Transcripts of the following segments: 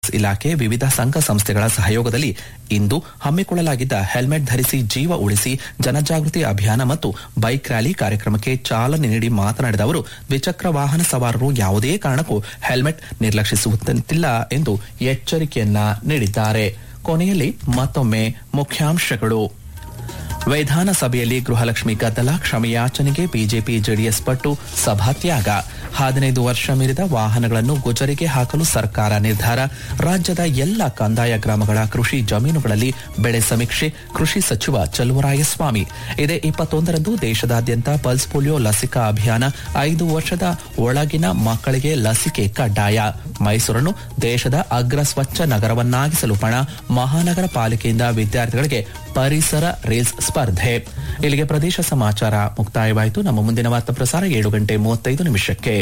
ಇಲಾಖೆ ವಿವಿಧ ಸಂಘ ಸಂಸ್ಥೆಗಳ ಸಹಯೋಗದಲ್ಲಿ ಇಂದು ಹಮ್ಮಿಕೊಳ್ಳಲಾಗಿದ್ದ ಹೆಲ್ಮೆಟ್ ಧರಿಸಿ ಜೀವ ಉಳಿಸಿ ಜನಜಾಗೃತಿ ಅಭಿಯಾನ ಮತ್ತು ಬೈಕ್ ರ್ಯಾಲಿ ಕಾರ್ಯಕ್ರಮಕ್ಕೆ ಚಾಲನೆ ನೀಡಿ ಮಾತನಾಡಿದ ಅವರು ದ್ವಿಚಕ್ರ ವಾಹನ ಸವಾರರು ಯಾವುದೇ ಕಾರಣಕ್ಕೂ ಹೆಲ್ಮೆಟ್ ನಿರ್ಲಕ್ಷಿಸುವಂತಿಲ್ಲ ಎಂದು ಎಚ್ಚರಿಕೆಯನ್ನ ನೀಡಿದ್ದಾರೆ ಕೊನೆಯಲ್ಲಿ ಮತ್ತೊಮ್ಮೆ ಮುಖ್ಯಾಂಶಗಳು ವಿಧಾನಸಭೆಯಲ್ಲಿ ಗೃಹಲಕ್ಷ್ಮಿ ಗದ್ದಲ ಕ್ಷಮೆಯಾಚನೆಗೆ ಬಿಜೆಪಿ ಜೆಡಿಎಸ್ ಪಟ್ಟು ಸಭಾತ್ಯಾಗ ಹದಿನೈದು ವರ್ಷ ಮೀರಿದ ವಾಹನಗಳನ್ನು ಗುಜರಿಗೆ ಹಾಕಲು ಸರ್ಕಾರ ನಿರ್ಧಾರ ರಾಜ್ಯದ ಎಲ್ಲ ಕಂದಾಯ ಗ್ರಾಮಗಳ ಕೃಷಿ ಜಮೀನುಗಳಲ್ಲಿ ಬೆಳೆ ಸಮೀಕ್ಷೆ ಕೃಷಿ ಸಚಿವ ಚಲುವರಾಯಸ್ವಾಮಿ ಇದೇ ಇಪ್ಪತ್ತೊಂದರಂದು ದೇಶದಾದ್ಯಂತ ಪಲ್ಸ್ ಪೋಲಿಯೋ ಲಸಿಕಾ ಅಭಿಯಾನ ಐದು ವರ್ಷದ ಒಳಗಿನ ಮಕ್ಕಳಿಗೆ ಲಸಿಕೆ ಕಡ್ಡಾಯ ಮೈಸೂರನ್ನು ದೇಶದ ಅಗ್ರ ಸ್ವಚ್ಛ ನಗರವನ್ನಾಗಿಸಲು ಪಣ ಮಹಾನಗರ ಪಾಲಿಕೆಯಿಂದ ವಿದ್ಯಾರ್ಥಿಗಳಿಗೆ ಪರಿಸರ ರೇಸ್ ಸ್ಪರ್ಧೆ ಇಲ್ಲಿಗೆ ಪ್ರದೇಶ ಸಮಾಚಾರ ಮುಕ್ತಾಯವಾಯಿತು ನಮ್ಮ ಮುಂದಿನ ವಾರ್ತಾ ಪ್ರಸಾರ ಏಳು ಗಂಟೆ ಮೂವತ್ತೈದು ನಿಮಿಷಕ್ಕೆ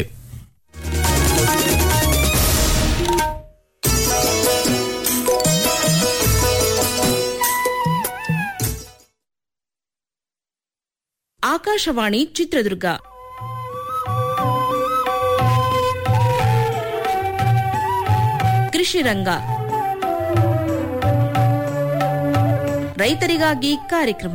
ಆಕಾಶವಾಣಿ ಚಿತ್ರದುರ್ಗ ಕೃಷಿ ರಂಗ ರೈತರಿಗಾಗಿ ಕಾರ್ಯಕ್ರಮ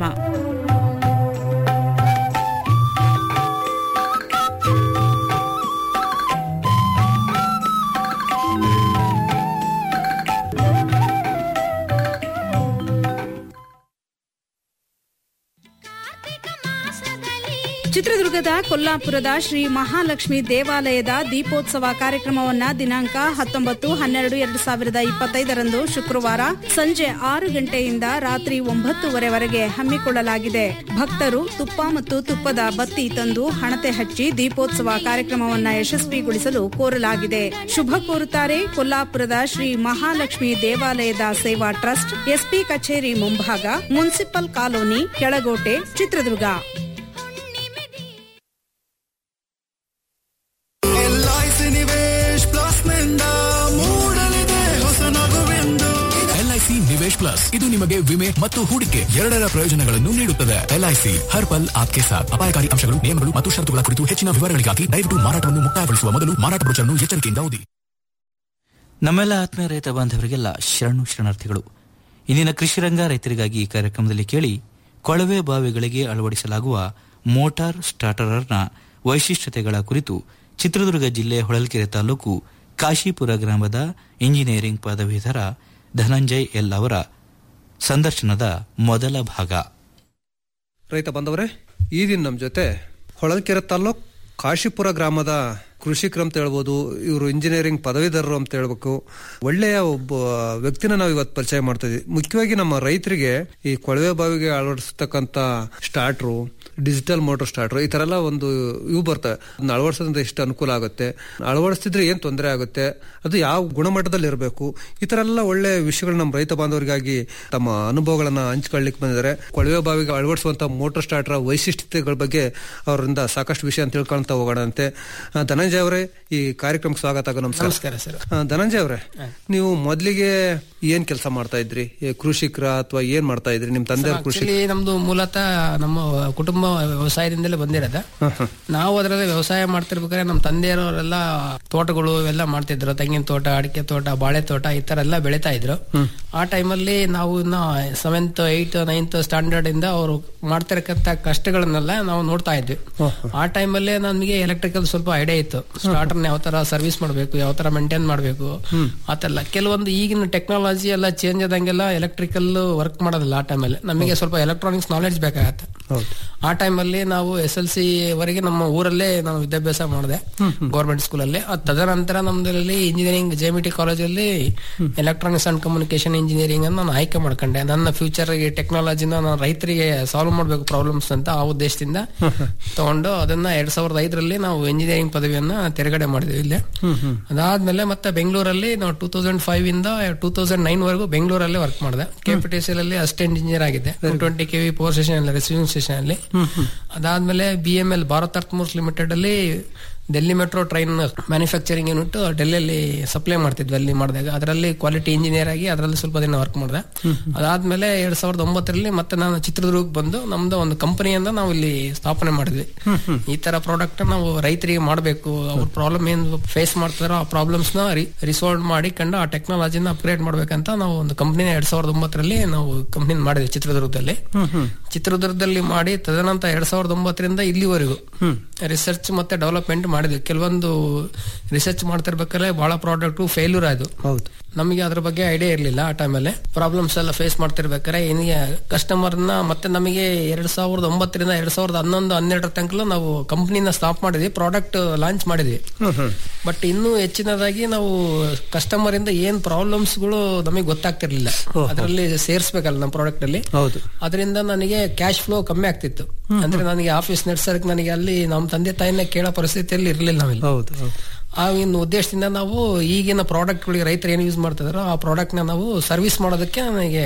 ಚಿತ್ರದುರ್ಗದ ಕೊಲ್ಲಾಪುರದ ಶ್ರೀ ಮಹಾಲಕ್ಷ್ಮಿ ದೇವಾಲಯದ ದೀಪೋತ್ಸವ ಕಾರ್ಯಕ್ರಮವನ್ನ ದಿನಾಂಕ ಹತ್ತೊಂಬತ್ತು ಹನ್ನೆರಡು ಎರಡು ಸಾವಿರದ ಇಪ್ಪತ್ತೈದರಂದು ಶುಕ್ರವಾರ ಸಂಜೆ ಆರು ಗಂಟೆಯಿಂದ ರಾತ್ರಿ ಒಂಬತ್ತುವರೆವರೆಗೆ ಹಮ್ಮಿಕೊಳ್ಳಲಾಗಿದೆ ಭಕ್ತರು ತುಪ್ಪ ಮತ್ತು ತುಪ್ಪದ ಬತ್ತಿ ತಂದು ಹಣತೆ ಹಚ್ಚಿ ದೀಪೋತ್ಸವ ಕಾರ್ಯಕ್ರಮವನ್ನ ಯಶಸ್ವಿಗೊಳಿಸಲು ಕೋರಲಾಗಿದೆ ಶುಭ ಕೋರುತ್ತಾರೆ ಕೊಲ್ಲಾಪುರದ ಶ್ರೀ ಮಹಾಲಕ್ಷ್ಮಿ ದೇವಾಲಯದ ಸೇವಾ ಟ್ರಸ್ಟ್ ಎಸ್ಪಿ ಕಚೇರಿ ಮುಂಭಾಗ municipal colony Kelagote Chitradurga LIC Nivesh plus ನಿಂದ ಮೂಡಲಿದೆ ಹೊಸ ನಗುವೆಂದು ಎಲ್ಐಸಿ ನಿವೇಶ್ ಪ್ಲಸ್ ಇದು ನಿಮಗೆ ವಿಮೆ ಮತ್ತು ಹೂಡಿಕೆ ಎರಡರ ಪ್ರಯೋಜನಗಳನ್ನು ನೀಡುತ್ತದೆ ಎಲ್ಐಸಿ ಹರ್ ಪಲ್ ಆಪ್ಕೆ ಸಾಥ್ ಅಪಾಯಕಾರಿ ಅಂಶಗಳು ನಿಯಮಗಳು ಮತ್ತು ಷರತ್ತುಗಳ ಕುರಿತು ಹೆಚ್ಚಿನ ವಿವರಗಳಿಗಾಗಿ ದಯವಿಟ್ಟು ಮಾರಾಟವನ್ನು ಮುಕ್ತಾಯಗೊಳಿಸುವ ಮೊದಲು ಮಾರಾಟ ಬ್ರೋಚರ್ನ್ನು ಎಚ್ಚರಿಕೆಯಿಂದ ಓದಿ ನಮ್ಮೆಲ್ಲ ಆತ್ಮೀಯ ರೈತ ಬಾಂಧವರಿಗೆಲ್ಲ ಶರಣು ಶರಣಾರ್ಥಿಗಳು ಇಂದಿನ ಕೃಷಿ ರಂಗ ರೈತರಿಗಾಗಿ ಈ ಕಾರ್ಯಕ್ರಮದಲ್ಲಿ ಕೇಳಿ ಕೊಳವೆ ಬಾವಿಗಳಿಗೆ ಅಳವಡಿಸಲಾಗುವ ಮೋಟಾರ್ ಸ್ಟಾರ್ಟರರ್ನ ವೈಶಿಷ್ಟ್ಯತೆಗಳ ಕುರಿತು ಚಿತ್ರದುರ್ಗ ಜಿಲ್ಲೆ ಹೊಳಲ್ಕೆರೆ ತಾಲೂಕು ಕಾಶಿಪುರ ಗ್ರಾಮದ ಇಂಜಿನಿಯರಿಂಗ್ ಪದವೀಧರ ಧನಂಜಯ್ ಎಲ್ ಅವರ ಸಂದರ್ಶನದ ಮೊದಲ ಭಾಗ ರೈತ ಬಂದವರೇ ಈ ದಿನ ನಮ್ಮ ಜೊತೆ ಹೊಳಲ್ಕೆರೆ ತಾಲ್ಲೂಕ್ ಕಾಶಿಪುರ ಗ್ರಾಮದ ಕೃಷಿಕರು ಅಂತ ಹೇಳ್ಬೋದು ಇವರು ಇಂಜಿನಿಯರಿಂಗ್ ಪದವೀಧರರು ಅಂತ ಹೇಳ್ಬೇಕು ಒಳ್ಳೆಯ ಒಬ್ಬ ವ್ಯಕ್ತಿನ ನಾವು ಇವತ್ತು ಪರಿಚಯ ಮಾಡ್ತಾ ಇದೀವಿ ಮುಖ್ಯವಾಗಿ ನಮ್ಮ ರೈತರಿಗೆ ಈ ಕೊಳವೆ ಬಾವಿಗೆ ಅಳವಡಿಸ್ತಕ್ಕಂತ ಸ್ಟಾರ್ಟ್ರು ಡಿಜಿಟಲ್ ಮೋಟರ್ ಸ್ಟಾರ್ಟ್ರು ಈ ತರ ಎಲ್ಲ ಒಂದು ಇವು ಬರ್ತವೆ ಅದನ್ನ ಅಳವಡಿಸೋದ್ರಿಂದ ಎಷ್ಟು ಅನುಕೂಲ ಆಗುತ್ತೆ ಅಳವಡಿಸ್ತಿದ್ರೆ ಏನ್ ತೊಂದರೆ ಆಗುತ್ತೆ ಅದು ಯಾವ ಗುಣಮಟ್ಟದಲ್ಲಿ ಇರಬೇಕು ಈ ತರ ಎಲ್ಲ ಒಳ್ಳೆ ವಿಷಯಗಳು ನಮ್ಮ ರೈತ ಬಾಂಧವರಿಗಾಗಿ ತಮ್ಮ ಅನುಭವಗಳನ್ನ ಹಂಚ್ಕೊಳ್ಳಿಕ್ಕೆ ಬಂದಿದ್ದಾರೆ ಕೊಳವೆ ಬಾವಿಗೆ ಅಳವಡಿಸುವಂತ ಮೋಟರ್ ಸ್ಟಾರ್ಟರ್ ವೈಶಿಷ್ಟ್ಯತೆಗಳ ಬಗ್ಗೆ ಅವರಿಂದ ಸಾಕಷ್ಟು ವಿಷಯ ತಿಳ್ಕೊಂತ ಹೋಗೋಣ ಅಂತೆ ಆ, ಧನಂಜಯ ಅವರೇ ಈ ಕಾರ್ಯಕ್ರಮಕ್ಕೆ ಸ್ವಾಗತ ಆಗೋ ನಮಸ್ಕಾರ ನಮಸ್ಕಾರ ಸರ್ ಆ, ಧನಂಜಯ ಅವರೇ ನೀವು ಮೊದಲಿಗೆ ಏನ್ ಕೆಲಸ ಮಾಡ್ತಾ ಇದ್ರಿ ಈ ಕೃಷಿಕರ ಅಥವಾ ಏನ್ ಮಾಡ್ತಾ ಇದ್ರಿ ನಿಮ್ ತಂದೆ ಕೃಷಿ ಆಕ್ಚುಲಿ ನಮ್ದು ಮೂಲತಃ ನಮ್ಮ ಕುಟುಂಬ ವ್ಯವಸಾಯದಿಂದಲೇ ಬಂದಿರೋದ ನಾವು ಅದರಲ್ಲಿ ವ್ಯವಸಾಯ ಮಾಡ್ತಿರ್ಬೇಕಾದ್ರೆ ನಮ್ಮ ತಂದೆಯವರೆಲ್ಲ ತೋಟಗಳು ಇವೆಲ್ಲ ಮಾಡ್ತಿದ್ರು ತೆಂಗಿನ ತೋಟ ಅಡಿಕೆ ತೋಟ ಬಾಳೆ ತೋಟ ಈ ತರ ಎಲ್ಲ ಬೆಳಿತಾ ಇದ್ರು ಆ ಟೈಮಲ್ಲಿ ನಾವು ಇನ್ನ ಸೆವೆಂತ್ ಏಯ್ತ್ ನೈನ್ತ್ ಸ್ಟ್ಯಾಂಡರ್ಡ್ ಇಂದ ಅವರು ಮಾಡ್ತಿರಕ್ಕಂತ ಕಷ್ಟಗಳನ್ನೆಲ್ಲ ನಾವು ನೋಡ್ತಾ ಇದ್ವಿ ಆ ಟೈಮಲ್ಲೇ ನಮಗೆ ಎಲೆಕ್ಟ್ರಿಕಲ್ ಸ್ವಲ್ಪ ಐಡಿಯಾ ಇತ್ತು ಸ್ಟಾರ್ಟರ್ನ ಯಾವ ತರ ಸರ್ವಿಸ್ ಮಾಡಬೇಕು ಯಾವ ತರ ಮೇಂಟೈನ್ ಮಾಡಬೇಕು ಆತರ ಕೆಲವೊಂದು ಈಗಿನ ಟೆಕ್ನಾಲಜಿ ಎಲ್ಲ ಚೇಂಜ್ ಆದಂಗೆಲ್ಲ ಎಲೆಕ್ಟ್ರಿಕಲ್ ವರ್ಕ್ ಮಾಡೋದಿಲ್ಲ ಆ ಟೈಮಲ್ಲಿ ನಮಗೆ ಸ್ವಲ್ಪ ಎಲೆಕ್ಟ್ರಾನಿಕ್ಸ್ ನಾಲೆಡ್ಜ್ ಬೇಕಾಗತ್ತೆ ಆ ಟೈಮಲ್ಲಿ ನಾವು ಎಸ್ ಎಲ್ ಸಿ ವರೆಗೆ ನಮ್ಮ ಊರಲ್ಲೇ ನಾವು ವಿದ್ಯಾಭ್ಯಾಸ ಮಾಡಿದೆ ಗೌರ್ಮೆಂಟ್ ಸ್ಕೂಲಲ್ಲಿ ಅದ್ ತದನಂತರ ನಮ್ದ್ರಲ್ಲಿ ಇಂಜಿನಿಯರಿಂಗ್ ಜೆಮಿಟಿ ಕಾಲೇಜಲ್ಲಿ ಎಲೆಕ್ಟ್ರಾನಿಕ್ಸ್ ಅಂಡ್ ಕಮ್ಯುನಿಕೇಶನ್ ಇಂಜಿನಿಯರಿಂಗ್ ಅನ್ನು ನಾನು ಆಯ್ಕೆ ಮಾಡ್ಕೊಂಡೆ ನನ್ನ ಫ್ಯೂಚರ್ ಟೆಕ್ನಾಲಜಿನ ನಾನು ರೈತರಿಗೆ ಸಾಲ್ವ್ ಮಾಡಬೇಕು ಪ್ರಾಬ್ಲಮ್ಸ್ ಅಂತ ಆ ಉದ್ದೇಶದಿಂದ ತಗೊಂಡು ಅದನ್ನ ಎರಡ್ ಸಾವಿರದ ಐದರಲ್ಲಿ ನಾವು ಇಂಜಿನಿಯರಿಂಗ್ ಪದವಿಯನ್ನ ತೆರಗಡೆ ಮಾಡಿದ್ವಿ ಇಲ್ಲಿ ಅದಾದ್ಮೇಲೆ ಮತ್ತೆ ಬೆಂಗಳೂರಲ್ಲಿ ನಾವು ಟೂ ತೌಸಂಡ್ ಫೈವ್ ಇಂದ ಟೂ ತೌಸಂಡ್ ನೈನ್ ವರೆಗೂ ಬೆಂಗಳೂರಲ್ಲೇ ವರ್ಕ್ ಮಾಡಿದೆ ಕೆಪಿಟಿಸಿಎಲ್ ಅಲ್ಲಿ ಅಸಿಸ್ಟೆಂಟ್ ಇಂಜಿನಿಯರ್ ಆಗಿದ್ದೆ ಟ್ವೆಂಟಿ ಕೆವಿ ಪವರ್ ಸ್ಟೇಷನ್ ಅಲ್ಲಿ ರಿಸೀವಿಂಗ್ ಸ್ಟೇಷನ್ ಅಲ್ಲಿ ಅದಾದ್ಮೇಲೆ B M L Bharat earth movers limited ಅಲ್ಲಿ Delhi metro train manufacturing unit ಡೆಲ್ಲಿಯಲ್ಲಿ ಸಪ್ಲೈ ಮಾಡ್ತಿದ್ವಿ ಅಲ್ಲಿ ಮಾಡಿದಾಗ ಅದರಲ್ಲಿ ಕ್ವಾಲಿಟಿ ಇಂಜಿನಿಯರ್ ಆಗಿ ಅದರಲ್ಲಿ ಸ್ವಲ್ಪ ದಿನ ವರ್ಕ್ ಮಾಡಿದೆ ಅದಾದ್ಮೇಲೆ ಎರಡ್ ಸಾವಿರದ ಒಂಬತ್ತರಲ್ಲಿ ಮತ್ತೆ ನಾನು ಚಿತ್ರದುರ್ಗಕ್ಕೆ ಬಂದು ನಮ್ದು ಒಂದು ಕಂಪನಿಯಿಂದ ನಾವು ಇಲ್ಲಿ ಸ್ಥಾಪನೆ ಮಾಡಿದ್ವಿ ಈ ತರ ಪ್ರಾಡಕ್ಟ್ ನಾವು ರೈತರಿಗೆ ಮಾಡಬೇಕು ಅವ್ರ ಪ್ರಾಬ್ಲಮ್ ಏನ್ ಫೇಸ್ ಮಾಡ್ತಾರೋ ಆ ಪ್ರಾಬ್ಲಮ್ಸ್ ನ ರಿಸಾಲ್ವ್ ಮಾಡಿ ಕಂಡು ಆ ಟೆಕ್ನಾಲಜಿನ ಅಪ್ಗ್ರೇಡ್ ಮಾಡ್ಬೇಕಂತ ನಾವು ಒಂದು ಕಂಪನಿನ ಎರಡ್ ಸಾವಿರದ ಒಂಬತ್ತರಲ್ಲಿ ನಾವು ಕಂಪನಿ ಮಾಡಿದ್ವಿ ಚಿತ್ರದುರ್ಗದಲ್ಲಿ ಚಿತ್ರದುರ್ಗದಲ್ಲಿ ಮಾಡಿ ತದನಂತರ ಎರಡ್ ಸಾವಿರದ ಒಂಬತ್ತರಿಂದ ಇಲ್ಲಿವರೆಗೂ ರಿಸರ್ಚ್ ಮತ್ತೆ ಡೆವಲಪ್ಮೆಂಟ್ ಮಾಡಿದ್ವಿ ಕೆಲವೊಂದು ರಿಸರ್ಚ್ ಮಾಡ್ತಿರ್ಬೇಕಾದ್ರೆ ಬಹಳ ಪ್ರಾಡಕ್ಟ್ ಫೇಲ್ಯೂರ್ ಆಯ್ತು ಹೌದು ನಮಗೆ ಅದ್ರ ಬಗ್ಗೆ ಐಡಿಯಾ ಇರಲಿಲ್ಲ ಆ ಟೈಮಲ್ಲಿ ಪ್ರಾಬ್ಲಮ್ಸ್ ಎಲ್ಲ ಫೇಸ್ ಮಾಡ್ತಿರ್ಬೇಕಾದ್ರೆ ಏನಿಗೆ ಕಸ್ಟಮರ್ನ ಮತ್ತೆ ನಮಗೆ ಎರಡ್ ಸಾವಿರದ ಒಂಬತ್ತರಿಂದ ಎರಡ್ ಸಾವಿರದ ಹನ್ನೊಂದು ಹನ್ನೆರಡರ ತನಕ ನಾವು ಕಂಪ್ನಿನ ಸ್ಟಾಪ್ ಮಾಡಿದ್ವಿ ಪ್ರಾಡಕ್ಟ್ ಲಾಂಚ್ ಮಾಡಿದ್ವಿ ಬಟ್ ಇನ್ನೂ ಹೆಚ್ಚಿನದಾಗಿ ನಾವು ಕಸ್ಟಮರ್ ಇಂದ ಏನ್ ಪ್ರಾಬ್ಲಮ್ಸ್ ಗಳು ನಮಗೆ ಗೊತ್ತಾಗ್ತಿರ್ಲಿಲ್ಲ ಅದರಲ್ಲಿ ಸೇರಿಸಬೇಕಲ್ಲ ನಮ್ಮ ಪ್ರಾಡಕ್ಟ್ ಅಲ್ಲಿ ಹೌದು ಅದರಿಂದ ನನಗೆ ಕ್ಯಾಶ್ ಫ್ಲೋ ಕಮ್ಮಿ ಆಗ್ತಿತ್ತು ಅಂದ್ರೆ ನನಗೆ ಆಫೀಸ್ ನಡೆಸೋದಕ್ಕೆ ನನಗೆ ಅಲ್ಲಿ ನಮ್ಮ ತಂದೆ ತಾಯಿನ ಕೇಳೋ ಪರಿಸ್ಥಿತಿಯಲ್ಲಿ ಇರಲಿಲ್ಲ ನಾವಿಲ್ಲಿ ಹೌದು ಹೌದು ಆ ಒಂದು ಉದ್ದೇಶದಿಂದ ನಾವು ಈಗಿನ ಪ್ರಾಡಕ್ಟ್ಗಳಿಗೆ ರೈತರು ಏನು ಯೂಸ್ ಮಾಡ್ತಿದಾರೋ ಆ ಪ್ರಾಡಕ್ಟ್ ನ ನಾವು ಸರ್ವಿಸ್ ಮಾಡೋದಕ್ಕೆ ನನಗೆ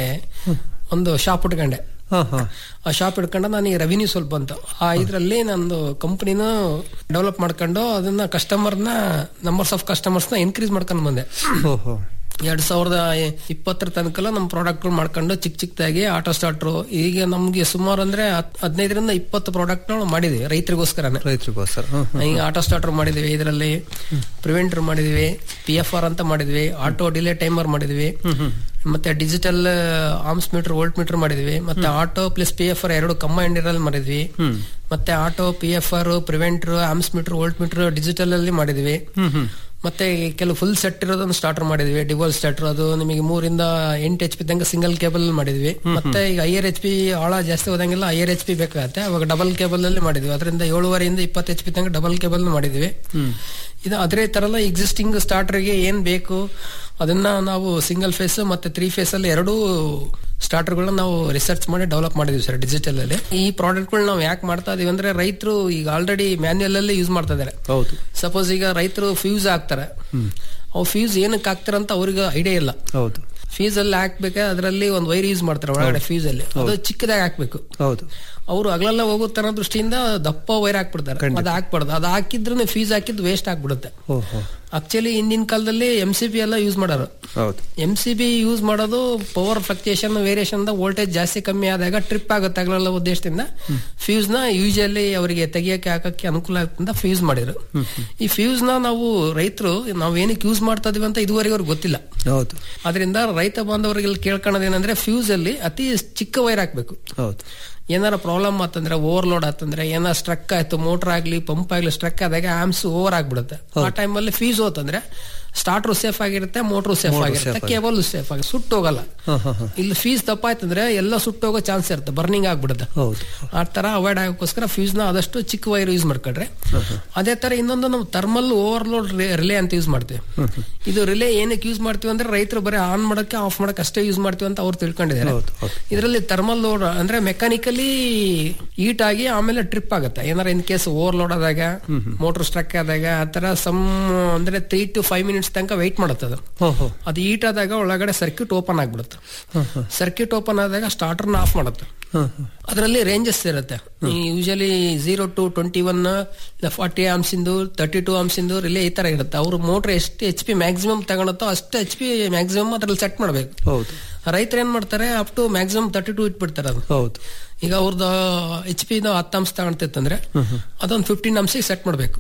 ಒಂದು ಶಾಪ್ ಇಟ್ಕೊಂಡೆ ಹಾ ಹಾ ಆ ಶಾಪ್ ಇಟ್ಕೊಂಡು ನನಗೆ ರೆವಿನ್ಯೂ ಸ್ವಲ್ಪ ಬಂತು ಆ ಇದರಲ್ಲಿ ನಂದು ಕಂಪನಿನ ಡೆವಲಪ್ ಮಾಡ್ಕೊಂಡು ಅದನ್ನ ಕಸ್ಟಮರ್ನ ನಂಬರ್ಸ್ ಆಫ್ ಕಸ್ಟಮರ್ಸ್ ನ ಇನ್ಕ್ರೀಸ್ ಮಾಡ್ಕೊಂಡು ಬಂದೆ ಓಹೋ ಎರಡ್ ಸಾವಿರದ ಇಪ್ಪತ್ತರ ತನಕ ನಮ್ಮ ಪ್ರಾಡಕ್ಟ್ ಮಾಡ್ಕೊಂಡು ಚಿಕ್ಕ ಚಿಕ್ಕದಾಗಿ ಆಟೋ ಸ್ಟಾರ್ಟ್ರು ಈಗ ನಮ್ಗೆ ಸುಮಾರು ಅಂದ್ರೆ ಹತ್- ಹದಿನೈದರಿಂದ ಇಪ್ಪತ್ತು ಪ್ರಾಡಕ್ಟ್ ಮಾಡಿದ್ವಿ ರೈತರಿಗೋಸ್ಕರನೇ ರೈತರಿಗೋಸ್ಕರ ಹ್ಮ್ ಹ್ಮ್. ಈಗ ಆಟೋ ಸ್ಟಾರ್ಟರ್ ಮಾಡಿದ್ವಿ ಇದರಲ್ಲಿ ಪ್ರಿವೆಂಟರ್ ಮಾಡಿದ್ವಿ ಪಿ ಎಫ್ ಆರ್ ಅಂತ ಮಾಡಿದ್ವಿ ಆಟೋ ಡಿಲೇ ಟೈಮರ್ ಮಾಡಿದ್ವಿ ಮತ್ತೆ ಡಿಜಿಟಲ್ ಆರ್ಮ್ಸ್ ಮೀಟರ್ ವೋಲ್ಟ್ ಮೀಟರ್ ಮಾಡಿದ್ವಿ ಮತ್ತೆ auto plus P F R ಎರಡು ಕಂಬೈಂಡ್ ಇರಲ್ಲಿ ಮಾಡಿದ್ವಿ ಮತ್ತೆ auto P F R preventer ಆರ್ಮ್ಸ್ ಮೀಟರ್ ವೋಲ್ಟ್ ಮೀಟರ್ ಡಿಜಿಟಲ್ ಅಲ್ಲಿ ಮಾಡಿದ್ವಿ ಮತ್ತೆ ಕೆಲವು ಫುಲ್ ಸೆಟ್ ಇರೋದನ್ನು ಸ್ಟಾರ್ಟರ್ ಮಾಡಿದ್ವಿ ಡಿವೋಲ್ ಸ್ಟಾರ್ಟರ್ ಅದು ನಿಮಗೆ ಮೂರಿಂದ ಎಂಟು ಎಚ್ ಪಿ ತನಕ ಸಿಂಗಲ್ ಕೇಬಲ್ ಮಾಡಿದ್ವಿ ಮತ್ತೆ ಈಗ ಐಆರ್ ಎಚ್ ಪಿ ಆಳ ಜಾಸ್ತಿ ಹೋದಂಗೆಲ್ಲ ಐಆರ್ ಎಚ್ ಪಿ ಬೇಕಾಗತ್ತೆ ಅವಾಗ ಡಬಲ್ ಕೇಬಲ್ ಅಲ್ಲಿ ಮಾಡಿದ್ವಿ ಅದರಿಂದ ಏಳುವರೆಯಿಂದ ಇಪ್ಪತ್ತು ಎಚ್ ಪಿ ತನಕ ಡಬಲ್ ಕೇಬಲ್ ಮಾಡಿದ್ವಿ ಇದು ಅದೇ ತರ ಎಕ್ಸಿಸ್ಟಿಂಗ್ ಸ್ಟಾರ್ಟರ್ಗೆ ಏನ್ ಬೇಕು ಅದನ್ನ ನಾವು ಸಿಂಗಲ್ ಫೇಸ್ ಮತ್ತೆ ತ್ರೀ ಫೇಸ್ ಅಲ್ಲಿ ಎರಡೂ ಸ್ಟಾರ್ಟರ್ಗಳನ್ನ ನಾವು ರಿಸರ್ಚ್ ಮಾಡಿ ಡೆವಲಪ್ ಮಾಡಿದ್ವಿ ಸರ್ ಡಿಜಿಟಲ್ ಅಲ್ಲಿ ಈ ಪ್ರಾಡಕ್ಟ್ಗಳು ನಾವು ಯಾಕೆ ಮಾಡ್ತಾ ಇದೀವಿ ಅಂದ್ರೆ ರೈತರು ಈಗ ಆಲ್ರೆಡಿ ಮ್ಯಾನ್ಯಲ್ ಅಲ್ಲಿ ಯೂಸ್ ಮಾಡ್ತಾ ಇದಾರೆ ಹೌದು ಸಪೋಸ್ ಈಗ ರೈತರು ಫ್ಯೂಸ್ ಹಾಕ್ತಾರೆ ಅವು ಫ್ಯೂಸ್ ಏನಕ್ಕೆ ಹಾಕ್ತಾರೆ ಅಂತ ಅವ್ರಿಗೆ ಐಡಿಯಾ ಇಲ್ಲ ಹೌದು ಫ್ಯೂಸ್ ಅಲ್ಲಿ ಹಾಕ್ಬೇಕಾದ್ರೆ ಅದರಲ್ಲಿ ಒಂದು ವೈರ್ ಯೂಸ್ ಮಾಡ್ತಾರೆ ಒಳಗಡೆ ಫ್ಯೂಸ್ ಅಲ್ಲಿ ಅದು ಚಿಕ್ಕದಾಗಿ ಹಾಕ್ಬೇಕು ಹೌದು ಅವರು ಅಗಲೆಲ್ಲ ಹೋಗುತ್ತಾರ ದೃಷ್ಟಿಯಿಂದ ದಪ್ಪ ವೈರ್ ಹಾಕ್ಬಿಡ್ತಾರೆ ಅದು ಹಾಕ್ಬಾರ್ದು ಅದು ಹಾಕಿದ್ರೆ ಫೀಸ್ ಹಾಕಿದ್ದು ವೇಸ್ಟ್ ಆಗ್ಬಿಡುತ್ತೆ ಓಹೋ ಆಕ್ಚುಲಿ ಹಿಂದಿನ ಕಾಲದಲ್ಲಿ ಎಂ ಸಿ ಬಿ ಎಲ್ಲ ಯೂಸ್ ಮಾಡೋರು ಹೌದು ಎಂ ಸಿ ಬಿ ಯೂಸ್ ಮಾಡೋದು ಪವರ್ ಫ್ಲಕ್ಚುಯೇಷನ್ ವೇರಿಯೇಷನ್ ವೋಲ್ಟೇಜ್ ಜಾಸ್ತಿ ಕಮ್ಮಿ ಆದಾಗ ಟ್ರಿಪ್ ಆಗುತ್ತೆ ಅಗಲೆಲ್ಲ ಉದ್ದೇಶದಿಂದ ಫ್ಯೂಸ್ ನ ಯೂಶಲಿ ಅವರಿಗೆ ತೆಗಿಯಕ್ಕೆ ಹಾಕಕ್ಕೆ ಅನುಕೂಲ ಆಗುತ್ತೆ ಫ್ಯೂಸ್ ಮಾಡಿದ್ರು ಈ ಫ್ಯೂಸ್ ನ ನಾವು ರೈತರು ನಾವ್ ಏನಕ್ಕೆ ಯೂಸ್ ಮಾಡ್ತಾ ಇದೀವಿ ಅಂತ ಇದುವರೆಗೆ ಅವ್ರಿಗೆ ಗೊತ್ತಿಲ್ಲ ಹೌದು ಅದರಿಂದ ರೈತ ಬಾಂಧವರಿಗೆ ಕೇಳ್ಕೊಳ್ಳೋದೇನಂದ್ರೆ ಫ್ಯೂಸ್ ಅಲ್ಲಿ ಅತಿ ಚಿಕ್ಕ ವೈರ್ ಹಾಕ್ಬೇಕು ಹೌದು ಏನಾರ ಪ್ರಾಬ್ಲಮ್ ಆತಂದ್ರೆ ಓವರ್ಲೋಡ್ ಆತಂದ್ರೆ ಏನಾರ ಸ್ಟ್ರಕ್ ಆಯ್ತು ಮೋಟರ್ ಆಗ್ಲಿ ಪಂಪ್ ಆಗ್ಲಿ ಸ್ಟ್ರಕ್ ಆದಾಗ ಆಮ್ಸ್ ಓವರ್ ಆಗ್ಬಿಡುತ್ತೆ ಆ ಟೈಮಲ್ಲಿ ಫೀಸ್ ಹೋತಂದ್ರೆ ಸ್ಟಾರ್ಟರ್ ಸೇಫ್ ಆಗಿರುತ್ತೆ ಮೋಟರ್ ಸೇಫ್ ಆಗಿರುತ್ತೆ ಕೇಬಲ್ ಸೇಫ್ ಆಗಿ ಸುಟ್ಟು ಹೋಗಲ್ಲ ಇಲ್ಲಿ ಫೀಸ್ ತಪ್ಪಾಯ್ತಂದ್ರೆ ಎಲ್ಲ ಸುಟ್ಟು ಹೋಗೋ ಚಾನ್ಸ್ ಇರುತ್ತೆ ಬರ್ನಿಂಗ್ ಆಗ್ಬಿಡುತ್ತೆ ಹೌದು ಆ ತರ ಅವಾಯ್ಡ್ ಆಗೋಕ್ಕೋಸ್ಕರ ಫ್ಯೂಸ್ ನ ಆದಷ್ಟು ಚಿಕ್ಕ ವೈರ್ ಯೂಸ್ ಮಾಡ್ಕೊಂಡ್ರೆ ಅದೇ ತರ ಇನ್ನೊಂದು ನಾವು ಥರ್ಮಲ್ ಓವರ್ಲೋಡ್ ರಿಲೇ ಅಂತ ಯೂಸ್ ಮಾಡ್ತೀವಿ ಇದು ರಿಲೇ ಏನಕ್ಕೆ ಯೂಸ್ ಮಾಡ್ತೀವಿ ಅಂದ್ರೆ ರೈತರು ಬರೀ ಆನ್ ಮಾಡಕ್ಕೆ ಆಫ್ ಮಾಡಕ್ಕೆ ಅಷ್ಟೇ ಯೂಸ್ ಮಾಡ್ತೀವಿ ಅಂತ ಅವ್ರು ತಿಳ್ಕೊಂಡಿದ್ದಾರೆ ಹೌದು, ಹೌದು. ಇದರಲ್ಲಿ ಥರ್ಮಲ್ ಲೋಡ್ ಅಂದ್ರೆ ಮೆಕ್ಯಾನಿಕಲಿ ಹೀಟ್ ಆಗಿ ಆಮೇಲೆ ಟ್ರಿಪ್ ಆಗುತ್ತೆ ಏನಾರ ಇನ್ ಕೇಸ್ ಓವರ್ಲೋಡ್ ಆದಾಗ ಮೋಟರ್ ಸ್ಟ್ರಕ್ ಆದಾಗ ಆ ತರ ಸಮ್ ಅಂದ್ರೆ ತ್ರೀ ಟು ಫೈವ್ ಮಿನಿಟ್ಸ್ ತನಕ ವೆಯ್ಟ್ ಮಾಡುತ್ತೆ ಅದು ಓಹೋ ಅದು ಹೀಟ್ ಆದಾಗ ಒಳಗಡೆ ಸರ್ಕ್ಯೂಟ್ ಓಪನ್ ಆಗ್ಬಿಡುತ್ತೆ ಸರ್ಕ್ಯೂಟ್ ಓಪನ್ ಆದಾಗ ಸ್ಟಾರ್ಟರ್ನ ಆಫ್ ಮಾಡುತ್ತೆ ಅದರಲ್ಲಿ ರೇಂಜಸ್ ಇರುತ್ತೆ usually zero to twenty one ಇಲ್ಲ ಫಾರ್ಟಿ ಆಮ್ಸ್ ಇಂದು ತರ್ಟಿ ಟು ಆಮ್ಸ್ ಇಂದು ರಿಲೇ ಈ ತರ ಇರುತ್ತೆ ಅವ್ರ ಮೋಟರ್ ಎಷ್ಟು ಎಚ್ ಪಿ ಮ್ಯಾಕ್ಸಿಮಮ್ ತಗೊಳತ್ತೋ ಅಷ್ಟು ಎಚ್ ಪಿ ಮ್ಯಾಕ್ಸಿಮಮ್ ಅದ್ರಲ್ಲಿ ಸೆಟ್ ಮಾಡ್ಬೇಕು ಹೌದು ರೈತರು ಏನ್ ಮಾಡ್ತಾರೆ up to maximum thirty two ಇಟ್ಬಿಡ್ತಾರೆ ಅದು ಹೌದು ಈಗ ಅವ್ರದ್ದು ಎಚ್ ಪಿ ಹತ್ತು ಅಂಶ ತಗೊಂತಿತ್ತಂದ್ರೆ ಅದೊಂದು ಫಿಫ್ಟೀನ್ ಅಂಶಕ್ಕೆ ಸೆಟ್ ಮಾಡ್ಬೇಕು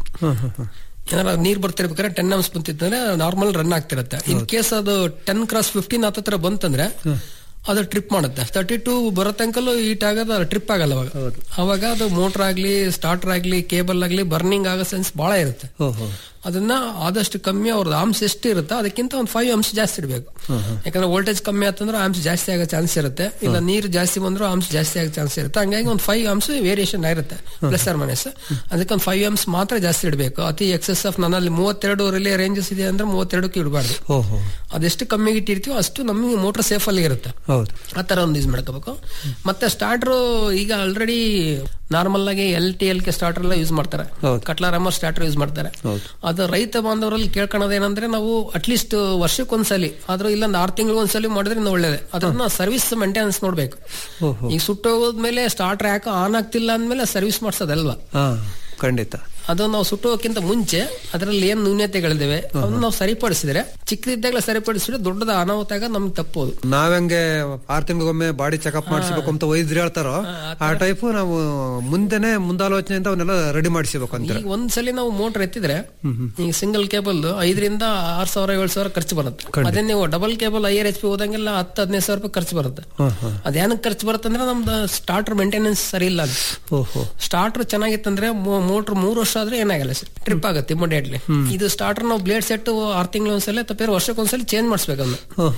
ಏನಾರ ನೀರ್ ಬರ್ತಿರ್ಬೇಕಾದ್ರೆ ಟೆನ್ ಅಂಶ ಬಂತಿತ್ತಂದ್ರೆ ನಾರ್ಮಲ್ ರನ್ ಆಗ್ತಿರತ್ತೆ ಇನ್ ಕೇಸ್ ಅದು ಟೆನ್ ಕ್ರಾಸ್ ಫಿಫ್ಟೀನ್ ಹತ್ತತ್ರ ಬಂತಂದ್ರೆ ಅದು ಟ್ರಿಪ್ ಮಾಡುತ್ತೆ ತರ್ಟಿ ಟು ಬರೋ ತನಕಲ್ಲೂ ಹೀಟ್ ಆಗೋದು ಟ್ರಿಪ್ ಆಗಲ್ಲ ಅವಾಗ ಅವಾಗ ಅದು ಮೋಟರ್ ಆಗ್ಲಿ ಸ್ಟಾರ್ಟರ್ ಆಗ್ಲಿ ಕೇಬಲ್ ಆಗ್ಲಿ ಬರ್ನಿಂಗ್ ಆಗೋ ಸೆನ್ಸ್ ಬಹಳ ಇರುತ್ತೆ ಓಹೋ ಅದನ್ನ ಆದಷ್ಟು ಕಮ್ಮಿ ಅವ್ರದ್ದು ಆಮ್ಸ್ ಎಷ್ಟು ಇರುತ್ತೆ ಅದಕ್ಕಿಂತ ಒಂದು ಫೈವ್ ಅಂಶ ಜಾಸ್ತಿ ಇಡಬೇಕು ಯಾಕಂದ್ರೆ ವೋಲ್ಟೇಜ್ ಕಮ್ಮಿ ಆತಂದ್ರೆ ಆಮ್ಸ್ ಜಾಸ್ತಿ ಆಗೋ ಚಾನ್ಸ್ ಇರುತ್ತೆ ಇಲ್ಲ ನೀರು ಜಾಸ್ತಿ ಬಂದ್ರು ಆಮ್ಸ್ ಜಾಸ್ತಿ ಆಗೋ ಚಾನ್ಸ್ ಇರುತ್ತೆ ಹಂಗಾಗಿ ಒಂದು ಫೈವ್ ಅಂಶ ವೇರಿಯೇಷನ್ ಇರುತ್ತೆ ಪ್ಲಸ್ ಆರ್ ಮೈನಸ್ ಅದಕ್ಕೆ ಒಂದು ಫೈವ್ ಅಂಶ ಮಾತ್ರ ಜಾಸ್ತಿ ಇಡಬೇಕು ಅತಿ ಎಕ್ಸೆಸ್ ಆಫ್ ನನ್ನಲ್ಲಿ ಮೂವತ್ತೆರಡು ರಿಲೇ ರೇಂಜಸ್ ಇದೆ ಅಂದ್ರೆ ಮೂವತ್ತೆರಡಕ್ಕೆ ಇಡಬಾರ್ದು ಓಹೋ ಅದೆಷ್ಟು ಕಮ್ಮಿಗೆ ಇಟ್ಟಿರ್ತೀವೋ ಅಷ್ಟು ನಮಗೆ ಮೋಟರ್ ಸೇಫ್ ಅಲ್ಲಿ ಇರುತ್ತೆ ಹೌದು ಆ ತರ ಒಂದು ಯೂಸ್ ಮಾಡ್ಕೋಬೇಕು ಮತ್ತೆ ಸ್ಟಾರ್ಟರ್ ಈಗ ಆಲ್ರೆಡಿ ನಾರ್ಮಲ್ ಆಗಿ L T L K starter ಎಲ್ಲ ಯೂಸ್ ಮಾಡ್ತಾರೆ ಹೌದು. ಕಟ್ಲಾರಮ್ಮ ಸ್ಟಾರ್ಟರ್ ಯೂಸ್ ಮಾಡ್ತಾರೆ ಹೌದು. ಅದು ರೈತ ಬಾಂಧವರಲ್ಲಿ ಕೇಳ್ಕೊಳ್ಳೋದೇನಂದ್ರೆ ನಾವು ಅಟ್ಲೀಸ್ಟ್ ವರ್ಷಕ್ಕೊಂದ್ಸಲಿ ಆದ್ರೂ ಇಲ್ಲ ಆರು ತಿಂಗಳಿಗೊಂದ್ಸಲಿ ಮಾಡಿದ್ರೆ ಇನ್ನು ಒಳ್ಳೇದೆ ಅದನ್ನ ಸರ್ವಿಸ್ ಮೇಂಟೆನೆನ್ಸ್ ನೋಡ್ಬೇಕು ಓಹೋ ಈಗ ಸುಟ್ಟೋಗೋದ್ಮೇಲೆ ಸ್ಟಾರ್ಟರ್ ಯಾಕೆ ಆನ್ ಆಗ್ತಿಲ್ಲ ಅಂದ್ಮೇಲೆ ಸರ್ವಿಸ್ ಮಾಡ್ಸೋದಲ್ವಾ ಹಾ ಖಂಡಿತ ಅದು ನಾವು ಸುಟ್ಟೋಕ್ಕಿಂತ ಮುಂಚೆ ಅದರಲ್ಲಿ ಏನ್ ನ್ಯೂನ್ಯತೆಗಳಿದಾವೆ ಅದನ್ನ ನಾವು ಸರಿಪಡಿಸಿದ್ರೆ ಚಿಕ್ಕದಿದ್ದಾಗಲೇ ಸರಿಪಡಿಸಿದ್ರೆ ದೊಡ್ಡದ ಅನಾಹುತಾಗ ನಮ್ಗೆ ತಪ್ಪೋದು ನಾವೆಂಗೆ ಆರ್ ತಿಂಗಳಿಗೊಮ್ಮೆ ಬಾಡಿ ಚೆಕಪ್ ಮಾಡಿಸ್ಬೇಕು ಅಂತ ವೈದ್ಯರು ಹೇಳ್ತಾರೋ ಆ ಟೈಪ್ ನಾವು ಮುಂದೆನೆ ಮುಂದಾಲೋಚನೆಯಿಂದ ಅವನ್ನೆಲ್ಲ ರೆಡಿ ಮಾಡಿಸ್ಬೇಕು ಅಂತ ಈಗ ಒಂದ್ಸಲಿ ನಾವು ಮೋಟರ್ ಎತ್ತಿದ್ರೆ ಈಗ ಸಿಂಗಲ್ ಕೇಬಲ್ ಐದರಿಂದ ಆರ್ ಸಾವಿರ ಏಳು ಸಾವಿರ ಖರ್ಚು ಬರುತ್ತೆ ಅದೇ ನೀವು double cable I R H P ಹೋದಂಗೆಲ್ಲ ಹತ್ತು ಹದಿನೈದು ಸಾವಿರ ರೂಪಾಯಿ ಖರ್ಚು ಬರುತ್ತೆ ಅದೇನಕ್ಕೆ ಖರ್ಚು ಬರುತ್ತೆ ಅಂದ್ರೆ ನಮ್ದು ಸ್ಟಾರ್ಟರ್ ಮೇಂಟೆನೆನ್ಸ್ ಸರಿ ಇಲ್ಲ ಅದು ಓಹೋ ಸ್ಟಾರ್ಟರ್ ಚೆನ್ನಾಗಿತ್ತಂದ್ರೆ ಮೋಟರ್ ಮೂರು ವರ್ಷ ಆದ್ರೆ ಏನಾಗಲ್ಲ ಸರ್ ಟ್ರಿಪ್ ಆಗುತ್ತೆ ಇಮಿಡಿಯೇಟ್ಲಿ ಇದು ಸ್ಟಾರ್ಟರ್ ನಾವು ಬ್ಲೇಡ್ ಸೆಟ್ ಆರು ತಿಂಗಳ ಒಂದ್ಸಲ ತಪ್ಪಿದ್ರೆ ವರ್ಷಕ್ಕೊಂದ್ಸಲ ಚೇಂಜ್ ಮಾಡಿಸ್ಬೇಕನ್ನ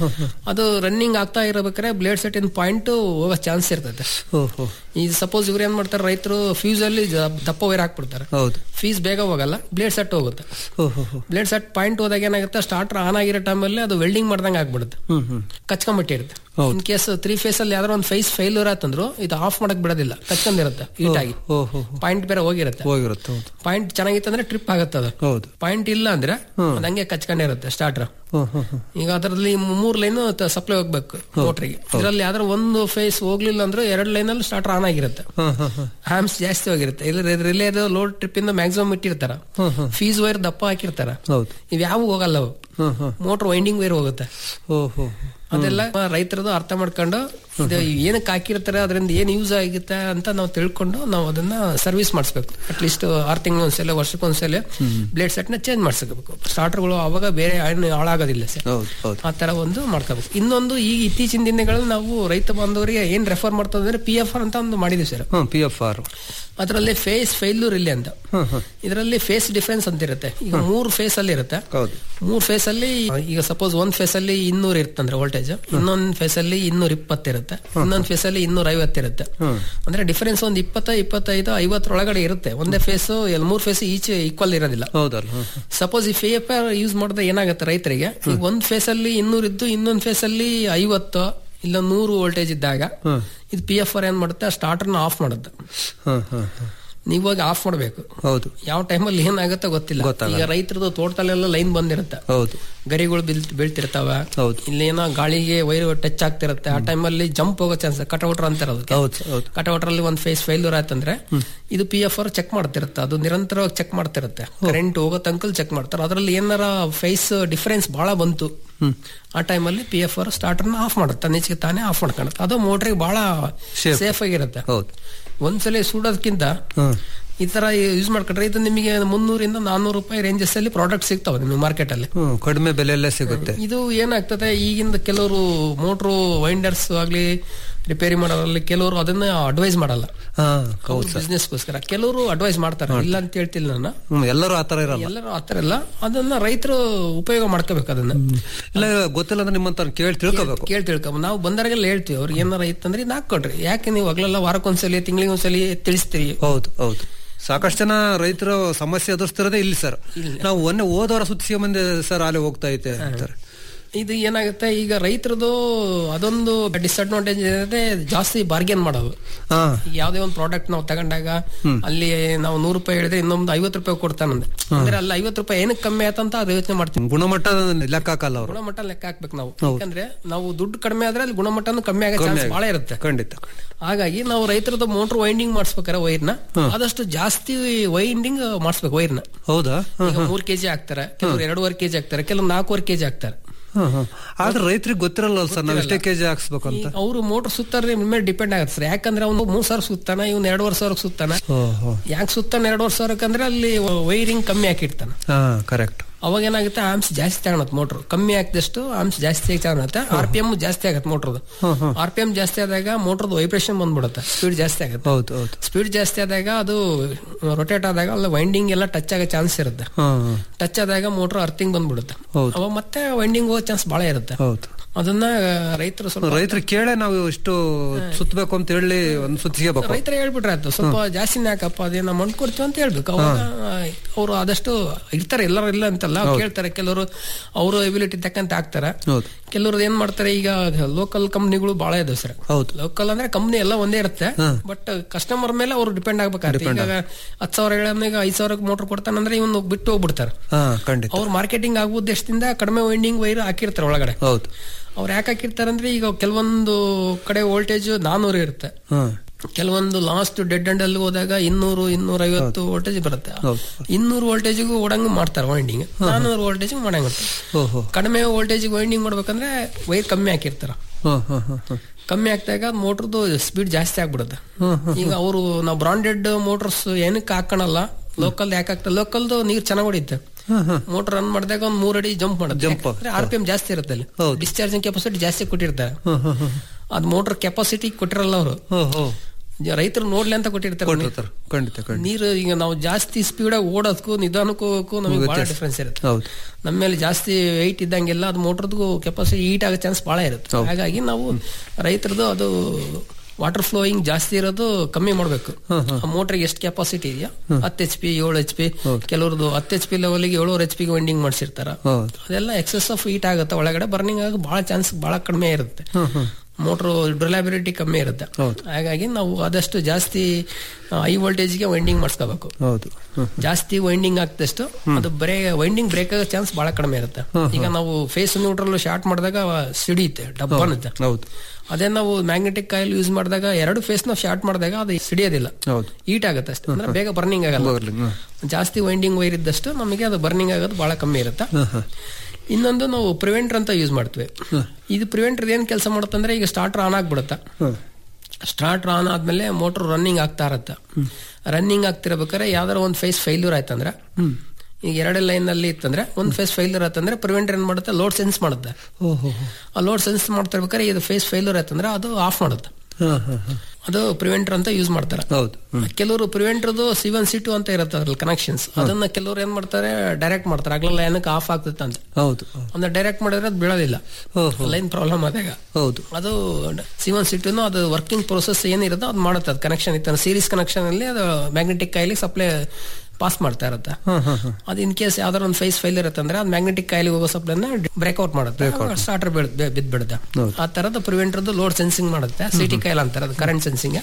ಅದು ರನ್ನಿಂಗ್ ಆಗ್ತಾ ಇರಬೇಕಾದ್ರೆ ಬ್ಲೇಡ್ ಸೆಟ್ ಇನ್ ಪಾಯಿಂಟ್ ಹೋಗೋ ಚಾನ್ಸ್ ಇರ್ತೈತೆ ಓಹೋ ಈ ಸಪೋಸ್ ಇವ್ರು ಏನ್ ಮಾಡ್ತಾರೆ ರೈತರು ಫ್ಯೂಸ್ ಅಲ್ಲಿ ಜ- ದಪ್ಪ ವೈರ್ ಹಾಕ್ಬಿಡ್ತಾರೆ ಹೌದು ಫೀಸ್ ಬೇಗ ಹೋಗಲ್ಲ ಬ್ಲೇಡ್ ಸೆಟ್ ಹೋಗುತ್ತೆ ಓಹೋ ಬ್ಲೇಡ್ ಸೆಟ್ ಪಾಯಿಂಟ್ ಹೋದಾಗ ಏನಾಗುತ್ತೆ ಸ್ಟಾರ್ಟರ್ ಆನ್ ಆಗಿರೋ ಟೈಮಲ್ಲಿ ಅದು ವೆಲ್ಡಿಂಗ್ ಮಾಡ್ದಂಗೆ ಆಗ್ಬಿಡುತ್ತೆ ಹ್ಮ್ ಹ್ಮ್ ಕಚ್ಕೊಂಡ್ಬಿಟ್ಟಿರುತ್ತೆ ಇನ್ ಕೇಸ್ ತ್ರೀ ಫೇಸ್ ಅಲ್ಲಿ ಯಾವ್ದಾರ ಒಂದು ಫೇಸ್ ಫೇಲ್ಯೂರ್ ಆತಂದ್ರು ಇದು ಆಫ್ ಮಾಡಕ್ ಬಿಡೋದಿಲ್ಲ ಕಚ್ಕೊಂಡಿರುತ್ತೆ ಹೀಟ್ ಆಗಿ ಓಹೋ ಪಾಯಿಂಟ್ ಬೇರೆ ಹೋಗಿರುತ್ತೆ ಹೋಗಿರುತ್ತೆ ಹೌದು ಪಾಯಿಂಟ್ ಚೆನ್ನಾಗಿತ್ತಂದ್ರೆ ಟ್ರಿಪ್ ಆಗುತ್ತೆ ಅದು ಹೌದು ಪಾಯಿಂಟ್ ಇಲ್ಲ ಅಂದ್ರೆ ಅದು ಹಂಗೆ ಕಚ್ಕೊಂಡಿರುತ್ತೆ ಸ್ಟಾರ್ಟರ್ ಹ್ಮ್ ಹ್ಮ್ ಹ್ಮ್ ಈಗ ಅದರಲ್ಲಿ ಮೂರ್ ಲೈನ್ ಸಪ್ಲೈ ಹೋಗ್ಬೇಕು ಮೋಟ್ರಿಗೆ ಇದರಲ್ಲಿ ಯಾವ್ದಾರ ಒಂದು ಫೇಸ್ ಹೋಗ್ಲಿಲ್ಲ ಅಂದ್ರೆ ಎರಡ್ ಲೈನ್ ಅಲ್ಲಿ ಸ್ಟಾರ್ಟರ್ ಆನ್ ಆಗಿರುತ್ತೆ ಹ್ಮ್ ಹ್ಮ್ ಹ್ಮ್ ಹ್ಯಾಮ್ಸ್ ಜಾಸ್ತಿ ಹೋಗಿರುತ್ತೆ ಇಲ್ಲ ರಿಲೇ ಲೋಡ್ ಟ್ರಿಪ್ ಇಂದ ಮ್ಯಾಕ್ಸಿಮಮ್ ಇಟ್ಟಿರ್ತಾರ ಫೀಸ್ ವೈರ್ ದಪ್ಪ ಹಾಕಿರ್ತಾರ ಹೌದು ಇವ್ಯಾವ ಹೋಗಲ್ಲ ಅವು hmm hmm motor winding wire ಹೋಗುತ್ತೆ ಓಹೋ ಅದೆಲ್ಲ ರೈತರದು ಅರ್ಥ ಮಾಡ್ಕೊಂಡು ಇದು ಏನಕ್ಕೆ ಹಾಕಿರ್ತಾರೆ ಅದರಿಂದ ಏನ್ ಯೂಸ್ ಆಗುತ್ತೆ ಅಂತ ನಾವು ತಿಳ್ಕೊಂಡು ನಾವು ಅದನ್ನ ಸರ್ವಿಸ್ ಮಾಡಿಸ್ಬೇಕು ಅಟ್ಲೀಸ್ಟ್ ಆರು ತಿಂಗಳ ಒಂದ್ಸಲ ವರ್ಷಕ್ಕೊಂದ್ಸಲ ಬ್ಲೇಡ್ ಸೆಟ್ ನ ಚೇಂಜ್ ಮಾಡಿಸ್ಕೋಬೇಕು ಸ್ಟಾರ್ಟರ್ಗಳು ಅವಾಗ ಬೇರೆ ಏನು ಹಾಳಾಗೋದಿಲ್ಲ ಸರ್ ಹೌದು ಹೌದು ಆ ತರ ಒಂದು ಮಾಡ್ಕೋಬೇಕು ಇನ್ನೊಂದು ಈಗ ಇತ್ತೀಚಿನ ದಿನಗಳಲ್ಲಿ ನಾವು ರೈತ ಬಾಂಧವರಿಗೆ ಏನ್ ರೆಫರ್ ಮಾಡ್ತಾ ಅಂದ್ರೆ ಪಿ ಎಫ್ ಆರ್ ಅಂತ ಒಂದು ಮಾಡಿದೀವಿ sir hmm P F R ಅದರಲ್ಲಿ ಫೇಸ್ ಫೇಲ್ಯೂರ್ ಇಲ್ಲಿ ಅಂತ ಹ್ಮ್ ಹ್ಮ್ ಇದರಲ್ಲಿ ಫೇಸ್ ಡಿಫರೆನ್ಸ್ ಅಂತ ಇರುತ್ತೆ ಈಗ ಮೂರು ಫೇಸ್ ಅಲ್ಲಿ ಇರುತ್ತೆ ಹೌದು ಮೂರ್ ಫೇಸ್ ಅಲ್ಲಿ ಈಗ ಸಪೋಸ್ ಒಂದ್ ಫೇಸ್ ಅಲ್ಲಿ ಇನ್ನೂರ್ ಇರ್ತಂದ್ರೆ ವೋಲ್ಟೇಜ್ ಇನ್ನೊಂದ್ ಫೇಸ್ ಅಲ್ಲಿ ಇನ್ನೂರ ಇರುತ್ತೆ ಇನ್ನೊಂದ್ ಫೇಸ್ ಅಲ್ಲಿ ಇನ್ನೂರ ಇರುತ್ತೆ ಅಂದ್ರೆ ಡಿಫರೆನ್ಸ್ ಒಂದ್ ಇಪ್ಪತ್ತ ಇಪ್ಪತ್ತೈದು ಐವತ್ತರೊಳಗಡೆ ಇರುತ್ತೆ ಒಂದೇ ಫೇಸ್ ಮೂರ್ ಫೇಸ್ ಈಚ್ ಈಕ್ವಲ್ ಇರೋದಿಲ್ಲ ಹೌದಲ್ಲ ಹ್ಮ್ ಹ್ಮ್. ಸಪೋಸ್ ಈ ಫೇ ಯೂಸ್ ಮಾಡಿದ್ರೆ ಏನಾಗುತ್ತೆ ರೈತರಿಗೆ ಈಗ ಒಂದ್ ಫೇಸ್ ಅಲ್ಲಿ ಇನ್ನೂರ್ ಇದ್ದು ಇನ್ನೊಂದ್ ಫೇಸ್ ಅಲ್ಲಿ ಐವತ್ತು ಇಲ್ಲ ನೂರು ವೋಲ್ಟೇಜ್ ಇದ್ದಾಗ ಇದು ಪಿ ಎಫ್ ಆರ್ ಏನ್ ಮಾಡುತ್ತೆ ಸ್ಟಾರ್ಟರ್ನ ಆಫ್ ಮಾಡುತ್ತೆ ಹ್ಮ್ ಹ್ಮ್ ಹ್ಮ್. ನೀವು ಹೋಗಿ ಆಫ್ ಮಾಡಬೇಕು ಹೌದು ಯಾವ ಟೈಮಲ್ಲಿ ಏನಾಗುತ್ತೆ ಗೊತ್ತಿಲ್ಲ ಗೊತ್ತಾಗಲ್ಲ. ಈಗ ರೈತರದ್ದು ತೋಟದಲ್ಲೆಲ್ಲ ಲೈನ್ ಬಂದಿರುತ್ತೆ ಹೌದು ಗರಿಗಳು ಬೀಳ್ ಬೀಳ್ತಿರ್ತಾವ ಹೌದು. ಇಲ್ಲೇನೋ ಗಾಳಿಗೆ ವೈರ್ ಟಚ್ ಆಗ್ತಿರುತ್ತೆ ಆ ಟೈಮಲ್ಲಿ ಜಂಪ್ ಹೋಗೋ ಚಾನ್ಸ್ ಕಟೌಟರ್ ಅಂತಿರೋದು ಹೌದು ಹೌದು ಕಟೌಟರ್ ಅಲ್ಲಿ ಒಂದ್ ಫೇಸ್ ಫೇಲ್ಯೂರ್ ಆಯ್ತಂದ್ರೆ ಇದು ಪಿ ಎಫ್ ಆರ್ ಚೆಕ್ ಮಾಡ್ತಿರುತ್ತೆ ಅದು ನಿರಂತರವಾಗಿ ಚೆಕ್ ಮಾಡ್ತಿರುತ್ತೆ ಕರೆಂಟ್ ಹೋಗೋ ತನಕ ಚೆಕ್ ಮಾಡ್ತಾರೆ ಅದರಲ್ಲಿ ಏನಾರ ಫೇಸ್ ಡಿಫರೆನ್ಸ್ ಬಹಳ ಬಂತು ಆ ಟೈಮಲ್ಲಿ ಪಿ ಎಫ್ ಆರ್ ಸ್ಟಾರ್ಟರ್ನ ಆಫ್ ಮಾಡುತ್ತೆ ತನ್ನಿಚ್ಗೆ ತಾನೇ ಆಫ್ ಮಾಡ್ಕೊಳುತ್ತೆ ಅದು ಮೋಟ್ರಿಗೆ ಬಹಳ Safe. ಸೇಫ್ ಆಗಿರುತ್ತೆ ಹೌದು ಒಂದ್ಸಲ ಸುಡೋದಕ್ಕಿಂತ ಹ್ಮ್ ಈ ತರ ಯೂಸ್ ಮಾಡ್ಕೊಂಡ್ರೆ ಇದು ನಿಮಗೆ ಮುನ್ನೂರಿಂದ ನಾನ್ನೂರು ರೂಪಾಯಿ ರೇಂಜಸ್ ಅಲ್ಲಿ ಪ್ರಾಡಕ್ಟ್ ಸಿಗ್ತಾವೆ ನಿಮಗೆ ಮಾರ್ಕೆಟ್ ಅಲ್ಲಿ ಹ್ಮ್ ಕಡಿಮೆ ಬೆಲೆಯಲ್ಲೇ ಸಿಗುತ್ತೆ ಇದು ಏನಾಗ್ತದೆ ಈಗಿಂದ ಕೆಲವರು ಮೋಟ್ರು ವೈಂಡರ್ಸ್ ಆಗ್ಲಿ ರಿಪೇರಿ ಮಾಡೋರಲ್ಲಿ ಕೆಲವರು ಅದನ್ನ ಅಡ್ವೈಸ್ ಮಾಡಲ್ಲ ಹಾ ಹೌದು ಸರ್ ಬಿಸ್ನೆಸ್ಗೋಸ್ಕರ ಕೆಲವರು ಅಡ್ವೈಸ್ ಮಾಡ್ತಾರೆ ಇಲ್ಲ ಅಂತ ಹೇಳ್ತಿಲ್ಲ ನಾನು ಹ್ಮ್ ಎಲ್ಲರೂ ಆತರ ಇರಲ್ಲ ಎಲ್ಲರೂ ಆತರ ಇಲ್ಲ ಅದನ್ನ ರೈತರು ಉಪಯೋಗ ಮಾಡ್ಕೋಬೇಕು ಅದನ್ನ ಇಲ್ಲ ಗೊತ್ತಿಲ್ಲ ಅಂದ್ರೆ ನಿಮ್ಮಂತ ಕೇಳಿ ತಿಳ್ಕೋಬೇಕು ಕೇಳಿ ತಿಳ್ಕೊ ನಾವು ಬಂದವರಿಗೆಲ್ಲ ಹೇಳ್ತೀವಿ ಅವ್ರಿಗೆ ಏನಾರ ಇತ್ತಂದ್ರೆ ಇದ್ ಹಾಕೊಡ್ರಿ ಯಾಕೆ ನೀವು ಹಗಲೆಲ್ಲ ವಾರಕ್ಕೊಂದ್ಸಲಿ ತಿಂಗಳಿಗೆ ಒಂದ್ಸಲಿ ತಿಳಿಸ್ತೀರಿ ಹೌದು ಹೌದು ಸಾಕಷ್ಟು ಜನ ರೈತರು ಸಮಸ್ಯೆ ಎದುರಿಸ್ತಿರೋದೇ ಇಲ್ಲಿ ಸರ್ ನಾವು ಒನ್ನೆ ಹೋದವರ ಸುತ್ತಿಗೆ ಮಂದಿ ಸರ್ ಅಲ್ಲಿ ಹೋಗ್ತಾ ಐತೆ ಅಂತಾರೆ ಇದು ಏನಾಗುತ್ತೆ ಈಗ ರೈತರದು ಅದೊಂದು ಡಿಸ್ಅಡ್ವಾಂಟೇಜ್ ಇದೆ ಜಾಸ್ತಿ ಬಾರ್ಗೇನ್ ಮಾಡೋದು ಹಾ ಈಗ ಯಾವ್ದೇ ಒಂದು ಪ್ರಾಡಕ್ಟ್ ನಾವು ತಗೊಂಡಾಗ ಅಲ್ಲಿ ನಾವು ನೂರು ರೂಪಾಯಿ ಹೇಳಿದ್ರೆ ಇನ್ನೊಂದು ಐವತ್ತು ರೂಪಾಯಿ ಕೊಡ್ತಾನಂದ್ರೆ ಅಂದ್ರೆ ಅಲ್ಲಿ ಐವತ್ತು ರೂಪಾಯಿ ಏನಕ್ಕೆ ಕಮ್ಮಿ ಆತಂತ ಅದು ಯೋಚನೆ ಮಾಡ್ತೀವಿ ಗುಣಮಟ್ಟ ಲೆಕ್ಕ ಹಾಕಲ್ಲ ಅವರು ಗುಣಮಟ್ಟ ಲೆಕ್ಕ ಹಾಕ್ಬೇಕು ನಾವು ಯಾಕಂದ್ರೆ ನಾವು ದುಡ್ಡು ಕಡಿಮೆ ಆದ್ರೆ ಅಲ್ಲಿ ಗುಣಮಟ್ಟನು ಕಮ್ಮಿ ಆಗೋ ಚಾನ್ಸ್ ಬಹಳ ಇರುತ್ತೆ ಖಂಡಿತ ಖಂಡಿತ ಹಾಗಾಗಿ ನಾವು ರೈತರದ ಮೋಟರ್ ವೈಂಡಿಂಗ್ ಮಾಡಿಸ್ಬೇಕಾರೆ ವೈರ್ನ ಆದಷ್ಟು ಜಾಸ್ತಿ ವೈಂಡಿಂಗ್ ಮಾಡಿಸ್ಬೇಕು ವೈರ್ನ ಹೌದಾ ಈಗ ಮೂರ್ ಕೆಜಿ ಹಾಕ್ತಾರೆ ಕೆಲವರು ಎರಡೂವರೆ ಕೆಜಿ ಹಾಕ್ತಾರೆ ಕೆಲವರು ನಾಲ್ಕೂವರೆ ಕೆಜಿ ಹಾಕ್ತಾರೆ ಹಾ ಹಾ ಆದ್ರೆ ರೈತರಿಗೆ ಗೊತ್ತಿರಲ್ಲ ಸರ್ ನಾವ್ ಇಷ್ಟೇ ಕೆಜಿ ಹಾಕ್ಸ್ಬೇಕು ಅಂತ ಅವರು ಮೋಟರ್ ಸುತ್ತಾರೆ ಮೇಲೆ ಡಿಪೆಂಡ್ ಆಗುತ್ತೆ ಸರ್ ಯಾಕಂದ್ರೆ ಅವ್ನು ಮೂರ್ ಸಾವಿರ ಸುತ್ತಾನ ಇವ್ನು ಎರಡುವರೆ ಸಾವಿರ ಸುತ್ತಾನ ಓಹೋ ಯಾಕೆ ಸುತ್ತಾನ ಎರಡುವರೆ ಸಾವಿರಕ್ಕೆ ಅಂದ್ರೆ ಅಲ್ಲಿ ವೈರಿಂಗ್ ಕಮ್ಮಿ ಹಾಕಿರ್ತಾನೆ ಹಾ ಕರೆಕ್ಟ್ ಅವಾಗ ಏನಾಗುತ್ತೆ ಆಮ್ಸ್ ಜಾಸ್ತಿ ತಗೊಳತ್ ಮೋಟರ್ ಕಮ್ಮಿ ಹಾಕಿದಷ್ಟು ಆಮ್ಸ್ ಜಾಸ್ತಿ ತಗೊಳತ್ತೆ ಆರ್ ಪಿ ಎಂ ಜಾಸ್ತಿ ಆಗತ್ತೆ ಮೋಟರ್ದು ಆರ್ ಪಿ ಎಂ ಜಾಸ್ತಿ ಆದಾಗ ಮೋಟರ್ದು ವೈಬ್ರೇಷನ್ ಬಂದ್ಬಿಡುತ್ತೆ ಸ್ಪೀಡ್ ಜಾಸ್ತಿ ಆಗುತ್ತೆ ಹೌದು ಹೌದು ಸ್ಪೀಡ್ ಜಾಸ್ತಿ ಆದಾಗ ಅದು ರೊಟೇಟ್ ಆದಾಗ ಅಲ್ಲಿ ವೈಂಡಿಂಗ್ ಎಲ್ಲ ಟಚ್ ಆಗೋ ಚಾನ್ಸ್ ಇರುತ್ತೆ ಹಾ ಟಚ್ ಆದಾಗ ಮೋಟರ್ ಅರ್ಥಿಂಗ್ ಬಂದ್ಬಿಡುತ್ತೆ ಹೌದು. ಅವಾಗ ಮತ್ತೆ ವೈಂಡಿಂಗ್ ಹೋಗೋ ಚಾನ್ಸ್ ಬಹಳ ಇರುತ್ತೆ ಹೌದು ಅದನ್ನ ರೈತರು ಸ್ವಲ್ಪ ರೈತರು ಕೇಳೇ ನಾವು ಇಷ್ಟು ಸುತ್ತಬೇಕು ಅಂತ ಹೇಳಿ ಒಂದು ಸುತ್ತಿಗೆ ಬೇಕು ರೈತರ ಹೇಳ್ಬಿಟ್ರೆ ಆಯ್ತು ಸ್ವಲ್ಪ ಜಾಸ್ತಿನೇ ಯಾಕಪ್ಪ ಅದೇನ ಮಣ್ಣು ಕೊಡ್ತೀವಿ ಅಂತ ಹೇಳ್ಬೇಕು ಅವಾಗ ಅವರು ಆದಷ್ಟು ಇರ್ತಾರೆ ಎಲ್ಲರೂ ಇಲ್ಲ ಅಂತಲ್ಲ ಕೇಳ್ತಾರೆ ಕೆಲವರು ಅವರು ಎಬಿಲಿಟಿ ತಕ್ಕಂತ ಹಾಕ್ತಾರೆ ಹೌದು ಕೆಲವರು ಏನ್ ಮಾಡ್ತಾರೆ ಈಗ ಲೋಕಲ್ ಕಂಪ್ನಿಗಳು ಬಹಳ ಇದಾವೆ ಸರ್ ಹೌದು ಲೋಕಲ್ ಅಂದ್ರೆ ಕಂಪ್ನಿ ಎಲ್ಲ ಒಂದೇ ಇರುತ್ತೆ ಬಟ್ ಕಸ್ಟಮರ್ ಮೇಲೆ ಅವರು ಡಿಪೆಂಡ್ ಆಗ್ಬೇಕಾಗುತ್ತೆ ಈಗ ಹತ್ತು ಸಾವಿರ ಹೇಳೋದು ಈಗ ಐದು ಸಾವಿರಕ್ಕೆ ಮೋಟರ್ ಕೊಡ್ತಾನಂದ್ರೆ ಇವನು ಬಿಟ್ಟು ಹೋಗ್ಬಿಡ್ತಾರೆ ಹಾ ಖಂಡಿತ ಅವ್ರು ಮಾರ್ಕೆಟಿಂಗ್ ಆಗೋ ಉದ್ದೇಶದಿಂದ ಕಡಿಮೆ ವೈಂಡಿಂಗ್ ವೈರ್ ಹಾಕಿರ್ತಾರೆ ಒಳಗಡೆ ಹೌದು ಅವ್ರು ಯಾಕೆ ಹಾಕಿರ್ತಾರೆ ಅಂದ್ರೆ ಈಗ ಕೆಲವೊಂದು ಕಡೆ ವೋಲ್ಟೇಜ್ ನಾನೂರು ಇರುತ್ತೆ ಹಾ ಕೆಲವೊಂದು ಲಾಸ್ಟ್ ಡೆಡ್ ಅಂಡ್ ಅಲ್ಲಿ ಹೋದಾಗ ಇನ್ನೂರು ಇನ್ನೂರ ಐವತ್ತು ವೋಲ್ಟೇಜ್ ಬರುತ್ತೆ ಇನ್ನೂರು ವೋಲ್ಟೇಜ್ಗೂ ಓಡಂಗ್ ಮಾಡ್ತಾರೆ ವೈಂಡಿಂಗ್ ನಾನ್ನೂರು ವೋಲ್ಟೇಜ್ ಮಾಡಂಗ್ ಓಹೋ ಕಡಿಮೆ ವೋಲ್ಟೇಜ್ ವೈಂಡಿಂಗ್ ಮಾಡ್ಬೇಕಂದ್ರೆ ವೈರ್ ಕಮ್ಮಿ ಹಾಕಿರ್ತಾರ ಹಾ ಹಾ ಹಾ ಹಾ ಕಮ್ಮಿ ಆಗ್ತಾಗ ಮೋಟರ್ದು ಸ್ಪೀಡ್ ಜಾಸ್ತಿ ಆಗ್ಬಿಡುತ್ತೆ ಈಗ ಅವರು ನಾವು ಬ್ರಾಂಡೆಡ್ ಮೋಟರ್ಸ್ ಏನಕ್ಕೆ ಹಾಕಣಲ್ಲ ಲೋಕಲ್ ಯಾಕೆ ಹಾಕ್ತಾರೆ ಲೋಕಲ್ದು ನೀರ್ ಚೆನ್ನಾಗ್ ಹೊಡಿತೆ ಮೋಟರ್ ರನ್ ಮಾಡಿದಾಗ ಒಂದ್ ಮೂರ್ ಅಡಿ ಜಂಪ್ ಮಾಡುತ್ತೆ ಆರ್ ಪಿ ಎಂ ಜಾಸ್ತಿ ಇರುತ್ತೆ ಅಲ್ಲಿ ಡಿಸ್ಚಾರ್ಜಿಂಗ್ ಕೆಪಾಸಿಟಿ ಜಾಸ್ತಿ ಕೊಟ್ಟಿರ್ತಾರೆ ಅದ್ ಮೋಟರ್ ಕೆಪಾಸಿಟಿ ಕೊಟ್ಟಿರಲ್ಲ ಅವರು ಹೋ ಹೋ ರೈತರು ನೋಡ್ಲಿ ಅಂತ ಕೊಟ್ಟಿರ್ತಾರೆ ಕೊಟ್ಟಿರ್ತಾರೆ ಖಂಡಿತ ಖಂಡಿತ ನೀರು ಈಗ ನಾವು ಜಾಸ್ತಿ ಸ್ಪೀಡ್ ಆಗಿ ಓಡೋದಕ್ಕೂ ನಿಧಾನಕ್ಕೂ ಹೋಗೋಕ್ಕೂ ನಮಗೆ ಬಹಳ ಡಿಫ್ರೆನ್ಸ್ ಇರುತ್ತೆ ಹೌದು ನಮ್ಮ ಮೇಲೆ ಜಾಸ್ತಿ ವೆಯ್ಟ್ ಇದ್ದಂಗೆಲ್ಲ ಅದು ಮೋಟರ್ದು ಕೆಪಾಸಿಟಿ ಹೀಟ್ ಆಗೋ ಚಾನ್ಸ್ ಬಹಳ ಇರುತ್ತೆ ಹಾಗಾಗಿ ನಾವು ರೈತರದು ಅದು ವಾಟರ್ ಫ್ಲೋಯಿಂಗ್ ಜಾಸ್ತಿ ಇರೋದು ಕಮ್ಮಿ ಮಾಡಬೇಕು ಆ ಮೋಟರ್ಗೆ ಎಷ್ಟು ಕೆಪಾಸಿಟಿ ಇದೆಯಾ ಹತ್ತು ಎಚ್ ಪಿ ಏಳು ಎಚ್ ಪಿ ಕೆಲವ್ರದ್ದು ಹತ್ತು ಎಚ್ ಪಿ ಲೆವೆಲ್ಗೆ ಏಳುವರೆ ಎಚ್ ಪಿಗೆ ವೆಂಡಿಂಗ್ ಮಾಡಿಸಿರ್ತಾರ ಹೌದು ಅದೆಲ್ಲ ಎಕ್ಸೆಸ್ ಆಫ್ ಹೀಟ್ ಆಗುತ್ತೆ ಒಳಗಡೆ ಬರ್ನಿಂಗ್ ಆಗ ಬಹಳ ಚಾನ್ಸ್ ಬಹಳ ಕಡಿಮೆ ಇರುತ್ತೆ ಮೋಟರ್ ಡ್ರಿಲಬಿಲಿಟಿ ಕಮ್ಮಿ ಇರುತ್ತೆ ಹಾಗಾಗಿ ನಾವು ಆದಷ್ಟು ಜಾಸ್ತಿ ಹೈ ವೋಲ್ಟೇಜ್ಗೆ ವೈಂಡಿಂಗ್ ಮಾಡಿಸ್ಕೋಬೇಕು ಹೌದು ಹ್ಮ್. ಜಾಸ್ತಿ ವೈಂಡಿಂಗ್ ಆಗ್ತಷ್ಟು ಅದು ಬ್ರೇ ವೈಂಡಿಂಗ್ ಬ್ರೇಕ್ ಆಗೋ ಚಾನ್ಸ್ ಬಹಳ ಕಡಿಮೆ ಇರುತ್ತೆ ಈಗ ನಾವು ಫೇಸ್ ನ್ಯೂಟ್ರಲ್ ಶಾರ್ಟ್ ಮಾಡಿದಾಗ ಸಿಡಿಯುತ್ತೆ ಡಬ್ಬ ಅನ್ನುತ್ತೆ ಹೌದು ಅದೇ ನಾವು ಮ್ಯಾಗ್ನೆಟಿಕ್ ಕಾಯಿಲ್ ಯೂಸ್ ಮಾಡಿದಾಗ ಎರಡು ಫೇಸ್ ನಾವು ಶಾರ್ಟ್ ಮಾಡಿದಾಗ ಅದು ಸಿಡಿಯೋದಿಲ್ಲ ಹೌದು ಹೀಟ್ ಆಗುತ್ತೆ ಅಷ್ಟೇ ಅಂದ್ರೆ ಬೇಗ ಬರ್ನಿಂಗ್ ಆಗಲ್ಲ ಬರ್ಲಿ, ಹ್ಮ್. ಜಾಸ್ತಿ ವೈಂಡಿಂಗ್ ವೈರ್ ಇದ್ದಷ್ಟು ನಮಗೆ ಅದು ಬರ್ನಿಂಗ್ ಆಗೋದು ಬಹಳ ಕಮ್ಮಿ ಇರುತ್ತೆ ಇನ್ನೊಂದು ನಾವು ಪ್ರಿವೆಂಟರ್ ಅಂತ ಯೂಸ್ ಮಾಡ್ತೀವಿ ಇದು ಪ್ರಿವೆಂಟರ್ ಏನ್ ಕೆಲಸ ಮಾಡುತ್ತಂದ್ರೆ ಈಗ ಸ್ಟಾರ್ಟರ್ ಆನ್ ಆಗ್ಬಿಡುತ್ತೆ ಸ್ಟಾರ್ಟರ್ ಆನ್ ಆದ್ಮೇಲೆ ಮೋಟರ್ ರನ್ನಿಂಗ್ ಆಗ್ತಾ ಇರತ್ತೆ ರನ್ನಿಂಗ್ ಆಗ್ತಿರ್ಬೇಕಾದ್ರೆ ಯಾವ್ದಾರ ಒಂದು ಫೇಸ್ ಫೈಲ್ಯೂರ್ ಆಯ್ತಂದ್ರೆ ಈಗ ಎರಡೇ ಲೈನ್ ಅಲ್ಲಿ ಇತ್ತಂದ್ರೆ ಒಂದ್ ಫೇಸ್ ಫೈಲ್ಯೂರ್ ಆಯ್ತಂದ್ರೆ ಪ್ರಿವೆಂಟರ್ ಏನ್ ಮಾಡುತ್ತೆ ಲೋಡ್ ಸೆನ್ಸ್ ಮಾಡುತ್ತೆ ಓಹೋ ಆ ಲೋಡ್ ಸೆನ್ಸ್ ಮಾಡ್ತಿರ್ಬೇಕಾದ್ರೆ ಇದು ಫೇಸ್ ಫೈಲ್ಯೂರ್ ಆಯ್ತಂದ್ರೆ ಅದು ಆಫ್ ಮಾಡುತ್ತೆ ಹಾ ಹಾ ಹಾ ಅದು ಪ್ರಿವೆಂಟರ್ ಅಂತ ಯೂಸ್ ಮಾಡ್ತಾರೆ ಹೌದು ಕೆಲವರು ಪ್ರಿವೆಂಟರ್ದು ಸಿ ಒನ್ ಸಿ ಟು ಅಂತ ಇರುತ್ತೆ ಅದ್ರಲ್ಲಿ ಕನೆಕ್ಷನ್ಸ್ ಅದನ್ನ ಕೆಲವರು ಏನ್ ಮಾಡ್ತಾರೆ ಡೈರೆಕ್ಟ್ ಮಾಡ್ತಾರೆ ಆಗ್ಲೆಲ್ಲ ಏನಕ್ಕೆ ಆಫ್ ಆಗ್ತದೆ ಅಂತ ಹೌದು ಅಂದ್ರೆ ಡೈರೆಕ್ಟ್ ಮಾಡಿದ್ರೆ ಅದು ಬೀಳೋದಿಲ್ಲ ಓಹೋ ಲೈನ್ ಪ್ರಾಬ್ಲಮ್ ಆದಾಗ ಹೌದು ಅದು ಸಿ ಒನ್ ಸಿ ಟುನು ಅದು ವರ್ಕಿಂಗ್ ಪ್ರೊಸೆಸ್ ಏನಿರುತ್ತೋ ಅದು ಮಾಡುತ್ತೆ ಅದು ಕನೆಕ್ಷನ್ ಇತ್ತು ಸೀರೀಸ್ ಕನೆಕ್ಷನ್ ಅಲ್ಲಿ ಅದು ಮ್ಯಾಗ್ನೆಟಿಕ್ ಕಾಯಿಲಿ ಸಪ್ಲೈ ಪಾಸ್ ಮಾಡ್ತಾ ಇರುತ್ತೆ ಅದು ಇನ್ ಕೇಸ್ ಯಾವ್ದಾರ ಒಂದು ಫೈಸ್ ಫೈಲ್ ಇರುತ್ತೆ ಅಂದ್ರೆ ಅದು ಮ್ಯಾಗ್ನೆಟಿಕ್ ಕಾಯಿಲಿ ಹೋಗೋ ಸಪ್ಲೈನ ಬ್ರೇಕ್ಔಟ್ ಮಾಡುತ್ತೆ ಸ್ಟಾರ್ಟರ್ ಬಿದ್ದು ಬಿಡುತ್ತೆ ಆ ತರದ ಪ್ರಿವೆಂಟರ್ದು ಲೋಡ್ ಸೆನ್ಸಿಂಗ್ ಮಾಡುತ್ತೆ ಸಿಟಿ ಕಾಯಿಲ್ ಅಂತಾರೆ ಅದು ಕರೆಂಟ್ ಸೆನ್ಸಿಂಗ್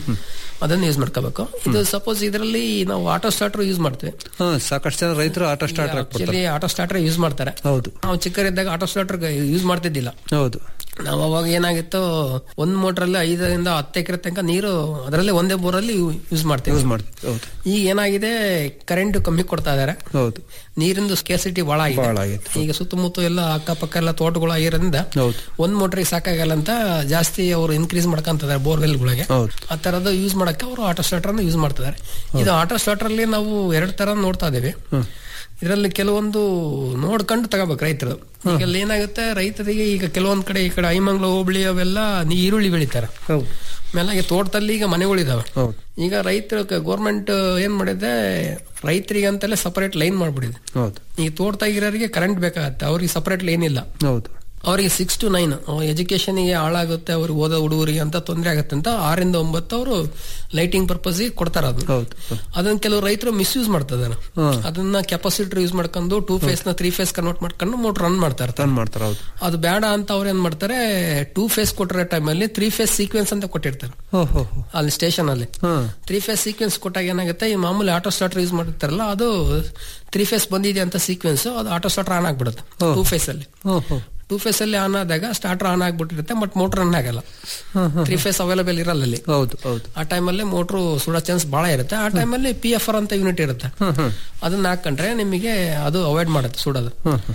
ಅದನ್ನ ಯೂಸ್ ಮಾಡ್ಕೋಬೇಕು ಇದು ಸಪೋಸ್ ಇದರಲ್ಲಿ ನಾವು ಆಟೋ ಸ್ಟಾರ್ಟರ್ ಯೂಸ್ ಮಾಡ್ತೀವಿ ಹಾ ಸಾಕಷ್ಟು ಜನ ರೈತರು ಆಟೋ ಸ್ಟಾರ್ಟ್ ಹಾಕ್ಬಿಡ್ತಾರೆ ಆಕ್ಚುಲಿ ಆಟೋ ಸ್ಟಾರ್ಟರ್ ಯೂಸ್ ಮಾಡ್ತಾರೆ ಹೌದು ನಾವು ಚಿಕ್ಕರಿದ್ದಾಗ ಆಟೋ ಸ್ಟಾರ್ಟರ್ ಯೂಸ್ ಮಾಡ್ತಿದ್ದಿಲ್ಲ ಹೌದು ನಾವು ಅವಾಗ ಏನಾಗಿತ್ತು ಒಂದ್ ಮೋಟರ್ ಅಲ್ಲಿ ಐದರಿಂದ ಹತ್ತು ಎಕರೆ ತನಕ ನೀರು ಅದರಲ್ಲೇ ಒಂದೇ ಬೋರಲ್ಲಿ ಯೂಸ್ ಮಾಡ್ತೀವಿ ಯೂಸ್ ಮಾಡ್ತೀವಿ ಹೌದು ಈಗ ಏನಾಗಿದೆ ಕರೆಂಟ್ ಕಮ್ಮಿ ಕೊಡ್ತಾ ಇದಾರೆ ಹೌದು ನೀರಿಂದು ಸ್ಕೇಸಿಟಿ ಬಹಳ ಬಹಳ ಆಗಿದೆ ಆಗೈತೆ. ಈಗ ಸುತ್ತಮುತ್ತ ಎಲ್ಲ ಅಕ್ಕಪಕ್ಕ ಎಲ್ಲ ತೋಟಗಳು ಆಗಿರೋದ್ರಿಂದ ಹೌದು ಒಂದ್ ಮೋಟರ್ಗೆ ಸಾಕಾಗಲ್ಲ ಅಂತ ಜಾಸ್ತಿ ಅವರು ಇನ್ಕ್ರೀಸ್ ಮಾಡ್ಕೊಂತಿದ್ದಾರೆ ಬೋರ್ವೆಲ್ಗಳಿಗೆ ಹೌದು ಆ ತರದ ಯೂಸ್ ಮಾಡಕ್ಕೆ ಅವರು ಆಟೋ ಸ್ಟಾರ್ಟರ್ ಯೂಸ್ ಮಾಡ್ತಿದ್ದಾರೆ ಇದು ಆಟೋ ಸ್ಟಾರ್ಟರ್ ಅಲ್ಲಿ ನಾವು ಎರಡು ತರ ನೋಡ್ತಾ ಇದೇವೆ ಇದರಲ್ಲಿ ಕೆಲವೊಂದು ನೋಡ್ಕೊಂಡು ತಗೋಬೇಕು ರೈತರು ಈಗ ಅಲ್ಲಿ ಏನಾಗುತ್ತೆ ರೈತರಿಗೆ ಈಗ ಕೆಲವೊಂದ್ ಕಡೆ ಈ ಕಡೆ ಐಮಂಗ್ಲ ಹೋಬಳಿ ಅವೆಲ್ಲ ನೀ- ಈರುಳ್ಳಿ ಬೆಳಿತಾರೆ ಹೌದು ಆಮೇಲೆ ತೋಟದಲ್ಲಿ ಈಗ ಮನೆಗಳಿದಾವೆ ಹೌದು ಈಗ ರೈತರು ಗೌರ್ಮೆಂಟ್ ಏನ್ ಮಾಡಿದೆ ರೈತರಿಗೆ ಅಂತಲೇ ಸಪರೇಟ್ ಲೈನ್ ಮಾಡ್ಬಿಡಿದೆ ಹೌದು ಈ ತೋಟದಾಗಿರೋರಿಗೆ ಕರೆಂಟ್ ಬೇಕಾಗತ್ತೆ ಅವ್ರಿಗೆ ಸಪರೇಟ್ ಲೈನ್ ಇಲ್ಲ ಹೌದು ಅವರಿಗೆ ಸಿಕ್ಸ್ ಟು ನೈನ್ ಎಜುಕೇಶನ್ಗೆ ಹಾಳಾಗುತ್ತೆ ಅವ್ರಿಗೆ ಓದೋ ಹುಡುಗರಿಗೆ ಅಂತ ತೊಂದರೆ ಆಗುತ್ತೆ ಅಂತ ಆರಿಂದ ಒಂಬತ್ತು ಅವರು ಲೈಟಿಂಗ್ ಪರ್ಪಸ್ ಕೊಡ್ತಾರ ಅದು ಹೌದು ಅದನ್ನ ಕೆಲವು ರೈತರು ಮಿಸ್ಯೂಸ್ ಮಾಡ್ತಿದ್ದಾರೆ ಅದನ್ನ ಕೆಪಾಸಿಟರ್ ಯೂಸ್ ಮಾಡ್ಕೊಂಡು ಟೂ ಫೇಸ್ ನ ತ್ರೀ ಫೇಸ್ ಕನ್ವರ್ಟ್ ಮಾಡ್ಕೊಂಡು ಮೋಟರ್ ರನ್ ಮಾಡ್ತಾ ಇರ್ತಾರೆ ರನ್ ಮಾಡ್ತಾರೆ ಹೌದು ಅದು ಬೇಡ ಅಂತ ಅವ್ರು ಏನ್ ಮಾಡ್ತಾರೆ ಟೂ ಫೇಸ್ ಕೊಟ್ಟಿರೋ ಟೈಮಲ್ಲಿ ತ್ರೀ ಫೇಸ್ ಸೀಕ್ವೆನ್ಸ್ ಅಂತ ಕೊಟ್ಟಿರ್ತಾರೆ ಹೋ ಹೋ ಹೋ ಅಲ್ಲಿ ಸ್ಟೇಷನ್ ಅಲ್ಲಿ ಹಾ ತ್ರೀ ಫೇಸ್ ಸೀಕ್ವೆನ್ಸ್ ಕೊಟ್ಟಾಗ ಏನಾಗುತ್ತೆ ಈ ಮಾಮೂಲಿ ಆಟೋ ಸ್ಟಾರ್ಟರ್ ಯೂಸ್ ಮಾಡಿರ್ತಾರಲ್ಲ ಅದು ತ್ರೀ ಫೇಸ್ ಬಂದಿದೆ ಅಂತ ಸೀಕ್ವೆನ್ಸ್ ಅದು ಆಟೋ ಸ್ಟಾರ್ಟರ್ ಆನ್ ಆಗ್ಬಿಡುತ್ತೆ ಟೂ ಫೇಸ್ ಅಲ್ಲಿ ಹೋ ಹೋ ಟೂ ಫೇಸ್ ಅಲ್ಲಿ ಆನ್ ಆದಾಗ ಸ್ಟಾರ್ಟರ್ ಆನ್ ಆಗ್ಬಿಟ್ಟಿರುತ್ತೆ ಬಟ್ ಮೋಟರ್ ರನ್ ಆಗಲ್ಲ ತ್ರೀ ಫೇಸ್ ಅವೈಲೇಬಲ್ ಇರಲ್ಲ ಅಲ್ಲಿ ಹೌದು ಹೌದು ಆ ಟೈಮಲ್ಲಿ ಮೋಟ್ರು ಸುಡೋ ಚಾನ್ಸ್ ಬಹಳ ಇರುತ್ತೆ ಆ ಟೈಮಲ್ಲಿ ಪಿ ಎಫ್ ಆರ್ ಅಂತ ಯೂನಿಟ್ ಇರುತ್ತೆ ಅದನ್ನ ಹಾಕೊಂಡ್ರೆ ನಿಮಗೆ ಅದು ಅವಾಯ್ಡ್ ಮಾಡುತ್ತೆ ಸುಡೋದು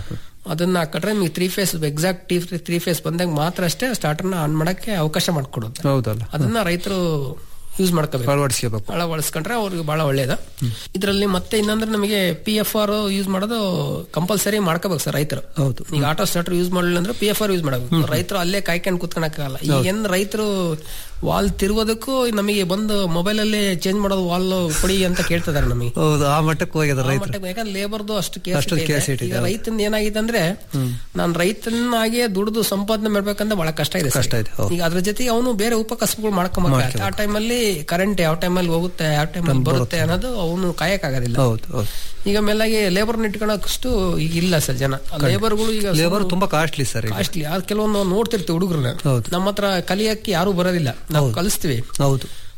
ಅದನ್ನ ಹಾಕೊಂಡ್ರೆ ನಿಮಗೆ three phase exactly three phase ಬಂದಾಗ ಮಾತ್ರ ಅಷ್ಟೇ ಸ್ಟಾರ್ಟರ್ನ ಆನ್ ಮಾಡಕ್ಕೆ ಅವಕಾಶ ಮಾಡಿಕೊಡುತ್ತೆ ಹೌದಲ್ಲ ಅದನ್ನ ರೈತರು ಯೂಸ್ ಮಾಡ್ಕೋಬೇಕು ಅಳವಡಿಸ್ಕೋಬೇಕು ಅಳವಡಿಸ್ಕೊಂಡ್ರೆ ಅವ್ರಿಗೆ ಬಹಳ ಒಳ್ಳೇದು ಇದರಲ್ಲಿ ಮತ್ತೆ ಇನ್ನಂದ್ರೆ ನಮಗೆ ಪಿ ಎಫ್ ಆರ್ ಯೂಸ್ ಮಾಡೋದು ಕಂಪಲ್ಸರಿ ಮಾಡ್ಕೋಬೇಕು ಸರ್ ರೈತರು ಹೌದು ಈಗ ಆಟೋ ಸ್ಟಾರ್ಟರ್ ಯೂಸ್ ಮಾಡಲಿಲ್ಲ ಅಂದ್ರೆ ಪಿ ಎಫ್ ಆರ್ ಯೂಸ್ ಮಾಡಬೇಕು ರೈತರು ಅಲ್ಲೇ ಕಾಯ್ಕೊಂಡು ಕುತ್ಕೊಳಕ್ಕಾಗಲ್ಲ ಈಗ ಏನ್ ರೈತರು ವಾಲ್ ತಿರುಗೋದಕ್ಕೂ ನಮಗೆ ಬಂದು ಮೊಬೈಲ್ ಅಲ್ಲೇ ಚೇಂಜ್ ಮಾಡೋದು ವಾಲ್ ಕೊಡಿ ಅಂತ ಕೇಳ್ತಿದಾರೆ ನಮಗೆ ಹೌದು ಆ ಮಟ್ಟಕ್ಕೆ ಹೋಗ್ಯದ ಆ ರೈತರು ಮಟ್ಟಕ್ಕೆ ಯಾಕಂದ್ರೆ ಲೇಬರ್ದು ಅಷ್ಟು ಅಷ್ಟು ಕೇಸ್ ಕೇಸ್ ಇಟ್ಟಿದೆ, ಈಗ ರೈತನ ಏನಾಗಿದೆ ಅಂದ್ರೆ ನಾನು ರೈತನಾಗೆ ದುಡಿದು ಸಂಪಾದನೆ ಮಾಡ್ಬೇಕಂದ್ರೆ ಬಹಳ ಕಷ್ಟ ಇದೆ ಸರ್. ಕಷ್ಟ ಇದೆ, ಹೌದು. ಈಗ ಅದ್ರ ಜೊತೆಗೆ ಅವನು ಬೇರೆ ಉಪಕಸಬುಗಳು ಮಾಡ್ಕೊಂಬ ಆ ಟೈಮಲ್ಲಿ ಕರೆಂಟ್ ಯಾವ ಟೈಮಲ್ಲಿ ಹೋಗುತ್ತೆ ಯಾವ ಟೈಮಲ್ಲಿ ಬರುತ್ತೆ ಅನ್ನೋದು ಅವನು ಕಾಯಕ್ಕಾಗೋದಿಲ್ಲ ಹೌದು ಹೌದು ಈಗ ಮೇಲಾಗಿ ಲೇಬರ್ ಇಟ್ಕೊಳಕಷ್ಟು ಈಗ ಇಲ್ಲ ಸರ್ ಜನ ಲೇಬರ್ಗಳು ಈಗ ಲೇಬರ್ ತುಂಬಾ ಕಾಸ್ಟ್ಲಿ ಸರ್ ಈಗ ಕಾಸ್ಟ್ಲಿ ಅದು ಕೆಲವೊಂದು ನಾವು ನೋಡ್ತಿರ್ತೀವಿ ಹುಡುಗರನ್ನ ಹೌದು. ನಮ್ಮ ಹತ್ರ ಕಲಿಯಕ್ಕೆ ಯಾರು ಬರೋದಿಲ್ಲ ನಾವು ಕಲಿಸ್ತೀವಿ ಹೌದು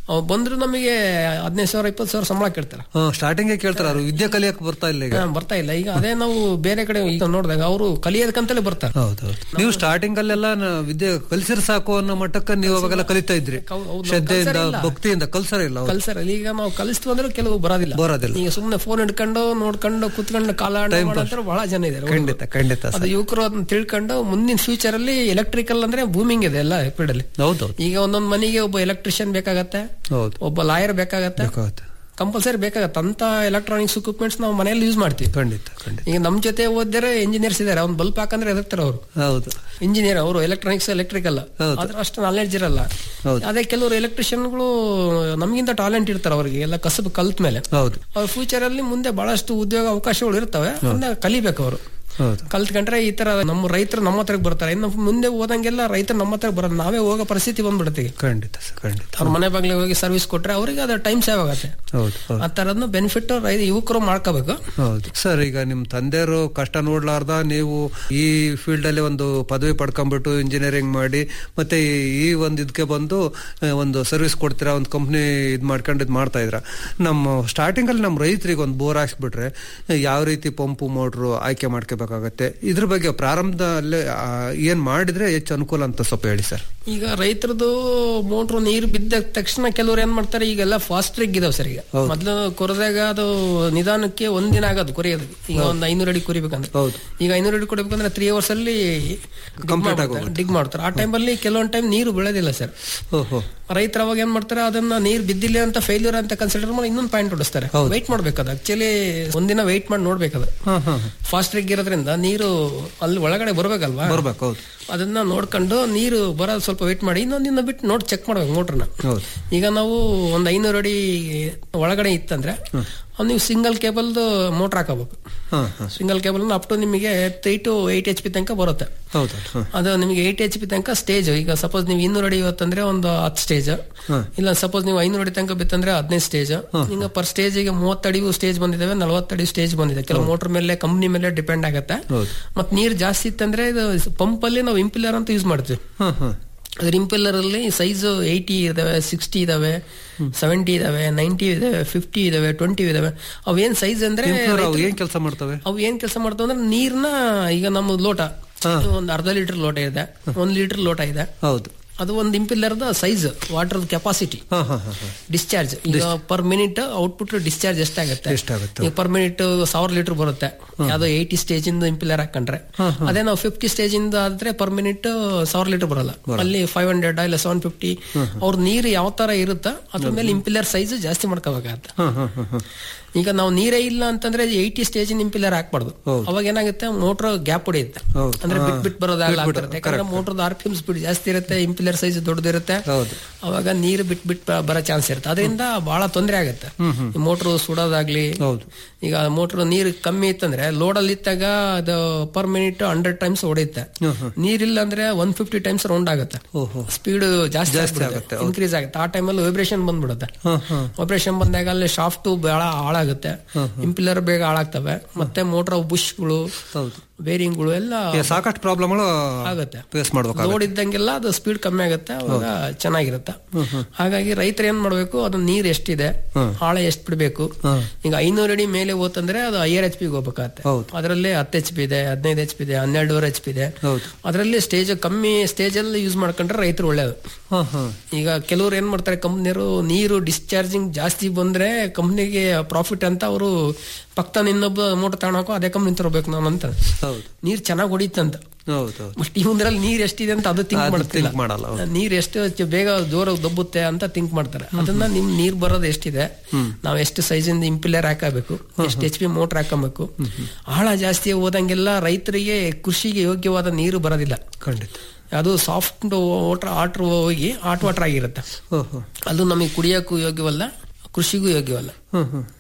ಅವ್ರು ಬಂದ್ರು ನಮಗೆ ಹದಿನೈದು ಸಾವಿರ ಇಪ್ಪತ್ತು ಸಾವಿರ ಸಂಬಳ ಕೇಳ್ತಾರೆ ಸ್ಟಾರ್ಟಿಂಗ್ ಕೇಳ್ತಾರೆ ಅವ್ರು ವಿದ್ಯೆ ಕಲಿಯಕ್ ಬರ್ತಾ ಇಲ್ಲ ಈಗ ಹಾ, ಬರ್ತಾ ಇಲ್ಲ ಈಗ ಅದೇ ನಾವು ಬೇರೆ ಕಡೆ ಈಗ ನೋಡಿದಾಗ ಅವರು ಕಲಿಯೋದಕ್ಕಂತಲೇ ಬರ್ತಾರೆ ಹೌದೌದು ನೀವು ಸ್ಟಾರ್ಟಿಂಗ್ ಅಲ್ಲೆಲ್ಲ ನ- ವಿದ್ಯೆ ಕಲಿಸಿರ್ ಸಾಕು ಅನ್ನೋ ಮಟ್ಟಕ್ಕೆ ನೀವು ಅವಾಗೆಲ್ಲ ಕಲಿತಾ ಇದ್ರಿ ಹೌದು, ಹೌದು, ಶ್ರದ್ಧೆಯಿಂದ ಕಲ್ಸರೇ ಇಲ್ಲ. ಭಕ್ತಿಯಿಂದ ಕಲ್ಸರ ಇಲ್ಲ ಹೌದು. ಕಲ್ಸರ್ ಈಗ ನಾವು ಕಲಿಸ್ತು ಅಂದ್ರೆ ಕೆಲವು ಬರೋದಿಲ್ಲ ಬರೋದಿಲ್ಲ. ಈಗ ಸುಮ್ಮನೆ ಫೋನ್ ಹಿಡ್ಕೊಂಡು ನೋಡ್ಕೊಂಡು ಕುತ್ಕೊಂಡು ಕಾಲ ಮಾಡೋಂತರ ಬಹಳ ಜನ ಇದ್ದಾರೆ ಖಂಡಿತ ಖಂಡಿತ ಅದು ಯುವಕರು ಅದನ್ನ ತಿಳ್ಕೊಂಡು ಮುಂದಿನ ಫ್ಯೂಚರ್ ಅಲ್ಲಿ ಎಲೆಕ್ಟ್ರಿಕಲ್ ಅಂದ್ರೆ ಬೂಮಿಂಗ್ ಇದೆ ಎಲ್ಲ ಫೀಲ್ಡ್ ಅಲ್ಲಿ ಹೌದೌದು ಈಗ ಒಂದೊಂದ್ ಮನೆಗೆ ಒಬ್ಬ ಎಲೆಕ್ಟ್ರಿಷಿಯನ್ ಬೇಕಾಗತ್ತೆ ಹೌದು ಒಬ್ಬ ಲಾಯರ್ ಬೇಕಾಗತ್ತೆ ಬೇಕಾಗುತ್ತೆ. ಕಂಪಲ್ಸರಿ ಬೇಕಾಗತ್ತೆ ಅಂತ ಎಲೆಕ್ಟ್ರಾನಿಕ್ಸ್ ಇಕ್ವಿಪ್ಮೆಂಟ್ಸ್ ನಾವು ಮನೆಯಲ್ಲಿ ಯೂಸ್ ಮಾಡ್ತೀವಿ ಖಂಡಿತ ಖಂಡಿತ ಈಗ ನಮ್ ಜೊತೆ ಓದಿದ್ರೆ ಇಂಜಿನಿಯರ್ಸ್ ಇದಾರೆ ಅವ್ನ್ ಬಲ್ಪ್ ಹಾಕಂದ್ರೆ ಎದಕ್ತಾರೆ ಅವರು ಹೌದು ಇಂಜಿನಿಯರ್ ಅವರು ಎಲೆಕ್ಟ್ರಾನಿಕ್ಸ್ ಎಲೆಕ್ಟ್ರಿಕಲ್ ಹೌದು. ಆದ್ರೆ ಅಷ್ಟು ನಾಲೆಡ್ಜ್ ಇರಲ್ಲ ಹೌದು. ಅದೇ ಕೆಲವರು ಎಲೆಕ್ಟ್ರಿಷಿಯನ್ಗಳು ನಮಗಿಂತ ಟ್ಯಾಲೆಂಟ್ ಇರ್ತಾರೆ ಅವರಿಗೆ ಎಲ್ಲ ಕಸಬು ಕಲ್ತ್ ಮೇಲೆ ಹೌದು ಅವ್ರ ಫ್ಯೂಚರ್ ಅಲ್ಲಿ ಮುಂದೆ ಬಹಳಷ್ಟು ಉದ್ಯೋಗ ಅವಕಾಶಗಳು ಇರ್ತವೆ ಅದನ್ನ ಕಲಿಬೇಕು ಅವರು ಹೌದು ಕಲ್ತ್ಕೊಂಡ್ರೆ ಈ ತರ ನಮ್ಮ ರೈತರು ನಮ್ಮ ಹತ್ರಕ್ಕೆ ಬರ್ತಾರೆ ಇನ್ನು ಮುಂದೆ ಹೋದಂಗೆಲ್ಲ ರೈತರು ನಮ್ಮ ಹತ್ರ ಬರೋದು ನಾವೇ ಹೋಗೋ ಪರಿಸ್ಥಿತಿ ಬಂದ್ಬಿಡುತ್ತೆ ಖಂಡಿತ ಸರ್ ಖಂಡಿತ ಅವ್ರ ಮನೆ ಬಾಗಿಲಿಗೆ ಹೋಗಿ ಸರ್ವಿಸ್ ಕೊಟ್ರೆ ಅವರಿಗೆ ಅದು ಟೈಮ್ ಸೇವ್ ಆಗುತ್ತೆ ಹೌದು ಹೌದು ಆ ತರದ್ನ ಬೆನಿಫಿಟ್ ಯುವಕರು ಮಾಡ್ಕೋಬೇಕು ಹೌದು ಸರ್ ಈಗ ನಿಮ್ ತಂದೆಯವರು ಕಷ್ಟ ನೋಡ್ಲಾರ್ದ ನೀವು ಈ ಫೀಲ್ಡ್ ಅಲ್ಲಿ ಒಂದು ಪದವಿ ಪಡ್ಕೊಂಡ್ಬಿಟ್ಟು ಇಂಜಿನಿಯರಿಂಗ್ ಮಾಡಿ ಮತ್ತೆ ಈ- ಈ ಒಂದು ಇದಕ್ಕೆ ಬಂದು ಆ, ಒಂದು ಸರ್ವಿಸ್ ಕೊಡ್ತೀರಾ ಒಂದು ಕಂಪ್ನಿ ಇದ್ ಮಾಡ್ಕೊಂಡು ಇದ್ ಮಾಡ್ತಾ ಇದ್ರ ನಮ್ಮ ಸ್ಟಾರ್ಟಿಂಗ್ ಅಲ್ಲಿ ನಮ್ಮ ರೈತರಿಗೆ ಒಂದು ಬೋರ್ ಹಾಕ್ಸ್ಬಿಟ್ರೆ ಯಾವ ರೀತಿ ಪಂಪು ಮೋಟ್ರು ಆಯ್ಕೆ ಮಾಡ್ಕೋಬೇಕಾಗತ್ತೆ ಇದ್ರ ಬಗ್ಗೆ ಪ್ರಾರಂಭದಲ್ಲೇ ಆ, ಏನ್ ಮಾಡಿದ್ರೆ ಹೆಚ್ಚು ಅನುಕೂಲ ಅಂತ ಸ್ವಲ್ಪ ಹೇಳಿ ಸರ್ ಈಗ ರೈತರದು ಮೋಟ್ರು ನೀರು ಬಿದ್ದ ತಕ್ಷಣ ಕೆಲವ್ರು ಏನ್ ಮಾಡ್ತಾರೆ ಈಗೆಲ್ಲ ಫಾಸ್ಟ್ ರಿಗ್ ಇದಾವೆ ಸರ್ ಈಗ ಮೊದ್ಲು ಕೊರದಾಗ ಅದು ನಿಧಾನಕ್ಕೆ ಒಂದಿನ ಆಗೋದು ಕೊರಿಯೋದು ಈಗ ಒಂದು ಐನೂರು ಅಡಿ ಕೊರಿಬೇಕಂದ್ರೆ ಹೌದು. ಈಗ ಐನೂರು ಅಡಿ ಕೊಡಬೇಕಂದ್ರೆ ತ್ರೀ ಅವರ್ಸ್ ಅಲ್ಲಿ Complete ಡಿಗ್ ಮಾಡ್ತಾರೆ ಆ ಟೈಮಲ್ಲಿ ಕೆಲವೊಂದು ಟೈಮ್ ನೀರು ಬೀಳೋದಿಲ್ಲ ಸರ್ ಓಹೋ ರೈತರು ಅವಾಗ ಏನ್ ಮಾಡ್ತಾರೆ ಅದನ್ನ ನೀರ್ ಬಿದ್ದಿಲ್ಲ ಅಂತ ಫೇಲ್ಯೂರ್ ಅಂತ ಕನ್ಸಿಡರ್ ಮಾಡಿ ಇನ್ನೊಂದು ಪಾಯಿಂಟ್ ಹೊಡಿಸ್ತಾರೆ ವೈಟ್ ಮಾಡ್ಬೇಕದು ಆಕ್ಚುಲಿ ಒಂದಿನ ವೈಟ್ ಮಾಡಿ ನೋಡ್ಬೇಕದು ಹಾ ಹಾ ಫಾಸ್ಟ್ ರಿಗ್ ಇರೋದ್ರಿಂದ ನೀರು ಅಲ್ಲಿ ಒಳಗಡೆ ಬರ್ಬೇಕಲ್ವಾ ಬರ್ಬೇಕು ಹೌದು ಅದನ್ನ ನೋಡ್ಕೊಂಡು ನೀರು ಬರೋದು ಸ್ವಲ್ಪ ವೇಟ್ ಮಾಡಿ ಇನ್ನೊಂದಿನ ಬಿಟ್ಟು ನೋಡಿ ಚೆಕ್ ಮಾಡ್ಬೇಕು ಮೋಟ್ರನ್ನ ಹೌದು ಈಗ ನಾವು ಒಂದ್ ಐನೂರು ಅಡಿ ಒಳಗಡೆ ಇತ್ತಂದ್ರೆ ಅವ್ನು ನೀವು ಸಿಂಗಲ್ ಕೇಬಲ್ದು ಮೋಟ್ರ್ ಹಾಕೋಬೇಕು ಹಾ ಹಾ ಸಿಂಗಲ್ ಕೇಬಲ್ ಅಪ್ ಟು ನಿಮಗೆ three to eight H P ತನಕ ಬರುತ್ತೆ ಹೌದು ಹಾ ಅದು ನಿಮಗೆ ಏಟ್ ಎಚ್ ಪಿ ತನಕ ಸ್ಟೇಜ್ ಈಗ ಸಪೋಸ್ ನೀವು ಇನ್ನೂರು ಅಡಿ ಇವತ್ತಂದ್ರೆ ಒಂದು ಹತ್ತು ಸ್ಟೇಜ್ ಇಲ್ಲ ಸಪೋಸ್ ನೀವು ಐನೂರು ಅಡಿ ತನಕ ಬಿತ್ತಂದ್ರೆ ಹದಿನೈದು ಸ್ಟೇಜ್ ಈಗ ಪರ್ ಸ್ಟೇಜ್ ಈಗ ಮೂವತ್ತಡಿಗೂ ಸ್ಟೇಜ್ ಬಂದಿದ್ದಾವೆ ನಲವತ್ತಡಿ ಸ್ಟೇಜ್ ಬಂದಿದೆ ಕೆಲವು ಮೋಟರ್ ಮೇಲೆ ಕಂಪ್ನಿ ಮೇಲೆ ಡಿಪೆಂಡ್ ಆಗುತ್ತೆ ಹೌದು. ಮತ್ ನೀರ್ ಜಾಸ್ತಿ ಇತ್ತಂದ್ರೆ ಇದು ಪಂಪ್ ಅಲ್ಲಿ ನಾವು ಇಂಪಿಲ್ಲರ್ ಅಂತ ಯೂಸ್ ಮಾಡ್ತೀವಿ ಹಾ ಹಾ ಅದ್ರ ಇಂಪಿಲ್ಲರ್ ಅಲ್ಲಿ ಸೈಜ್ ಏಯ್ಟಿ ಇದಾವೆ ಸಿಕ್ಸ್ಟಿ ಇದಾವೆ ಸೆವೆಂಟಿ ಇದಾವೆ ನೈಂಟಿ ಇದಾವೆ ಫಿಫ್ಟಿ ಇದಾವೆ ಟ್ವೆಂಟಿ ಇದಾವೆ ಅವೇನ್ ಸೈಜ್ ಅಂದ್ರೆ ಇಂಪ್ಲೂರ್ ಅವು ರೈತರು- ಏನ್ ಕೆಲಸ ಮಾಡ್ತವೆ ಅವು ಏನ್ ಕೆಲಸ ಮಾಡ್ತಾವ ಅಂದ್ರೆ ನೀರ್ನ ಈಗ ನಮ್ಮ ಲೋಟ ಒಂದ್ ಅರ್ಧ ಲೀಟರ್ ಲೋಟ ಇದೆ ಒಂದ್ ಲೀಟರ್ ಲೋಟ ಇದೆ ಹೌದು ಅದು ಒಂದು ಇಂಪಿಲ್ಲರ್ದ ಸೈಜ್ ವಾಟರ್ ಕೆಪಾಸಿಟಿ ಹಾ ಹಾ ಹಾ ಹಾ ಡಿಸ್ಚಾರ್ಜ್ ಈಗ ಪರ್ ಮಿನಿಟ್ ಔಟ್ಪುಟ್ ಡಿಸ್ಚಾರ್ಜ್ ಎಷ್ಟಾಗುತ್ತೆ ಎಷ್ಟಾಗುತ್ತೆ? ಈಗ ಪರ್ ಮಿನಿಟ್ ಸಾವಿರ ಲೀಟರ್ ಬರುತ್ತೆ ಯಾವ್ದೋ ಏಯ್ಟಿ ಸ್ಟೇಜ್ ಇಂದ ಇಂಪಿಲ್ಲರ್ ಹಾಕೊಂಡ್ರೆ ಅದೇ ನಾವು ಫಿಫ್ಟಿ ಸ್ಟೇಜ್ ಇಂದ ಆದ್ರೆ ಪರ್ ಮಿನಿಟ್ ಸಾವಿರ ಲೀಟರ್ ಬರಲ್ಲ ಅಲ್ಲಿ ಫೈವ್ ಹಂಡ್ರೆಡ್ ಇಲ್ಲ ಸೆವೆನ್ ಫಿಫ್ಟಿ ಅವ್ರ ನೀರು ಯಾವ ತರ ಇರುತ್ತೋ ಅದ್ರ ಮೇಲೆ ಇಂಪಿಲ್ಲರ್ ಸೈಜ್ ಜಾಸ್ತಿ ಮಾಡ್ಕೋಬೇಕಾಗತ್ತೆ ಹಾ ಹಾ ಹಾ ಹಾ ಈಗ ನಾವು ನೀರೇ ಇಲ್ಲ ಅಂತಂದ್ರೆ ಏಯ್ಟಿ ಸ್ಟೇಜ್ ಇಂಪಿಲ್ಲರ್ ಹಾಕ್ಬಾರ್ದು ಅವಾಗ ಏನಾಗುತ್ತೆ ಮೋಟರ್ ಗ್ಯಾಪ್ ಹೊಡೆಯುತ್ತೆ ಹೌದು. ಅಂದ್ರೆ ಹಾ. ಬಿಟ್ ಬಿಟ್ ಬರೋದಾಗಲ್ಲ ಬಿಟ್ ಬಿಟ್ ಆಗ್ತಿರುತ್ತೆ ಯಾಕಂದ್ರೆ motor R P M speed ಜಾಸ್ತಿ ಇರುತ್ತೆ ಇಂಪಿಲ್ಲರ್ ಸೈಜ್ ದೊಡ್ಡದಿರುತ್ತೆ ಹೌದು. ಅವಾಗ ನೀರು ಬಿಟ್ ಬಿಟ್ ಬ- ಬರೋ ಚಾನ್ಸ್ ಇರುತ್ತೆ ಅದರಿಂದ ಬಹಳ ತೊಂದರೆ ಆಗುತ್ತೆ ಮೋಟರ್ ಸುಡೋದಾಗ್ಲಿ ಹೌದು. ಈಗ ಮೋಟರ್ ನೀರು ಕಮ್ಮಿ ಇತ್ತಂದ್ರೆ ಲೋಡಲ್ಲಿ ಇದ್ದಾಗ ಅದು ಪರ್ ಮಿನಿಟ್ ಹಂಡ್ರೆಡ್ ಟೈಮ್ಸ್ ಹೊಡೆಯುತ್ತೆ ನೀರಿಲ್ಲ ಅಂದ್ರೆ ಒನ್ ಫಿಫ್ಟಿ ಟೈಮ್ಸ್ ರೌಂಡ್ ಆಗುತ್ತೆ ಓಹೋ. ಸ್ಪೀಡ್ ಜಾಸ್ತಿ ಆಗುತ್ತೆ, ಆಗುತ್ತೆ ಇನ್ಕ್ರೀಸ್ ಆಗುತ್ತೆ ಆ ಟೈಮಲ್ಲಿ ವೈಬ್ರೇಷನ್ ಬಂದ್ಬಿಡುತ್ತೆ ಹಾ ಹಾ ಆಪರೇಷನ್ ಬಂದಾಗ ಅಲ್ಲಿ ಶಾಫ್ಟ್ ಬಹಳ ಹಾಳಾಗುತ್ತೆ ಇಂಪಿಲ್ಲರ್ ಬೇಗ ಹಾಳಾಗ್ತವೆ ಮತ್ತೆ ಮೋಟರ್ ಬುಷ್ಗಳು ಹೌದು ಬೇರಿಂಗ್ಗಳು ಎಲ್ಲ ಏ, ಸಾಕಷ್ಟು ಪ್ರಾಬ್ಲಮ್ಗಳು ಆಗುತ್ತೆ ಫೇಸ್ ಮಾಡ್ಬೇಕಾಗುತ್ತೆ ಲೋಡ್ ಇದ್ದಂಗೆಲ್ಲ ಅದು ಸ್ಪೀಡ್ ಕಮ್ಮಿ ಆಗುತ್ತೆ ಅವಾಗ ಚೆನ್ನಾಗಿರುತ್ತೆ ಹಾಗಾಗಿ ರೈತರು ಏನ್ ಮಾಡ್ಬೇಕು ಅದು ನೀರ್ ಎಷ್ಟಿದೆ ಆಳ ಎಷ್ಟ್ ಬಿಡ್ಬೇಕು ಈಗ ಐನೂರು ಅಡಿ ಮೇಲೆ ಹೋತಂದ್ರೆ ಅದು ಐಆರ್ ಎಚ್ ಪಿ ಹೋಗ್ಬೇಕಾಗತ್ತೆ ಹೌದು. ಅದರಲ್ಲಿ ಹತ್ತು ಎಚ್ ಪಿ ಇದೆ ಹದಿನೈದು ಎಚ್ ಪಿ ಇದೆ ಹನ್ನೆರಡೂವರೆ ಎಚ್ ಪಿ ಇದೆ ಹೌದು. ಅದರಲ್ಲಿ ಸ್ಟೇಜ್ ಕಮ್ಮಿ ಸ್ಟೇಜ್ ಅಲ್ಲಿ ಯೂಸ್ ಮಾಡ್ಕೊಂಡ್ರೆ ರೈತರು ಒಳ್ಳೇದು ಹಾ ಹಾ ಈಗ ಕೆಲವ್ರು ಏನ್ ಮಾಡ್ತಾರೆ ಕಂಪ್ನಿಯವರು ನೀರು ಡಿಸ್ಚಾರ್ಜಿಂಗ್ ಜಾಸ್ತಿ ಬಂದ್ರೆ ಕಂಪ್ನಿಗೆ ಪ್ರಾಫಿಟ್ ಅಂತ ಅವರು ಪಕ್ಕ ಇನ್ನೊಬ್ಬ ಮೋಟರ್ ತಗೊಳಕೋ ಅದೇ ಕಂಪ್ನಿ ತರಬೇಕು ನಾನು ಅಂತ ಹೌದು ನೀರ್ ಚೆನ್ನಾಗಿ ಹೊಡಿತಂತ ಹೌದು ಹೌದು ಬಟ್ ಇವಂದ್ರಲ್ಲಿ ನೀರ್ ಎಷ್ಟಿದೆ ಅಂತ ಅದು ಥಿಂಕ್ ಅದು ಮಾಡ್ತಿಲ್ಲ think ಮಾಡಲ್ಲ, ಹೌದು. ನೀರ್ ಎಷ್ಟು ಹೆಚ್ಚು ಬೇಗ ಜೋರ ದಬ್ಬುತ್ತೆ ಅಂತ ಥಿಂಕ್ ಮಾಡ್ತಾರೆ ಅದನ್ನ ನಿಮ್ ನೀರ್ ಬರೋದು ಎಷ್ಟಿದೆ ನಾವ್ ಎಷ್ಟು ಸೈಜ್ ಇಂದ ಇಂಪಿಲ್ಲರ್ ಹಾಕಬೇಕು ಎಷ್ಟು ಎಚ್ ಪಿ ಮೋಟರ್ ಹಾಕಬೇಕು ಆಳ ಜಾಸ್ತಿ ಹೋದಂಗೆಲ್ಲ ರೈತರಿಗೆ ಕೃಷಿಗೆ ಯೋಗ್ಯವಾದ ನೀರು ಬರೋದಿಲ್ಲ ಖಂಡಿತ ಅದು ಸಾಫ್ಟ್ ವಾಟರ್ ವಾಟರ್ ಹೋಗಿ ಹಾಟ್ ವಾಟರ್ ಆಗಿರುತ್ತೆ ಓಹೋ ಅದು ನಮಗೆ ಕುಡಿಯೋಕ್ಕೂ ಯೋಗ್ಯವಲ್ಲ ಕೃಷಿಗೂ ಯೋಗ್ಯವಲ್ಲ ಹ್ಮ್ ಹ್ಮ್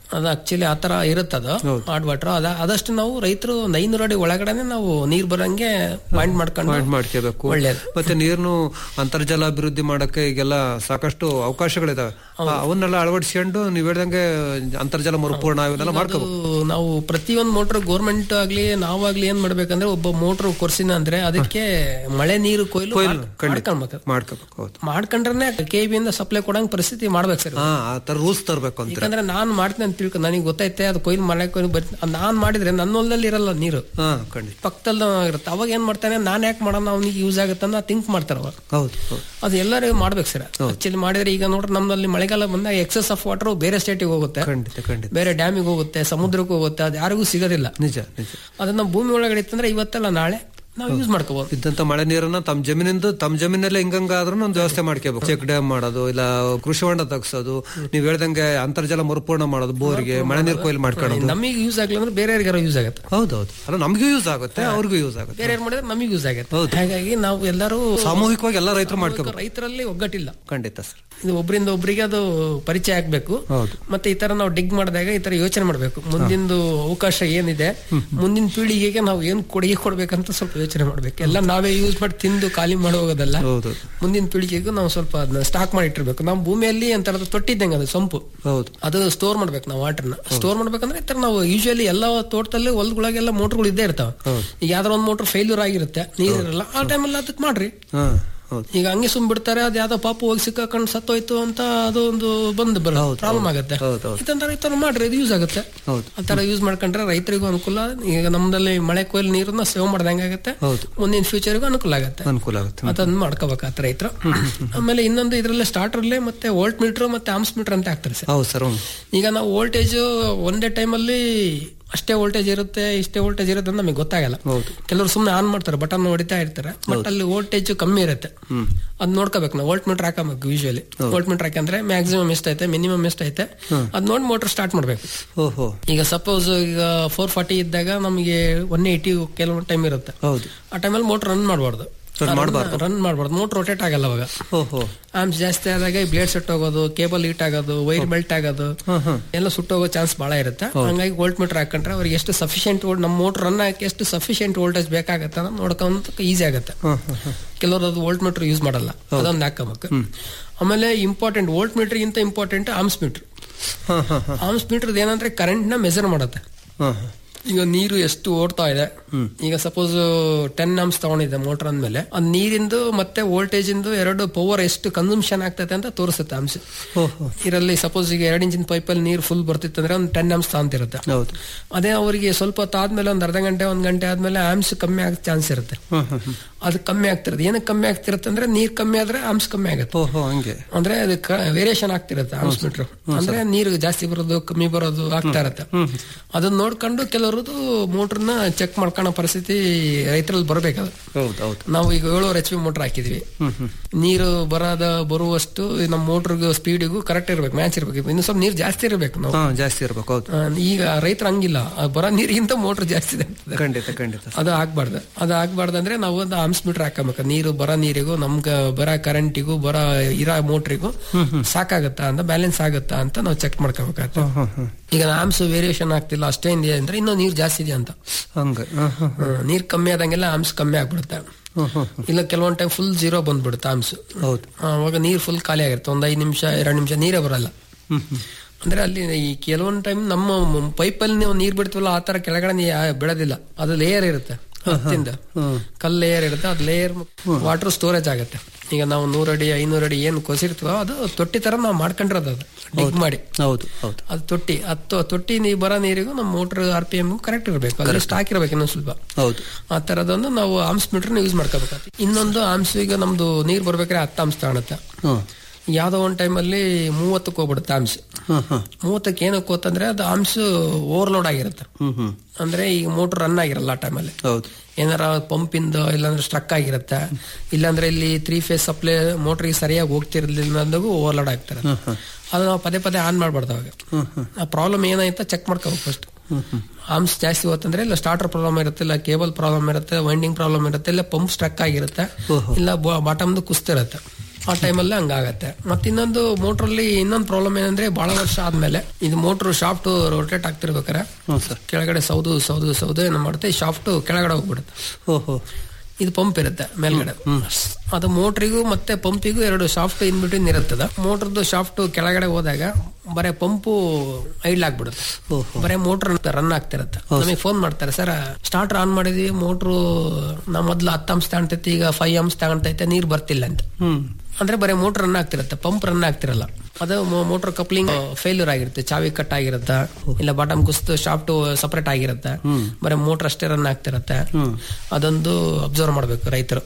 ಅದು ಆಕ್ಚುಲಿ ಆತರ ಇರುತ್ತದು ಹಾಟ್ ವಾಟರ್ ಅದ ಅದಷ್ಟು ನಾವು ರೈತರು ಐನೂರು ಅಡಿ ಒಳಗಡೆನೆ ನಾವು ನೀರ್ ಬರಂಗೆ ಪಾಯಿಂಟ್ ಮಾಡ್ಕೊಂಡು ಪಾಯಿಂಟ್ ಮಾಡ್ಕೋಬೇಕು ಒಳ್ಳೇದು ಮತ್ತೆ ನೀರ್ನು ಅಂತರ್ಜಲ ಅಭಿವೃದ್ಧಿ ಮಾಡಕ್ಕೆ ಈಗೆಲ್ಲ ಸಾಕಷ್ಟು ಅವಕಾಶಗಳಿದಾವೆ ಆ, ಅವನ್ನೆಲ್ಲ ಅಳವಡಿಸ್ಕೊಂಡು ನೀವ್ ಹೇಳ್ದಂಗೆ ಅಂತರ್ಜಲ ಮರುಪೂರ್ಣ ಇವನ್ನೆಲ್ಲ ಮಾಡ್ಕೋಬೇಕು ಅದು ನಾವು ಪ್ರತಿಯೊಂದು ಮೋಟರ್ ಗೋರ್ಮೆಂಟ್ ಆಗ್ಲಿ ನಾವಾಗ್ಲಿ ಏನ್ ಮಾಡ್ಬೇಕಂದ್ರೆ ಒಬ್ಬ ಮೋಟರ್ ಕೊರ್ಸಿನ ಅಂದ್ರೆ ಅದಕ್ಕೆ ಮಳೆ ನೀರು ಕೊಯ್ಲು ಮಾಡ್- ಮಾಡ್ಕೊಳ್ಬೇಕು ಮಾಡ್ಕೋಬೇಕು ಹೌದು ಮಾಡ್ಕೊಂಡ್ರೆ ಕೆ ಇಂದ ಸಪ್ಲೈ ಕೊಡಂಗ್ ಪರಿಸ್ಥಿತಿ ಮಾಡ್ಬೇಕು ಸರ್ ಹಾ ಆ ತರ ರೂಲ್ಸ್ ತರಬೇಕು ಅಂತ ಯಾಕಂದ್ರೆ ನಾನ್ ಮಾಡ್ತೀನಿ ಅಂತ ತಿಳ್ಕೊ ನನಗೆ ಗೊತ್ತೈತೆ ಅದು ಕೊಯ್ಲು ಮಳೆ ಕೊಯ್ಲು ಬರ್ ನಾನ್ ಮಾಡಿದ್ರೆ ನನ್ನ ಹೊಲದಲ್ಲಿ ಇರಲ್ಲ ನೀರು ಹಾ ಖಂಡಿತ ಪಕ್ಕದಲ್ಲಿ ಇರುತ್ತೆ ಅವಾಗ ಏನ್ ಮಾಡ್ತಾನೆ ನಾನ್ ಯಾಕೆ ಮಾಡೋಣ ಅವ್ನಿಗೆ ಯೂಸ್ ಆಗುತ್ತೆ ಅಂತ ಥಿಂಕ್ ಮಾಡ್ತಾರ ಅವಾಗ ಹೌದು ಹೌದು ಅದು ಎಲ್ಲರಿಗೂ ಮಾಡ್ಬೇಕು ಸರ್ ಆಕ್ಚುಲಿ ಮಾಡಿದ್ರೆ ಈಗ ನೋಡ್ರಿ ನಮ್ಮಲ್ಲಿ ಮಳೆಗಾಲ ಬಂದಾಗ ಎಕ್ಸೆಸ್ ಆಫ್ ವಾಟರ್ ಬೇರೆ ಸ್ಟೇಟಿಗೆ ಹೋಗುತ್ತೆ ಖಂಡಿತ ಖಂಡಿತ ಬೇರೆ ಡ್ಯಾಮಿಗೆ ಹೋಗುತ್ತೆ ಸಮುದ್ರಕ್ಕೆ ಹೋಗುತ್ತೆ ಅದು ಯಾರಿಗೂ ಸಿಗೋದಿಲ್ಲ ನಿಜ ನಿಜ ಅದನ್ನ ಭೂಮಿ ಒಳಗಡೆ ಇತ್ತಂದ್ರೆ ಇವತ್ತೆಲ್ಲ ನಾಳೆ ನಾವು ಯೂಸ್ ಮಾಡ್ಕೋಬಹುದು ಇದ್ದಂತ ಮಳೆ ನೀರನ್ನ ತಮ್ಮ ಜಮೀನಿಂದ ತಮ್ಮ ಜಮೀನಲ್ಲೇ ಹಿಂಗಂಗಾದ್ರೂ ಒಂದು ವ್ಯವಸ್ಥೆ ಮಾಡ್ಕೋಬೇಕು ಚೆಕ್ ಡ್ಯಾಮ್ ಮಾಡೋದು ಇಲ್ಲ ಕೃಷಿ ಹೊಂಡ ತಗ್ಸೋದು ನೀವ್ ಹೇಳ್ದಂಗೆ ಅಂತರ್ಜಲ ಮರುಪೂರ್ಣ ಮಾಡೋದು ಬೋರಿಗೆ ಮಳೆ ನೀರು ಕೊಯ್ಲು ಮಾಡ್ಕೊಳ್ಳೋದು ನಮಗೆ ಯೂಸ್ ಆಗ್ಲಿ ಅಂದ್ರೆ ಬೇರೆಯವ್ರಿಗಾರ ಯೂಸ್ ಆಗುತ್ತೆ ಹೌದೌದು ಅಲ್ಲ ನಮ್ಗೂ ಯೂಸ್ ಆಗುತ್ತೆ ಅವ್ರಿಗೂ ಯೂಸ್ ಆಗುತ್ತೆ ಬೇರೆ ಮಾಡಿದ್ರೆ ನಮಗೆ ಯೂಸ್ ಆಗುತ್ತೆ ಹಾಗಾಗಿ ನಾವು ಎಲ್ಲರೂ ಸಾಮೂಹಿಕವಾಗಿ ಎಲ್ಲ ರೈತರು ಮಾಡ್ಕೋಬೇಕು ರೈತರಲ್ಲಿ ಒಗ್ಗಟ್ಟಿಲ್ಲ ಖಂಡಿತ ಸರ್ ಇದು ಒಬ್ಬರಿಂದ ಒಬ್ಬರಿಗೆ ಅದು ಪರಿಚಯ ಆಗ್ಬೇಕು ಹೌದು ಮತ್ತೆ ಈ ತರ ನಾವು ಡಿಗ್ ಮಾಡಿದಾಗ ಈ ತರ ಯೋಚನೆ ಮಾಡ್ಬೇಕು ಮುಂದಿಂದು ಅವಕಾಶ ಏನಿದೆ ಮುಂದಿನ ಪೀಳಿಗೆಗೆ ನಾವು ಏನ್ ಕೊಡುಗೆ ಕೊಡ್ಬೇಕಂತ ಸ್ವಲ್ಪ ಯೋಚನೆ ಮಾಡ್ಬೇಕು ಎಲ್ಲ ನಾವೇ ಯೂಸ್ ಮಾಡಿ ತಿಂದು ಖಾಲಿ ಮಾಡಿ ಹೋಗೋದಲ್ಲ ಹೌದು ಮುಂದಿನ ಪೀಳಿಗೆಗೂ ನಾವು ಸ್ವಲ್ಪ ಅದನ್ನ ಸ್ಟಾಕ್ ಮಾಡಿ ಇಟ್ಟಿರ್ಬೇಕು ನಮ್ಮ ಭೂಮಿಯಲ್ಲಿ ಒಂಥರದ ತೊಟ್ಟಿದ್ದಂಗೆ ಅದು ಸಂಪು ಹೌದು ಅದು ಸ್ಟೋರ್ ಮಾಡ್ಬೇಕು ನಾವು ವಾಟರ್ನ ಸ್ಟೋರ್ ಮಾಡ್ಬೇಕಂದ್ರೆ ಈ ತರ ನಾವು ಯೂಶುವಲಿ ಎಲ್ಲ ತೋಟದಲ್ಲಿ ಹೊಲದೊಳಗೆಲ್ಲ ಮೋಟರ್ಗಳು ಇದ್ದೇ ಇರ್ತಾವೆ ಈಗ ಯಾವ್ದಾರ ಒಂದು ಮೋಟರ್ ಫೇಲ್ಯೂರ್ ಆಗಿರುತ್ತೆ ನೀರಿರಲ್ಲ ಆ ಟೈಮಲ್ಲಿ ಅದಕ್ಕೆ ಮಾಡ್ರಿ ಹಾ ಹೌದು ಈಗ ಹಂಗೆ ಸುಮ್ ಬಿಡ್ತಾರೆ ಅದು ಯಾವ್ದೋ ಪಾಪು ಹೋಗಿ ಸಿಕ್ಕಾಕೊಂಡು ಸತ್ತೋಯ್ತು ಅಂತ ಅದು ಒಂದು ಬಂದು ಬರ ಪ್ರಾಬ್ಲಮ್ ಆಗುತ್ತೆ ಹೌದು, ಹೌದು. ಇದಂತರ ಈ ತರ ಮಾಡ್ರಿ ಇದು ಯೂಸ್ ಆಗುತ್ತೆ ಹೌದು. ಆ ತರ ಯೂಸ್ ಮಾಡ್ಕೊಂಡ್ರೆ ರೈತರಿಗೂ ಅನುಕೂಲ ಈಗ ನಮ್ದಲ್ಲಿ ಮಳೆ ಕೊಯ್ಲು ನೀರನ್ನ ಸೇವ್ ಮಾಡ್ದಂಗೆ ಆಗುತ್ತೆ ಹೌದು. ಮುಂದಿನ ಫ್ಯೂಚರ್ಗೂ ಅನುಕೂಲ ಆಗುತ್ತೆ ಅನುಕೂಲ ಆಗುತ್ತೆ ಅದನ್ನ ಮಾಡ್ಕೋಬೇಕಾತ ರೈತರು ಆಮೇಲೆ ಇನ್ನೊಂದು ಇದ್ರಲ್ಲೇ ಸ್ಟಾರ್ಟರ್ಲೆ ಮತ್ತೆ ವೋಲ್ಟ್ ಮೀಟರ್ ಮತ್ತೆ ಆಮ್ಸ್ ಮೀಟರ್ ಅಂತ ಹಾಕ್ತಾರೆ ಸರ್ ಹೌದು ಸರ್ ಹ್ಮ್. ಈಗ ನಾವು ವೋಲ್ಟೇಜ್ ಒಂದೇ ಟೈಮಲ್ಲಿ ಅಷ್ಟೇ ವೋಲ್ಟೇಜ್ ಇರುತ್ತೆ ಇಷ್ಟೇ ವೋಲ್ಟೇಜ್ ಇರುತ್ತೆ ಅಂತ ನಮಗೆ ಗೊತ್ತಾಗಲ್ಲ ಹೌದು. ಕೆಲವರು ಸುಮ್ಮನೆ ಆನ್ ಮಾಡ್ತಾರೆ ಬಟನ್ ಹೊಡಿತಾ ಇರ್ತಾರೆ ಬಟ್ ಅಲ್ಲಿ ವೋಲ್ಟೇಜ್ ಕಮ್ಮಿ ಇರುತ್ತೆ ಅದ್ ನೋಡ್ಕೋಬೇಕು ನಾವು ವೋಲ್ಟ್ ಮೀಟರ್ ಹಾಕಬೇಕು ಯೂಶುವಲಿ ವೋಲ್ಟ್ ಮೀಟರ್ ಹಾಕಂದ್ರೆ ಮ್ಯಾಕ್ಸಿಮಮ್ ಎಷ್ಟೈತೆ ಮಿನಿಮಮ್ ಎಷ್ಟೈತೆ ಅದ್ ನೋಡಿ ಮೋಟರ್ ಸ್ಟಾರ್ಟ್ ಮಾಡ್ಬೇಕು ಓಹೋ ಈಗ ಸಪೋಸ್ ಈಗ ಫೋರ್ ಫಾರ್ಟಿ ಇದ್ದಾಗ ನಮಗೆ ಒನ್ ಏಯ್ಟಿ ಕೆಲವೊಂದು ಟೈಮ್ ಇರುತ್ತೆ ಹೌದು ಆ ಟೈಮಲ್ಲಿ ಮೋಟರ್ ರನ್ ಮಾಡಬಾರ್ದು ರನ್ ಮಾಡಬಾರ್ದು ಮೋಟರ್ ರೊಟೇಟ್ ಆಗಲ್ಲ ಅವಾಗ ಓಹೋ ಆಮ್ಸ್ ಜಾಸ್ತಿ ಆದಾಗ ಬ್ಲೇಡ್ ಸೆಟ್ ಹೋಗೋದು ಕೇಬಲ್ ಹೀಟ್ ಆಗೋದು ವೈರ್ ಮೆಲ್ಟ್ ಆಗೋದು ಎಲ್ಲ ಸುಟ್ಟೋಗೋ ಚಾನ್ಸ್ ಬಹಳ ಇರುತ್ತೆ ಹಂಗಾಗಿ ವೋಲ್ಟ್ ಮೀಟರ್ ಹಾಕೊಂಡ್ರೆ ಅವ್ರಿಗೆ ಎಷ್ಟು ಸಫಿಶಿಯಂಟ್ ನಮ್ಮ ಮೋಟರ್ ರನ್ ಹಾಕಿ ಎಷ್ಟು ಸಫಿಶಿಯಂಟ್ ವೋಲ್ಟೇಜ್ ಬೇಕಾಗತ್ತೆ ಅನ್ನೋದು ನೋಡ್ಕೊಂತ ಈಸಿ ಆಗುತ್ತೆ ಕೆಲವರು ಅದು ವೋಲ್ಟ್ ಮೀಟರ್ ಯೂಸ್ ಮಾಡಲ್ಲ ಅದೊಂದು ಹಾಕೋಬೇಕು ಆಮೇಲೆ ಇಂಪಾರ್ಟೆಂಟ್ ವೋಲ್ಟ್ ಮೀಟರ್ ಗಿಂತ ಇಂಪಾರ್ಟೆಂಟ್ ಆಮ್ಸ್ ಮೀಟರ್ ಹಾ ಹಾ ಹಾ ಆಮ್ಸ್ ಮೀಟರ್ ಏನಂದ್ರೆ ಕರೆಂಟ್ ನ ಮೆಜರ್ ಮಾಡುತ್ತೆ ಹಾ ಹಾ ಈಗ ನೀರು ಎಷ್ಟು ಓಡ್ತಾ ಇದೆ ಈಗ ಸಪೋಸ್ ಟೆನ್ ಆಮ್ಸ್ ತಗೊಂಡಿದೆ ಮೋಟರ್ ಅಂದ್ಮೇಲೆ ಆ ನೀರಿಂದು ಮತ್ತೆ ವೋಲ್ಟೇಜ್ ಇಂದು ಎರಡು ಪವರ್ ಎಷ್ಟು ಕನ್ಸಂಪ್ಷನ್ ಆಗ್ತೈತೆ ಅಂತ ತೋರಿಸುತ್ತೆ ಅಂಶ ಓಹೋ ಇದರಲ್ಲಿ ಸಪೋಸ್ ಈಗ ಎರಡು ಇಂಚಿನ ಪೈಪಲ್ಲಿ ನೀರು ಫುಲ್ ಬರ್ತಿತ್ತಂದ್ರೆ ಒಂದು ಟೆನ್ ಆಮ್ಸ್ ತಾಂತಿರುತ್ತೆ ಹೌದು ಅದೇ ಅವರಿಗೆ ಸ್ವಲ್ಪ ಹೊತ್ತು ಆದ್ಮೇಲೆ ಒಂದ್ ಅರ್ಧ ಗಂಟೆ ಒಂದ್ ಗಂಟೆ ಆದ್ಮೇಲೆ ಆಮ್ಸ್ ಕಮ್ಮಿ ಆಗೋ ಚಾನ್ಸ್ ಇರುತ್ತೆ ಹಾ ಹಾ ಹಾ. ಅದು ಕಮ್ಮಿ ಆಗ್ತಿರುತ್ತೆ ಏನಕ್ಕೆ ಕಮ್ಮಿ ಆಗ್ತಿರುತ್ತೆ ಅಂದ್ರೆ ನೀರ್ ಕಮ್ಮಿ ಆದ್ರೆ ಆಮ್ಸ್ ಕಮ್ಮಿ ಆಗುತ್ತೆ ಓಹೋ ಹಂಗೆ ಅಂದ್ರೆ ಅದು ವೇರಿಯೇಷನ್ ಆಗ್ತಿರುತ್ತೆ ಆಮ್ಸ್ ಮೀಟರ್ ಅಂದ್ರೆ ನೀರು ಜಾಸ್ತಿ ಬರೋದು ಕಮ್ಮಿ ಬರೋದು ಆಗ್ತಾ ಇರುತ್ತೆ ಅದನ್ನ ನೋಡ್ಕೊಂಡು ಕೆಲವರದು ಮೋಟರ್ನ ಚೆಕ್ ಮಾಡ್ಕೊಳ್ಳೋ ಪರಿಸ್ಥಿತಿ ರೈತರಲ್ಲಿ ಬರ್ಬೇಕದು ಹೌದು ಹೌದು ನಾವು ಈಗ ಏಳುವರೆ ಎಚ್ ಪಿ ಮೋಟರ್ ಹಾಕಿದ್ವಿ ನೀರು ಬರೋದ ಬರುವಷ್ಟು ನಮ್ಮ ಮೋಟರ್ಗೂ ಸ್ಪೀಡಿಗೂ ಕರೆಕ್ಟ್ ಇರ್ಬೇಕು ಮ್ಯಾಚ್ ಇರ್ಬೇಕು ಇನ್ನು ಸ್ವಲ್ಪ ನೀರು ಜಾಸ್ತಿ ಇರಬೇಕು ನಾವು ಹಾ ಜಾಸ್ತಿ ಇರ್ಬೇಕು ಹೌದು ಆ, ಈಗ ರೈತರು ಹಂಗಿಲ್ಲ ಆ ಬರೋ ನೀರಿಗಿಂತ ಮೋಟರ್ ಜಾಸ್ತಿ ಇದೆ ಅಂತದೆ. ಖಂಡಿತ ಖಂಡಿತ ಅದು ಆಗ್ಬಾರ್ದು ಅದು ಆಗ್ಬಾರ್ದು ಅಂದ್ರೆ ನಾವು ಒಂದು ಆಮ್ಸ್ ಮೀಟರ್ ಹಾಕಬೇಕು ನೀರು ಬರೋ ನೀರಿಗೂ ನಮ್ಗ ಬರೋ ಕರೆಂಟಿಗೂ ಬರೋ ಇರೋ ಮೋಟ್ರಿಗೂ ಸಾಕಾಗತ್ತಾ ಅಂತ ಬ್ಯಾಲೆನ್ಸ್ ಆಗುತ್ತಾ ಅಂತ ನಾವು ಚೆಕ್ ಮಾಡ್ಕೋಬೇಕಾಗತ್ತೆ ಹಾ ಹಾ ಈಗ ಆಮ್ಸ್ ವೇರಿಯೇಷನ್ ಆಗ್ತಿಲ್ಲ ಅಷ್ಟೇ ಇದೆ ಅಂದ್ರೆ ಇನ್ನೂ ನೀರು ಜಾಸ್ತಿ ಇದೆ ಅಂತ ಹಂಗೆ ಹಾ ಹಾ ಹ್ಮ್, ನೀರ್ ಕಮ್ಮಿ ಆದಂಗೆಲ್ಲ ಆಮ್ಸ್ ಕಮ್ಮಿ ಆಗ್ಬಿಡುತ್ತೆ ಹಾ ಹಾ ಇಲ್ಲ ಕೆಲವೊಂದ್ ಟೈಮ್ ಫುಲ್ ಜೀರೋ ಬಂದ್ಬಿಡುತ್ತೆ ಆಮ್ಸ್ ಹೌದು ಅವಾಗ ನೀರ್ ಫುಲ್ ಖಾಲಿ ಆಗಿರುತ್ತೆ ಒಂದ್ ಐದ್ ನಿಮಿಷ ಎರಡ್ ನಿಮಿಷ ನೀರೇ ಬರಲ್ಲ ಹ್ಮ್ ಹ್ಮ್ ಅಂದ್ರೆ ಅಲ್ಲಿ ಈ ಕೆಲವೊಂದ್ ಟೈಮ್ ನಮ್ಮ ಪೈಪಲ್ಲಿ ನೀವು ನೀರ್ ಬಿಡ್ತೀವಲ್ಲ ಆ ತರ ಕೆಳಗಡೆ ನೀ- ಯಾ- ಬೆಳೆದಿಲ್ಲ ಅದು ಲೇಯರ್ ಇರುತ್ತೆ ಹತ್ತಿಂದ ಕಲ್ ಲೇಯರ್ ಇರುತ್ತೆ ಅದು ಲೇಯರ್ ವಾಟರ್ ಸ್ಟೋರೇಜ್ ಆಗುತ್ತೆ ಈಗ ನಾವು ನೂರಡಿ ಐನೂರು ಅಡಿ ಏನು ಕೊಸಿರ್ತೀವೋ ಅದು ತೊಟ್ಟಿ ತರ ನಾವು ಮಾಡ್ಕೊಂಡಿರೋದು ಅದು ಡಿಗ್ ಮಾಡಿ ಹೌದು ಹೌದು ಅದು ತೊಟ್ಟಿ ಹತ್ತು ತೊಟ್ಟಿ ನೀರು ಬರೋ ನೀರಿಗೂ ನಮ್ಮ motor R P M correct ಇರಬೇಕು ಅಲ್ಲಿ ಸ್ಟಾಕ್ ಇರಬೇಕು ಇನ್ನೊಂದು ಸ್ವಲ್ಪ ಹೌದು ಆ ತರದೊಂದು ನಾವು ಆಮ್ಸ್ ಮೀಟರ್ನ ಯೂಸ್ ಮಾಡ್ಕೋಬೇಕಾಗ್ತದೆ ಇನ್ನೊಂದು ಆಮ್ಸ್ ಈಗ ನಮ್ದು ನೀರ್ ಬರ್ಬೇಕಾದ್ರೆ ಹತ್ತು ಆಮ್ಸ್ ತಗೊಳುತ್ತೆ ಹಾ ಯಾವ್ದೋ ಒಂದು ಟೈಮಲ್ಲಿ ಮೂವತ್ತಕ್ಕೆ ಹೋಗ್ಬಿಡುತ್ತೆ ಆಮ್ಸ್ ಹಾ ಹಾ ಮೂವತ್ತಕ್ಕೆ ಏನಕ್ಕೆ ಹೋತಂದ್ರೆ ಅದು ಆಮ್ಸ್ ಓವರ್ಲೋಡ್ ಆಗಿರುತ್ತೆ ಹ್ಮ್ ಹ್ಮ್ ಅಂದ್ರೆ ಈಗ ಮೋಟರ್ ರನ್ ಆಗಿರಲ್ಲ ಆ ಟೈಮಲ್ಲಿ ಹೌದು ಏನಾರ ಪಂಪಿಂದ ಇಲ್ಲಾಂದ್ರೆ ಸ್ಟ್ರಕ್ ಆಗಿರುತ್ತೆ ಇಲ್ಲಾಂದ್ರೆ ಇಲ್ಲಿ ತ್ರೀ ಫೇಸ್ ಸಪ್ಲೈ ಮೋಟ್ರಿಗೆ ಸರಿಯಾಗಿ ಹೋಗ್ತಿರ್ಲಿಲ್ಲ ಅಂದಾಗೂ ಓವರ್ಲೋಡ್ ಆಗ್ತಾರೆ ಅದು ನಾವು ಪದೇ ಪದೇ ಆನ್ ಮಾಡ್ಬಾರ್ದು ಅವಾಗ ಆ ಪ್ರಾಬ್ಲಮ್ ಏನಾಯ್ತಾ ಚೆಕ್ ಮಾಡ್ಕೋಬೇಕು ಫಸ್ಟ್ ಆರ್ಮ್ಸ್ ಜಾಸ್ತಿ ಹೋತಂದ್ರೆ ಇಲ್ಲ ಸ್ಟಾರ್ಟರ್ ಪ್ರಾಬ್ಲಮ್ ಇರುತ್ತೆ ಇಲ್ಲ ಕೇಬಲ್ ಪ್ರಾಬ್ಲಮ್ ಇರುತ್ತೆ ವೈಂಡಿಂಗ್ ಪ್ರಾಬ್ಲಮ್ ಇರುತ್ತೆ ಇಲ್ಲ ಪಂಪ್ ಸ್ಟ್ರಕ್ ಆಗಿರುತ್ತೆ ಇಲ್ಲ ಬಾಟಮ್ದು ಕುಸ್ತಿರುತ್ತೆ ಆ ಟೈಮಲ್ಲಿ ಹಂಗಾಗತ್ತೆ ಮತ್ತೆ ಇನ್ನೊಂದು ಮೋಟ್ರಲ್ಲಿ ಇನ್ನೊಂದು ಪ್ರಾಬ್ಲಮ್ ಏನಂದ್ರೆ ಬಹಳ ವರ್ಷ ಆದ್ಮೇಲೆ ಇದು ಮೋಟ್ರ್ ಶಾಫ್ಟ್ ರೊಟೇಟ್ ಆಗ್ತಿರ್ಬೇಕಾರೆ ಹ್ಞೂ ಸರ್ ಕೆಳಗಡೆ ಸೌದು ಸೌದು ಸೌದು ಏನು ಮಾಡುತ್ತೆ ಶಾಫ್ಟ್ ಕೆಳಗಡೆ ಹೋಗ್ಬಿಡುತ್ತೆ ಓಹೋ ಇದು ಪಂಪ್ ಇರುತ್ತೆ ಮೇಲ್ಗಡೆ ಅದು ಮೋಟ್ರಿಗೂ ಮತ್ತೆ ಪಂಪಿಗೂ ಎರಡು ಶಾಫ್ಟ್ ಇನ್ ಬಿಟ್ವೀನ್ ಇರುತ್ತದ ಮೋಟ್ರದ್ದು ಶಾಫ್ಟ್ ಕೆಳಗಡೆ ಹೋದಾಗ ಬರೇ ಪಂಪು ಐಡ್ಲ್ ಆಗ್ಬಿಡುತ್ತೆ ಬರೇ ಮೋಟರ್ ರನ್ ಆಗ್ತಿರತ್ತೆ ನಮಗೆ ಫೋನ್ ಮಾಡ್ತಾರೆ ಸರ್ ಸ್ಟಾರ್ಟರ್ ಆನ್ ಮಾಡಿದ್ವಿ ಮೋಟ್ರು ನಾ ಮೊದ್ಲು ಹತ್ತು ಅಂಶ ತಗೊಂತೈತಿ ಈಗ ಫೈವ್ ಅಂಶ ತಗೊಂತೈತೆ ನೀರ್ ಬರ್ತಿಲ್ಲ ಅಂತ ಹ್ಮ್ ಅಂದ್ರೆ ಬರೀ ಮೋಟರ್ ರನ್ ಆಗ್ತಿರತ್ತೆ ಪಂಪ್ ರನ್ ಆಗ್ತಿರಲ್ಲ ಅದು ಮೋಟರ್ ಕಪ್ಲಿಂಗ್ ಫೇಲ್ಯೂರ್ ಆಗಿರುತ್ತೆ ಚಾವಿ ಕಟ್ ಆಗಿರುತ್ತೆ ಇಲ್ಲ ಬಾಟಮ್ ಕುಸ್ತು ಶಾಫ್ಟ್ ಸಪರೇಟ್ ಆಗಿರುತ್ತೆ ಬರೀ ಮೋಟರ್ ಅಷ್ಟೇ ರನ್ ಆಗ್ತಿರತ್ತೆ ಅದೊಂದು ಅಬ್ಸರ್ವ್ ಮಾಡ್ಬೇಕು ರೈತರು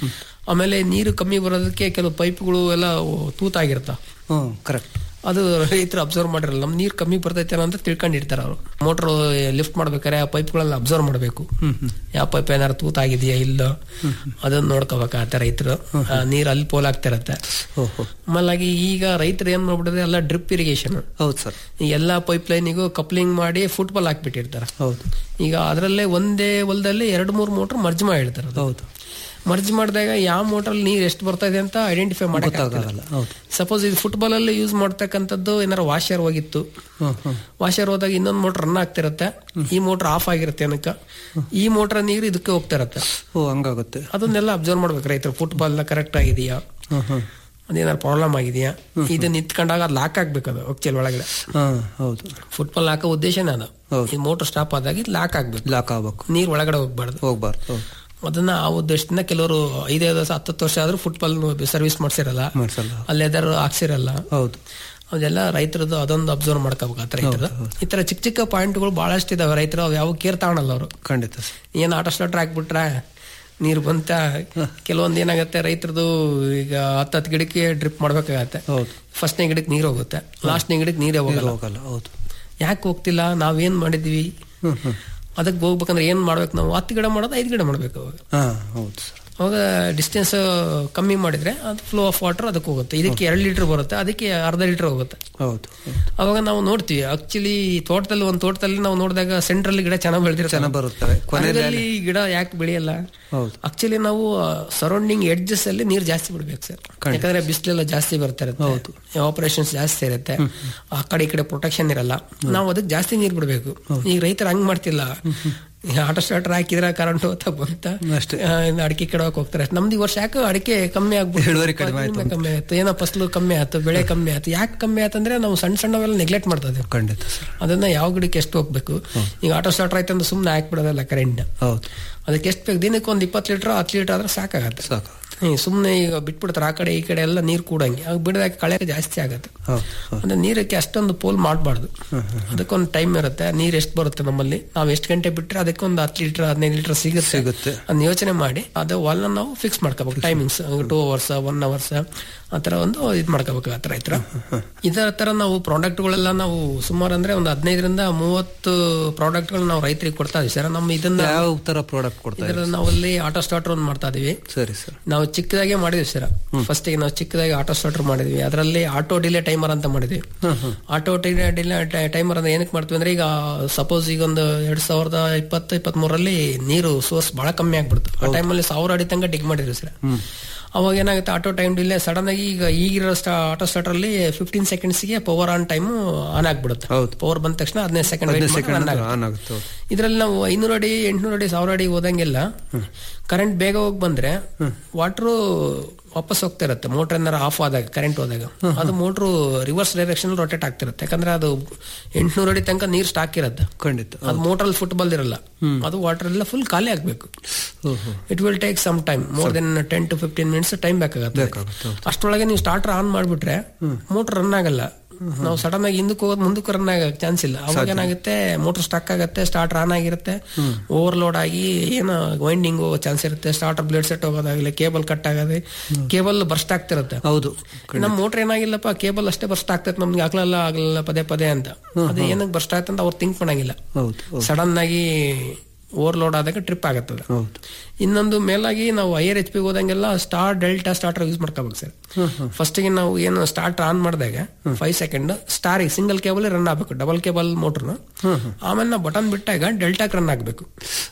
ಆಮೇಲೆ ನೀರು ಕಮ್ಮಿ ಬರೋದಕ್ಕೆ ಕೆಲವು ಪೈಪ್ಗಳು ಎಲ್ಲ ತೂತಾಗಿರುತ್ತ ಹ್ಮ್ ಕರೆಕ್ಟ್ ಅದು ರೈತರು ಅಬ್ಸರ್ವ್ ಮಾಡಿರಲ್ಲ ನಮ್ ನೀರ್ ಕಮ್ಮಿ ಬರ್ತೈತೆ ಅಂತ ತಿಳ್ಕೊಂಡಿರ್ತಾರ ಅವರು ಮೋಟರ್ ಲಿಫ್ಟ್ ಮಾಡ್ಬೇಕಾರೆ ಆ ಪೈಪ್ಗಳೆಲ್ಲ ಅಬ್ಸರ್ವ್ ಮಾಡಬೇಕು ಯಾವ ಪೈಪ್ ಏನಾರು ತೂತಾಗಿದೆಯಾ ಇಲ್ಲ ಅದನ್ನ ನೋಡ್ಕೋಬೇಕಾಗತ್ತೆ ರೈತರು ಆ, ನೀರ್ ಅಲ್ಲಿ ಪೋಲಾಗ್ತಿರತ್ತೆ ಓಹೋ ಆಮೇಲಾಗಿ ಈಗ ರೈತರು ಏನ್ ಮಾಡ್ಬಿಟ್ಟಿದ್ರೆ ಎಲ್ಲ ಡ್ರಿಪ್ ಇರಿಗೇಷನ್ ಹೌದು ಸರ್ ಈ ಎಲ್ಲಾ ಪೈಪ್ ಲೈನಿಗೂ ಕಪ್ಲಿಂಗ್ ಮಾಡಿ ಫುಟ್ಬಾಲ್ ಹಾಕ್ಬಿಟ್ಟಿರ್ತಾರೆ ಹೌದು ಈಗ ಅದರಲ್ಲೇ ಒಂದೇ ಹೊಲದಲ್ಲಿ ಎರಡು ಮೂರು ಮೋಟರ್ ಮರ್ಜ್ ಮಾಡಿರ್ತಾರೆ ಅದು. ಹೌದು ಮರ್ಜ್ ಮಾಡಿದಾಗ ಯಾವ ಮೋಟರ್ ನೀರ್ ಎಷ್ಟು ಬರ್ತಾ ಇದೆ ಅಂತ ಐಡೆಂಟಿಫೈ ಮಾಡಕ್ ಗೊತ್ತಾಗಲ್ಲ ಹೌದು ಸಪೋಸ್ ಇದು ಫುಟ್ಬಾಲ್ ಅಲ್ಲಿ ಯೂಸ್ ಮಾಡ್ತಕ್ಕಂಥದ್ದು ಏನಾರ ವಾಷರ್ ಹೋಗಿತ್ತು ಹ್ಮ್ ಹ್ಮ್ ವಾಷರ್ ಹೋದಾಗ ಇನ್ನೊಂದು ಮೋಟರ್ ರನ್ ಆಗ್ತಿರತ್ತೆ ಈ ಮೋಟರ್ ಆಫ್ ಆಗಿರುತ್ತೆ ಏನಕ್ಕ ಈ ಮೋಟರ್ ನೀರು ಇದಕ್ಕೆ ಹೋಗ್ತಿರತ್ತೆ ಓ ಹಂಗಾಗುತ್ತೆ ಅದನ್ನೆಲ್ಲ ಅಬ್ಸರ್ವ್ ಮಾಡ್ಬೇಕು ರೈತರು ಫುಟ್ಬಾಲ್ ಕರೆಕ್ಟ್ ಆಗಿದೆಯಾ ಹ್ಮ್ ಹ್ಮ್ ಅದೇನಾರು ಪ್ರಾಬ್ಲಮ್ ಆಗಿದೆಯಾ ಇದು ನಿಂತ್ಕೊಂಡಾಗ ಅದು ಲಾಕ್ ಆಗ್ಬೇಕು ಅದು ಆಕ್ಚುಲ್ ಒಳಗಡೆ ಹಾ ಹೌದು ಫುಟ್ಬಾಲ್ ಹಾಕೋ ಉದ್ದೇಶನೇ ಅದು ಹೌದು. ಈ ಮೋಟರ್ ಸ್ಟಾಪ್ ಆದಾಗ ಇದು ಲಾಕ್ ಆಗ್ಬೇಕು ಲಾಕ್ ಆಗ್ಬೇಕು ನೀರ್ ಒಳಗಡೆ ಹೋಗ್ಬಾರ್ದು ಹೋಗ್ಬಾರ್ದು ಹೌದು ಅದನ್ನ ಆ ಉದ್ದೇಶದಿಂದ ಕೆಲವರು ಐದೈದು ವರ್ಷ ಹತ್ತತ್ತು ವರ್ಷ ಆದ್ರೂ ಫುಟ್ಬಾಲ್ ಸರ್ವಿಸ್ ಮಾಡ್ಸಿರಲ್ಲ ಮಾಡ್ಸಲ್ಲ ಅಲ್ಲಿ ಎದಾರು ಹಾಕ್ಸಿರಲ್ಲ ಹೌದು ಅದೆಲ್ಲ ರೈತರದ್ದು ಅದೊಂದು ಅಬ್ಸರ್ವ್ ಮಾಡ್ಕೋಬೇಕು ರೈತರು ಈ ತರ ಚಿಕ್ಕ ಚಿಕ್ಕ ಪಾಯಿಂಟ್ಗಳು ಬಹಳಷ್ಟು ಇದಾವೆ ರೈತರು ಅವು ಯಾವ ಕೇರ್ ತಗೊಳಲ್ಲ ಅವರು ಖಂಡಿತ ಸರ್ ಏನ್ ಆಟೋ ಸ್ಲಾಟ್ರ್ ಹಾಕ್ಬಿಟ್ರೆ ನೀರು ಬಂತ ಕೆಲವೊಂದು ಏನಾಗುತ್ತೆ ರೈತರದು ಈಗ ಹತ್ತತ್ತು ಗಿಡಕ್ಕೆ ಡ್ರಿಪ್ ಮಾಡ್ಬೇಕಾಗತ್ತೆ ಹೌದು ಫಸ್ಟ್ನೇ ಗಿಡಕ್ಕೆ ನೀರು ಹೋಗುತ್ತೆ ಲಾಸ್ಟ್ನೇ ಗಿಡಕ್ಕೆ ನೀರೇ ಹೋಗಲ್ಲ ಹೋಗಲ್ಲ ಹೌದು ಯಾಕೆ ಹೋಗ್ತಿಲ್ಲ ನಾವೇನ್ ಮಾಡಿದ್ವಿ ಹ್ಮ್ ಹ್ಮ್ ಅದಕ್ಕೆ ಹೋಗ್ಬೇಕಂದ್ರೆ ಏನ್ ಮಾಡ್ಬೇಕು ನಾವು ಹತ್ತು ಗಿಡ ಮಾಡೋದು ಐದು ಗಿಡ ಮಾಡ್ಬೇಕು ಅವಾಗ ಹಾ ಹೌದು ಸರ್ ಅವಾಗ ಡಿಸ್ಟೆನ್ಸ್ ಕಮ್ಮಿ ಮಾಡಿದ್ರೆ ಅದು ಫ್ಲೋ ಆಫ್ ವಾಟರ್ ಅದಕ್ಕೆ ಹೋಗುತ್ತೆ ಇದಕ್ಕೆ ಎರಡು ಲೀಟರ್ ಬರುತ್ತೆ ಅದಕ್ಕೆ ಅರ್ಧ ಲೀಟರ್ ಹೋಗುತ್ತೆ ಹೌದು ಅವಾಗ ನಾವು ನೋಡ್ತೀವಿ ಆಕ್ಚುಲಿ ತೋಟದಲ್ಲಿ ಒಂದು ತೋಟದಲ್ಲಿ ನಾವು ನೋಡಿದಾಗ ಸೆಂಟ್ರಲ್ ಗಿಡ ಚೆನ್ನಾಗಿ ಬೆಳೆದಿರುತ್ತೆ ಚೆನ್ನಾಗಿ ಬರುತ್ತವೆ ಕೊನೆಯಲ್ಲಿ ಕೊನೆಯಲ್ಲಿ ಗಿಡ ಯಾಕೆ ಬೆಳೆಯಲ್ಲ ಹೌದು ಆಕ್ಚುಲಿ ನಾವು ಸರೌಂಡಿಂಗ್ ಎಡ್ಜಸ್ ಅಲ್ಲಿ ನೀರು ಜಾಸ್ತಿ ಬಿಡ್ಬೇಕು ಸರ್ ಯಾಕಂದ್ರೆ ಬಿಸಿಲೆಲ್ಲ ಜಾಸ್ತಿ ಬರ್ತಾ ಇರುತ್ತೆ ಆಪರೇಷನ್ಸ್ ಜಾಸ್ತಿ ಇರುತ್ತೆ ಆ ಕಡೆ ಈ ಕಡೆ ಪ್ರೊಟೆಕ್ಷನ್ ಇರಲ್ಲ ನಾವು ಅದಕ್ಕೆ ಜಾಸ್ತಿ ನೀರು ಬಿಡಬೇಕು ಈಗ ರೈತರು ಹಂಗ್ ಮಾಡ್ತಿಲ್ಲ ಆಟೋ ಸ್ಟಾರ್ಟರ್ ಹಾಕಿದ್ರೆ ಕರೆಂಟ್ ಹೋಗ್ತಾ ಬಂತ ಅಷ್ಟೇ. ಆ, ಇನ್ನು ಅಡಿಕೆ ಕೆಡವಕ್ ಹೋಗ್ತಾರೆ ನಮ್ದು ಈ ವರ್ಷ ಯಾಕೆ ಅಡಿಕೆ ಕಮ್ಮಿ ಆಗ್ಬಿಟ್ಟು ಇಳುವರಿ ಕಡಿಮೆ ಆಯ್ತು ಅಂತ. ಕಮ್ಮಿ ಆಯ್ತು ಏನೋ ಫಸಲು ಕಮ್ಮಿ ಆಯ್ತು ಬೆಳೆ ಕಮ್ಮಿ ಆಯ್ತು ಯಾಕೆ ಕಮ್ಮಿ ಆಯ್ತಂದ್ರೆ ನಾವು ಸಣ್ಣ ಸಣ್ಣವೆಲ್ಲ ನೆಗ್ಲೆಕ್ಟ್ ಮಾಡ್ತಾ ಇದ್ದೀವಿ ಖಂಡಿತ ಸರ್ ಅದನ್ನ ಯಾವ ಗಿಡಕ್ಕೆ ಎಷ್ಟು ಹೋಗ್ಬೇಕು ಈಗ ಆಟೋ ಸ್ಟಾರ್ಟರ್ ಆಯ್ತು ಅಂದ್ರೆ ಸುಮ್ಮನೆ ಹಾಕ್ಬಿಡೋದಲ್ಲ ಕರೆಂಟ್ ಹೌದು ಅದಕ್ಕೆ ಎಷ್ಟು ಬೇಕು ದಿನಕ್ಕೆ ಒಂದು ಇಪ್ಪತ್ತು ಲೀಟರ್ ಹತ್ತು ಲೀಟರ್ ಆದ್ರೆ ಸಾಕಾಗತ್ತೆ ಸಾಕು ಹ್ಮ್, ಸುಮ್ನೆ ಈಗ ಬಿಟ್ಬಿಡ್ತಾರೆ ಆ ಕಡೆ ಈ ಕಡೆ ಎಲ್ಲ ನೀರು ಕೂಡಂಗೆ ಆಗ ಬಿಡದಾಗ ಕಳೆ ಜಾಸ್ತಿ ಆಗತ್ತೆ ಹೌದು ಹೌದು ಅಂದ್ರೆ ನೀರಕ್ಕೆ ಅಷ್ಟೊಂದು ಪೋಲ್ ಮಾಡಬಾರ್ದು ಅದಕ್ಕೊಂದು ಟೈಮ್ ಇರುತ್ತೆ ನೀರ್ ಎಷ್ಟು ಬರುತ್ತೆ ನಮ್ಮಲ್ಲಿ ನಾವು ಎಷ್ಟು ಗಂಟೆ ಬಿಟ್ರೆ ಅದಕ್ಕೊಂದು ಹತ್ತು ಲೀಟರ್ ಹದಿನೈದು ಲೀಟರ್ ಸಿಗುತ್ತೆ ಸಿಗುತ್ತೆ. ಅದನ್ನ ಯೋಚನೆ ಮಾಡಿ ಅದು ವಾಲ್ನ ನಾವು ಫಿಕ್ಸ್ ಮಾಡ್ಕೋಬೇಕು timings two hours one hours ಆ ತರ ಒಂದು ಇದು ಮಾಡ್ಕೋಬೇಕಾಗತ್ತೆ ರೈತರ ಇದರ ತರ ನಾವು ಪ್ರಾಡಕ್ಟ್ಗಳೆಲ್ಲ ನಾವು ಸುಮಾರು ಅಂದ್ರೆ ಒಂದು ಹದಿನೈದರಿಂದ ಮೂವತ್ತು ಪ್ರಾಡಕ್ಟ್ಗಳು ನಾವು ರೈತರಿಗೆ ಕೊಡ್ತಾ ಇದೀವಿ ಸರ್ ನಮ್ಮ ಇದನ್ನ ಯಾವ ತರ ಪ್ರಾಡಕ್ಟ್ ಕೊಡ್ತಾ ಇದರ ನಾವಲ್ಲಿ ಆಟೋ ಸ್ಟಾರ್ಟರ್ ಒಂದು ಮಾಡ್ತಾ ಇದೀವಿ ಸರಿ ಸರ್ ನಾವು ಚಿಕ್ಕದಾಗೆ ಮಾಡಿದ್ವಿ ಸರ್ ಫಸ್ಟ್ ಗೆ ನಾವು ಚಿಕ್ಕದಾಗಿ ಆಟೋ ಸ್ಟಾರ್ಟರ್ ಮಾಡಿದ್ವಿ ಅದರಲ್ಲಿ ಆಟೋ ಡಿಲೇ ಟೈಮರ್ ಅಂತ ಮಾಡಿದ್ವಿ ಆಟೋ ಡಿಲೇ ಡಿಲೇ ಟೈಮರ್ ಅಂತ ಏನಕ್ಕೆ ಮಾಡ್ತೀವಿ ಅಂದ್ರೆ ಈಗ ಸಪೋಸ್ ಈಗ ಒಂದು ಎರಡ್ ಸಾವಿರದ ಇಪ್ಪತ್ತು ಇಪ್ಪತ್ತ್ ಮೂರರಲ್ಲಿ ನೀರು ಸೋರ್ಸ್ ಬಹಳ ಕಮ್ಮಿ ಆಗ್ಬಿಡ್ತು ಆ ಟೈಮಲ್ಲಿ ಸಾವಿರ ಅಡಿ ತನಕ ಡಿಗ್ ಮಾಡಿದ್ವಿ ಸರ್ ಅವಾಗ ಏನಾಗುತ್ತೆ ಆಟೋ ಟೈಮ್ ಡಿಲೇ ಸಡನ್ ಆಗಿ ಈಗ ಈಗಿರೋ ಆಟೋ ಸ್ಟಾರ್ಟರ್ ಅಲ್ಲಿ ಫಿಫ್ಟೀನ್ ಸೆಕೆಂಡ್ಸ್ ಗೆ ಪವರ್ ಆನ್ ಟೈಮ್ ಆನ್ ಆಗ್ಬಿಡುತ್ತೆ ಹೌದು. ಪವರ್ ಬಂದ ತಕ್ಷಣ ಹದಿನೈದು ಸೆಕೆಂಡ್ ಹದಿನೈದು ಸೆಕೆಂಡ್ ಆನ್ ಆಗುತ್ತೆ ಹೌದು ಇದ್ರಲ್ಲಿ ನಾವು ಐನೂರು ಅಡಿ ಎಂಟ್ನೂರು ಅಡಿ ಸಾವಿರ ಅಡಿ ಹೋದಂಗೆಲ್ಲ ಕರೆಂಟ್ ಬೇಗ ಹೋಗಿ ಬಂದ್ರೆ ವಾಟರ್ ವಾಪಸ್ ಹೋಗ್ತಾ ಇರುತ್ತೆ ಮೋಟರ್ ಏನಾರ ಆಫ್ ಆದಾಗ ಕರೆಂಟ್ ಹೋದಾಗ ಅದು ಮೋಟ್ರು ರಿವರ್ಸ್ ಡೈರೆಕ್ಷನ್ ರೊಟೇಟ್ ಆಗ್ತಿರುತ್ತೆ ಯಾಕಂದ್ರೆ ಅದು ಎಂಟ್ನೂರು ಅಡಿ ತನಕ ನೀರ್ ಸ್ಟಾಕ್ ಇರುತ್ತೆ ಖಂಡಿತ ಅದು ಮೋಟರ್ ಅಲ್ಲಿ ಫುಟ್ಬಾಲ್ ಇರಲ್ಲ ಅದು ವಾಟರ್ ಎಲ್ಲ ಫುಲ್ ಖಾಲಿ ಆಗ್ಬೇಕು ಓಹೋ it will take some time more than ten to fifteen minutes time ಬೇಕಾಗುತ್ತೆ ಬೇಕಾಗುತ್ತೆ, ಅಷ್ಟರೊಳಗೆ ನೀವು ಸ್ಟಾರ್ಟರ್ ಆನ್ ಮಾಡ್ಬಿಟ್ರೆ ಮೋಟರ್ ರನ್ ಆಗಲ್ಲ ನಾವು ಸಡನ್ ಆಗಿ ಹಿಂದಕ್ಕೆ ಹೋಗೋದು ಮುಂದಕ್ಕೆ ರನ್ ಆಗಕ್ಕೆ ಚಾನ್ಸ್ ಇಲ್ಲ ಅವಾಗ ಏನಾಗುತ್ತೆ ಮೋಟರ್ ಸ್ಟಕ್ ಆಗುತ್ತೆ ಸ್ಟಾರ್ಟರ್ ಆನ್ ಆಗಿರುತ್ತೆ ಓವರ್ಲೋಡ್ ಆಗಿ ಏನೋ ವೈಂಡಿಂಗ್ ಹೋಗೋ ಚಾನ್ಸ್ ಇರುತ್ತೆ ಸ್ಟಾರ್ಟರ್ ಬ್ಲೇಡ್ ಸೆಟ್ ಹೋಗೋದಾಗಲಿ ಕೇಬಲ್ ಕಟ್ ಆಗೋದು ಕೇಬಲ್ ಬರ್ಸ್ಟ್ ಆಗ್ತಿರುತ್ತೆ ಹೌದು ನಮ್ಮ ಮೋಟರ್ ಏನಾಗಿಲ್ಲಪ್ಪ ಕೇಬಲ್ ಅಷ್ಟೇ ಬರ್ಸ್ಟ್ ಆಗ್ತೈತೆ ನಮ್ಗೆ ಆಗ್ಲಲ್ಲ ಆಗ್ಲಲ್ಲ ಪದೇ ಪದೇ ಅಂತ ಅದು ಏನಕ್ಕೆ ಬರ್ಸ್ಟ್ ಆಯ್ತು ಅಂತ ಅವ್ರು ಥಿಂಕ್ ಮಾಡಂಗಿಲ್ಲ ಹೌದು ಹೌದು ಸಡನ್ ಆಗಿ ಓವರ್ಲೋಡ್ ಆದಾಗ ಟ್ರಿಪ್ ಆಗುತ್ತದೆ ಇನ್ನೊಂದು ಮೇಲಾಗಿ ನಾವು ಐಯರ್ ಎಚ್ ಪಿ ಹೋದಂಗೆಲ್ಲ ಸ್ಟಾರ್ ಡೆಲ್ಟಾ ಸ್ಟಾರ್ಟರ್ ಯೂಸ್ ಮಾಡ್ಕೋಬೇಕು ಸರ್ ಫಸ್ಟ್ ಗೆ ನಾವು ಏನು ಸ್ಟಾರ್ಟ್ ಆನ್ ಮಾಡಿದಾಗ five second star single cable run ಆಗ್ಬೇಕು ಡಬಲ್ ಕೇಬಲ್ ಮೋಟರ್ನ ಆಮೇಲೆ ನಾವು ಬಟನ್ ಬಿಟ್ಟಾಗ ಡೆಲ್ಟಾಕ್ ರನ್ ಆಗ್ಬೇಕು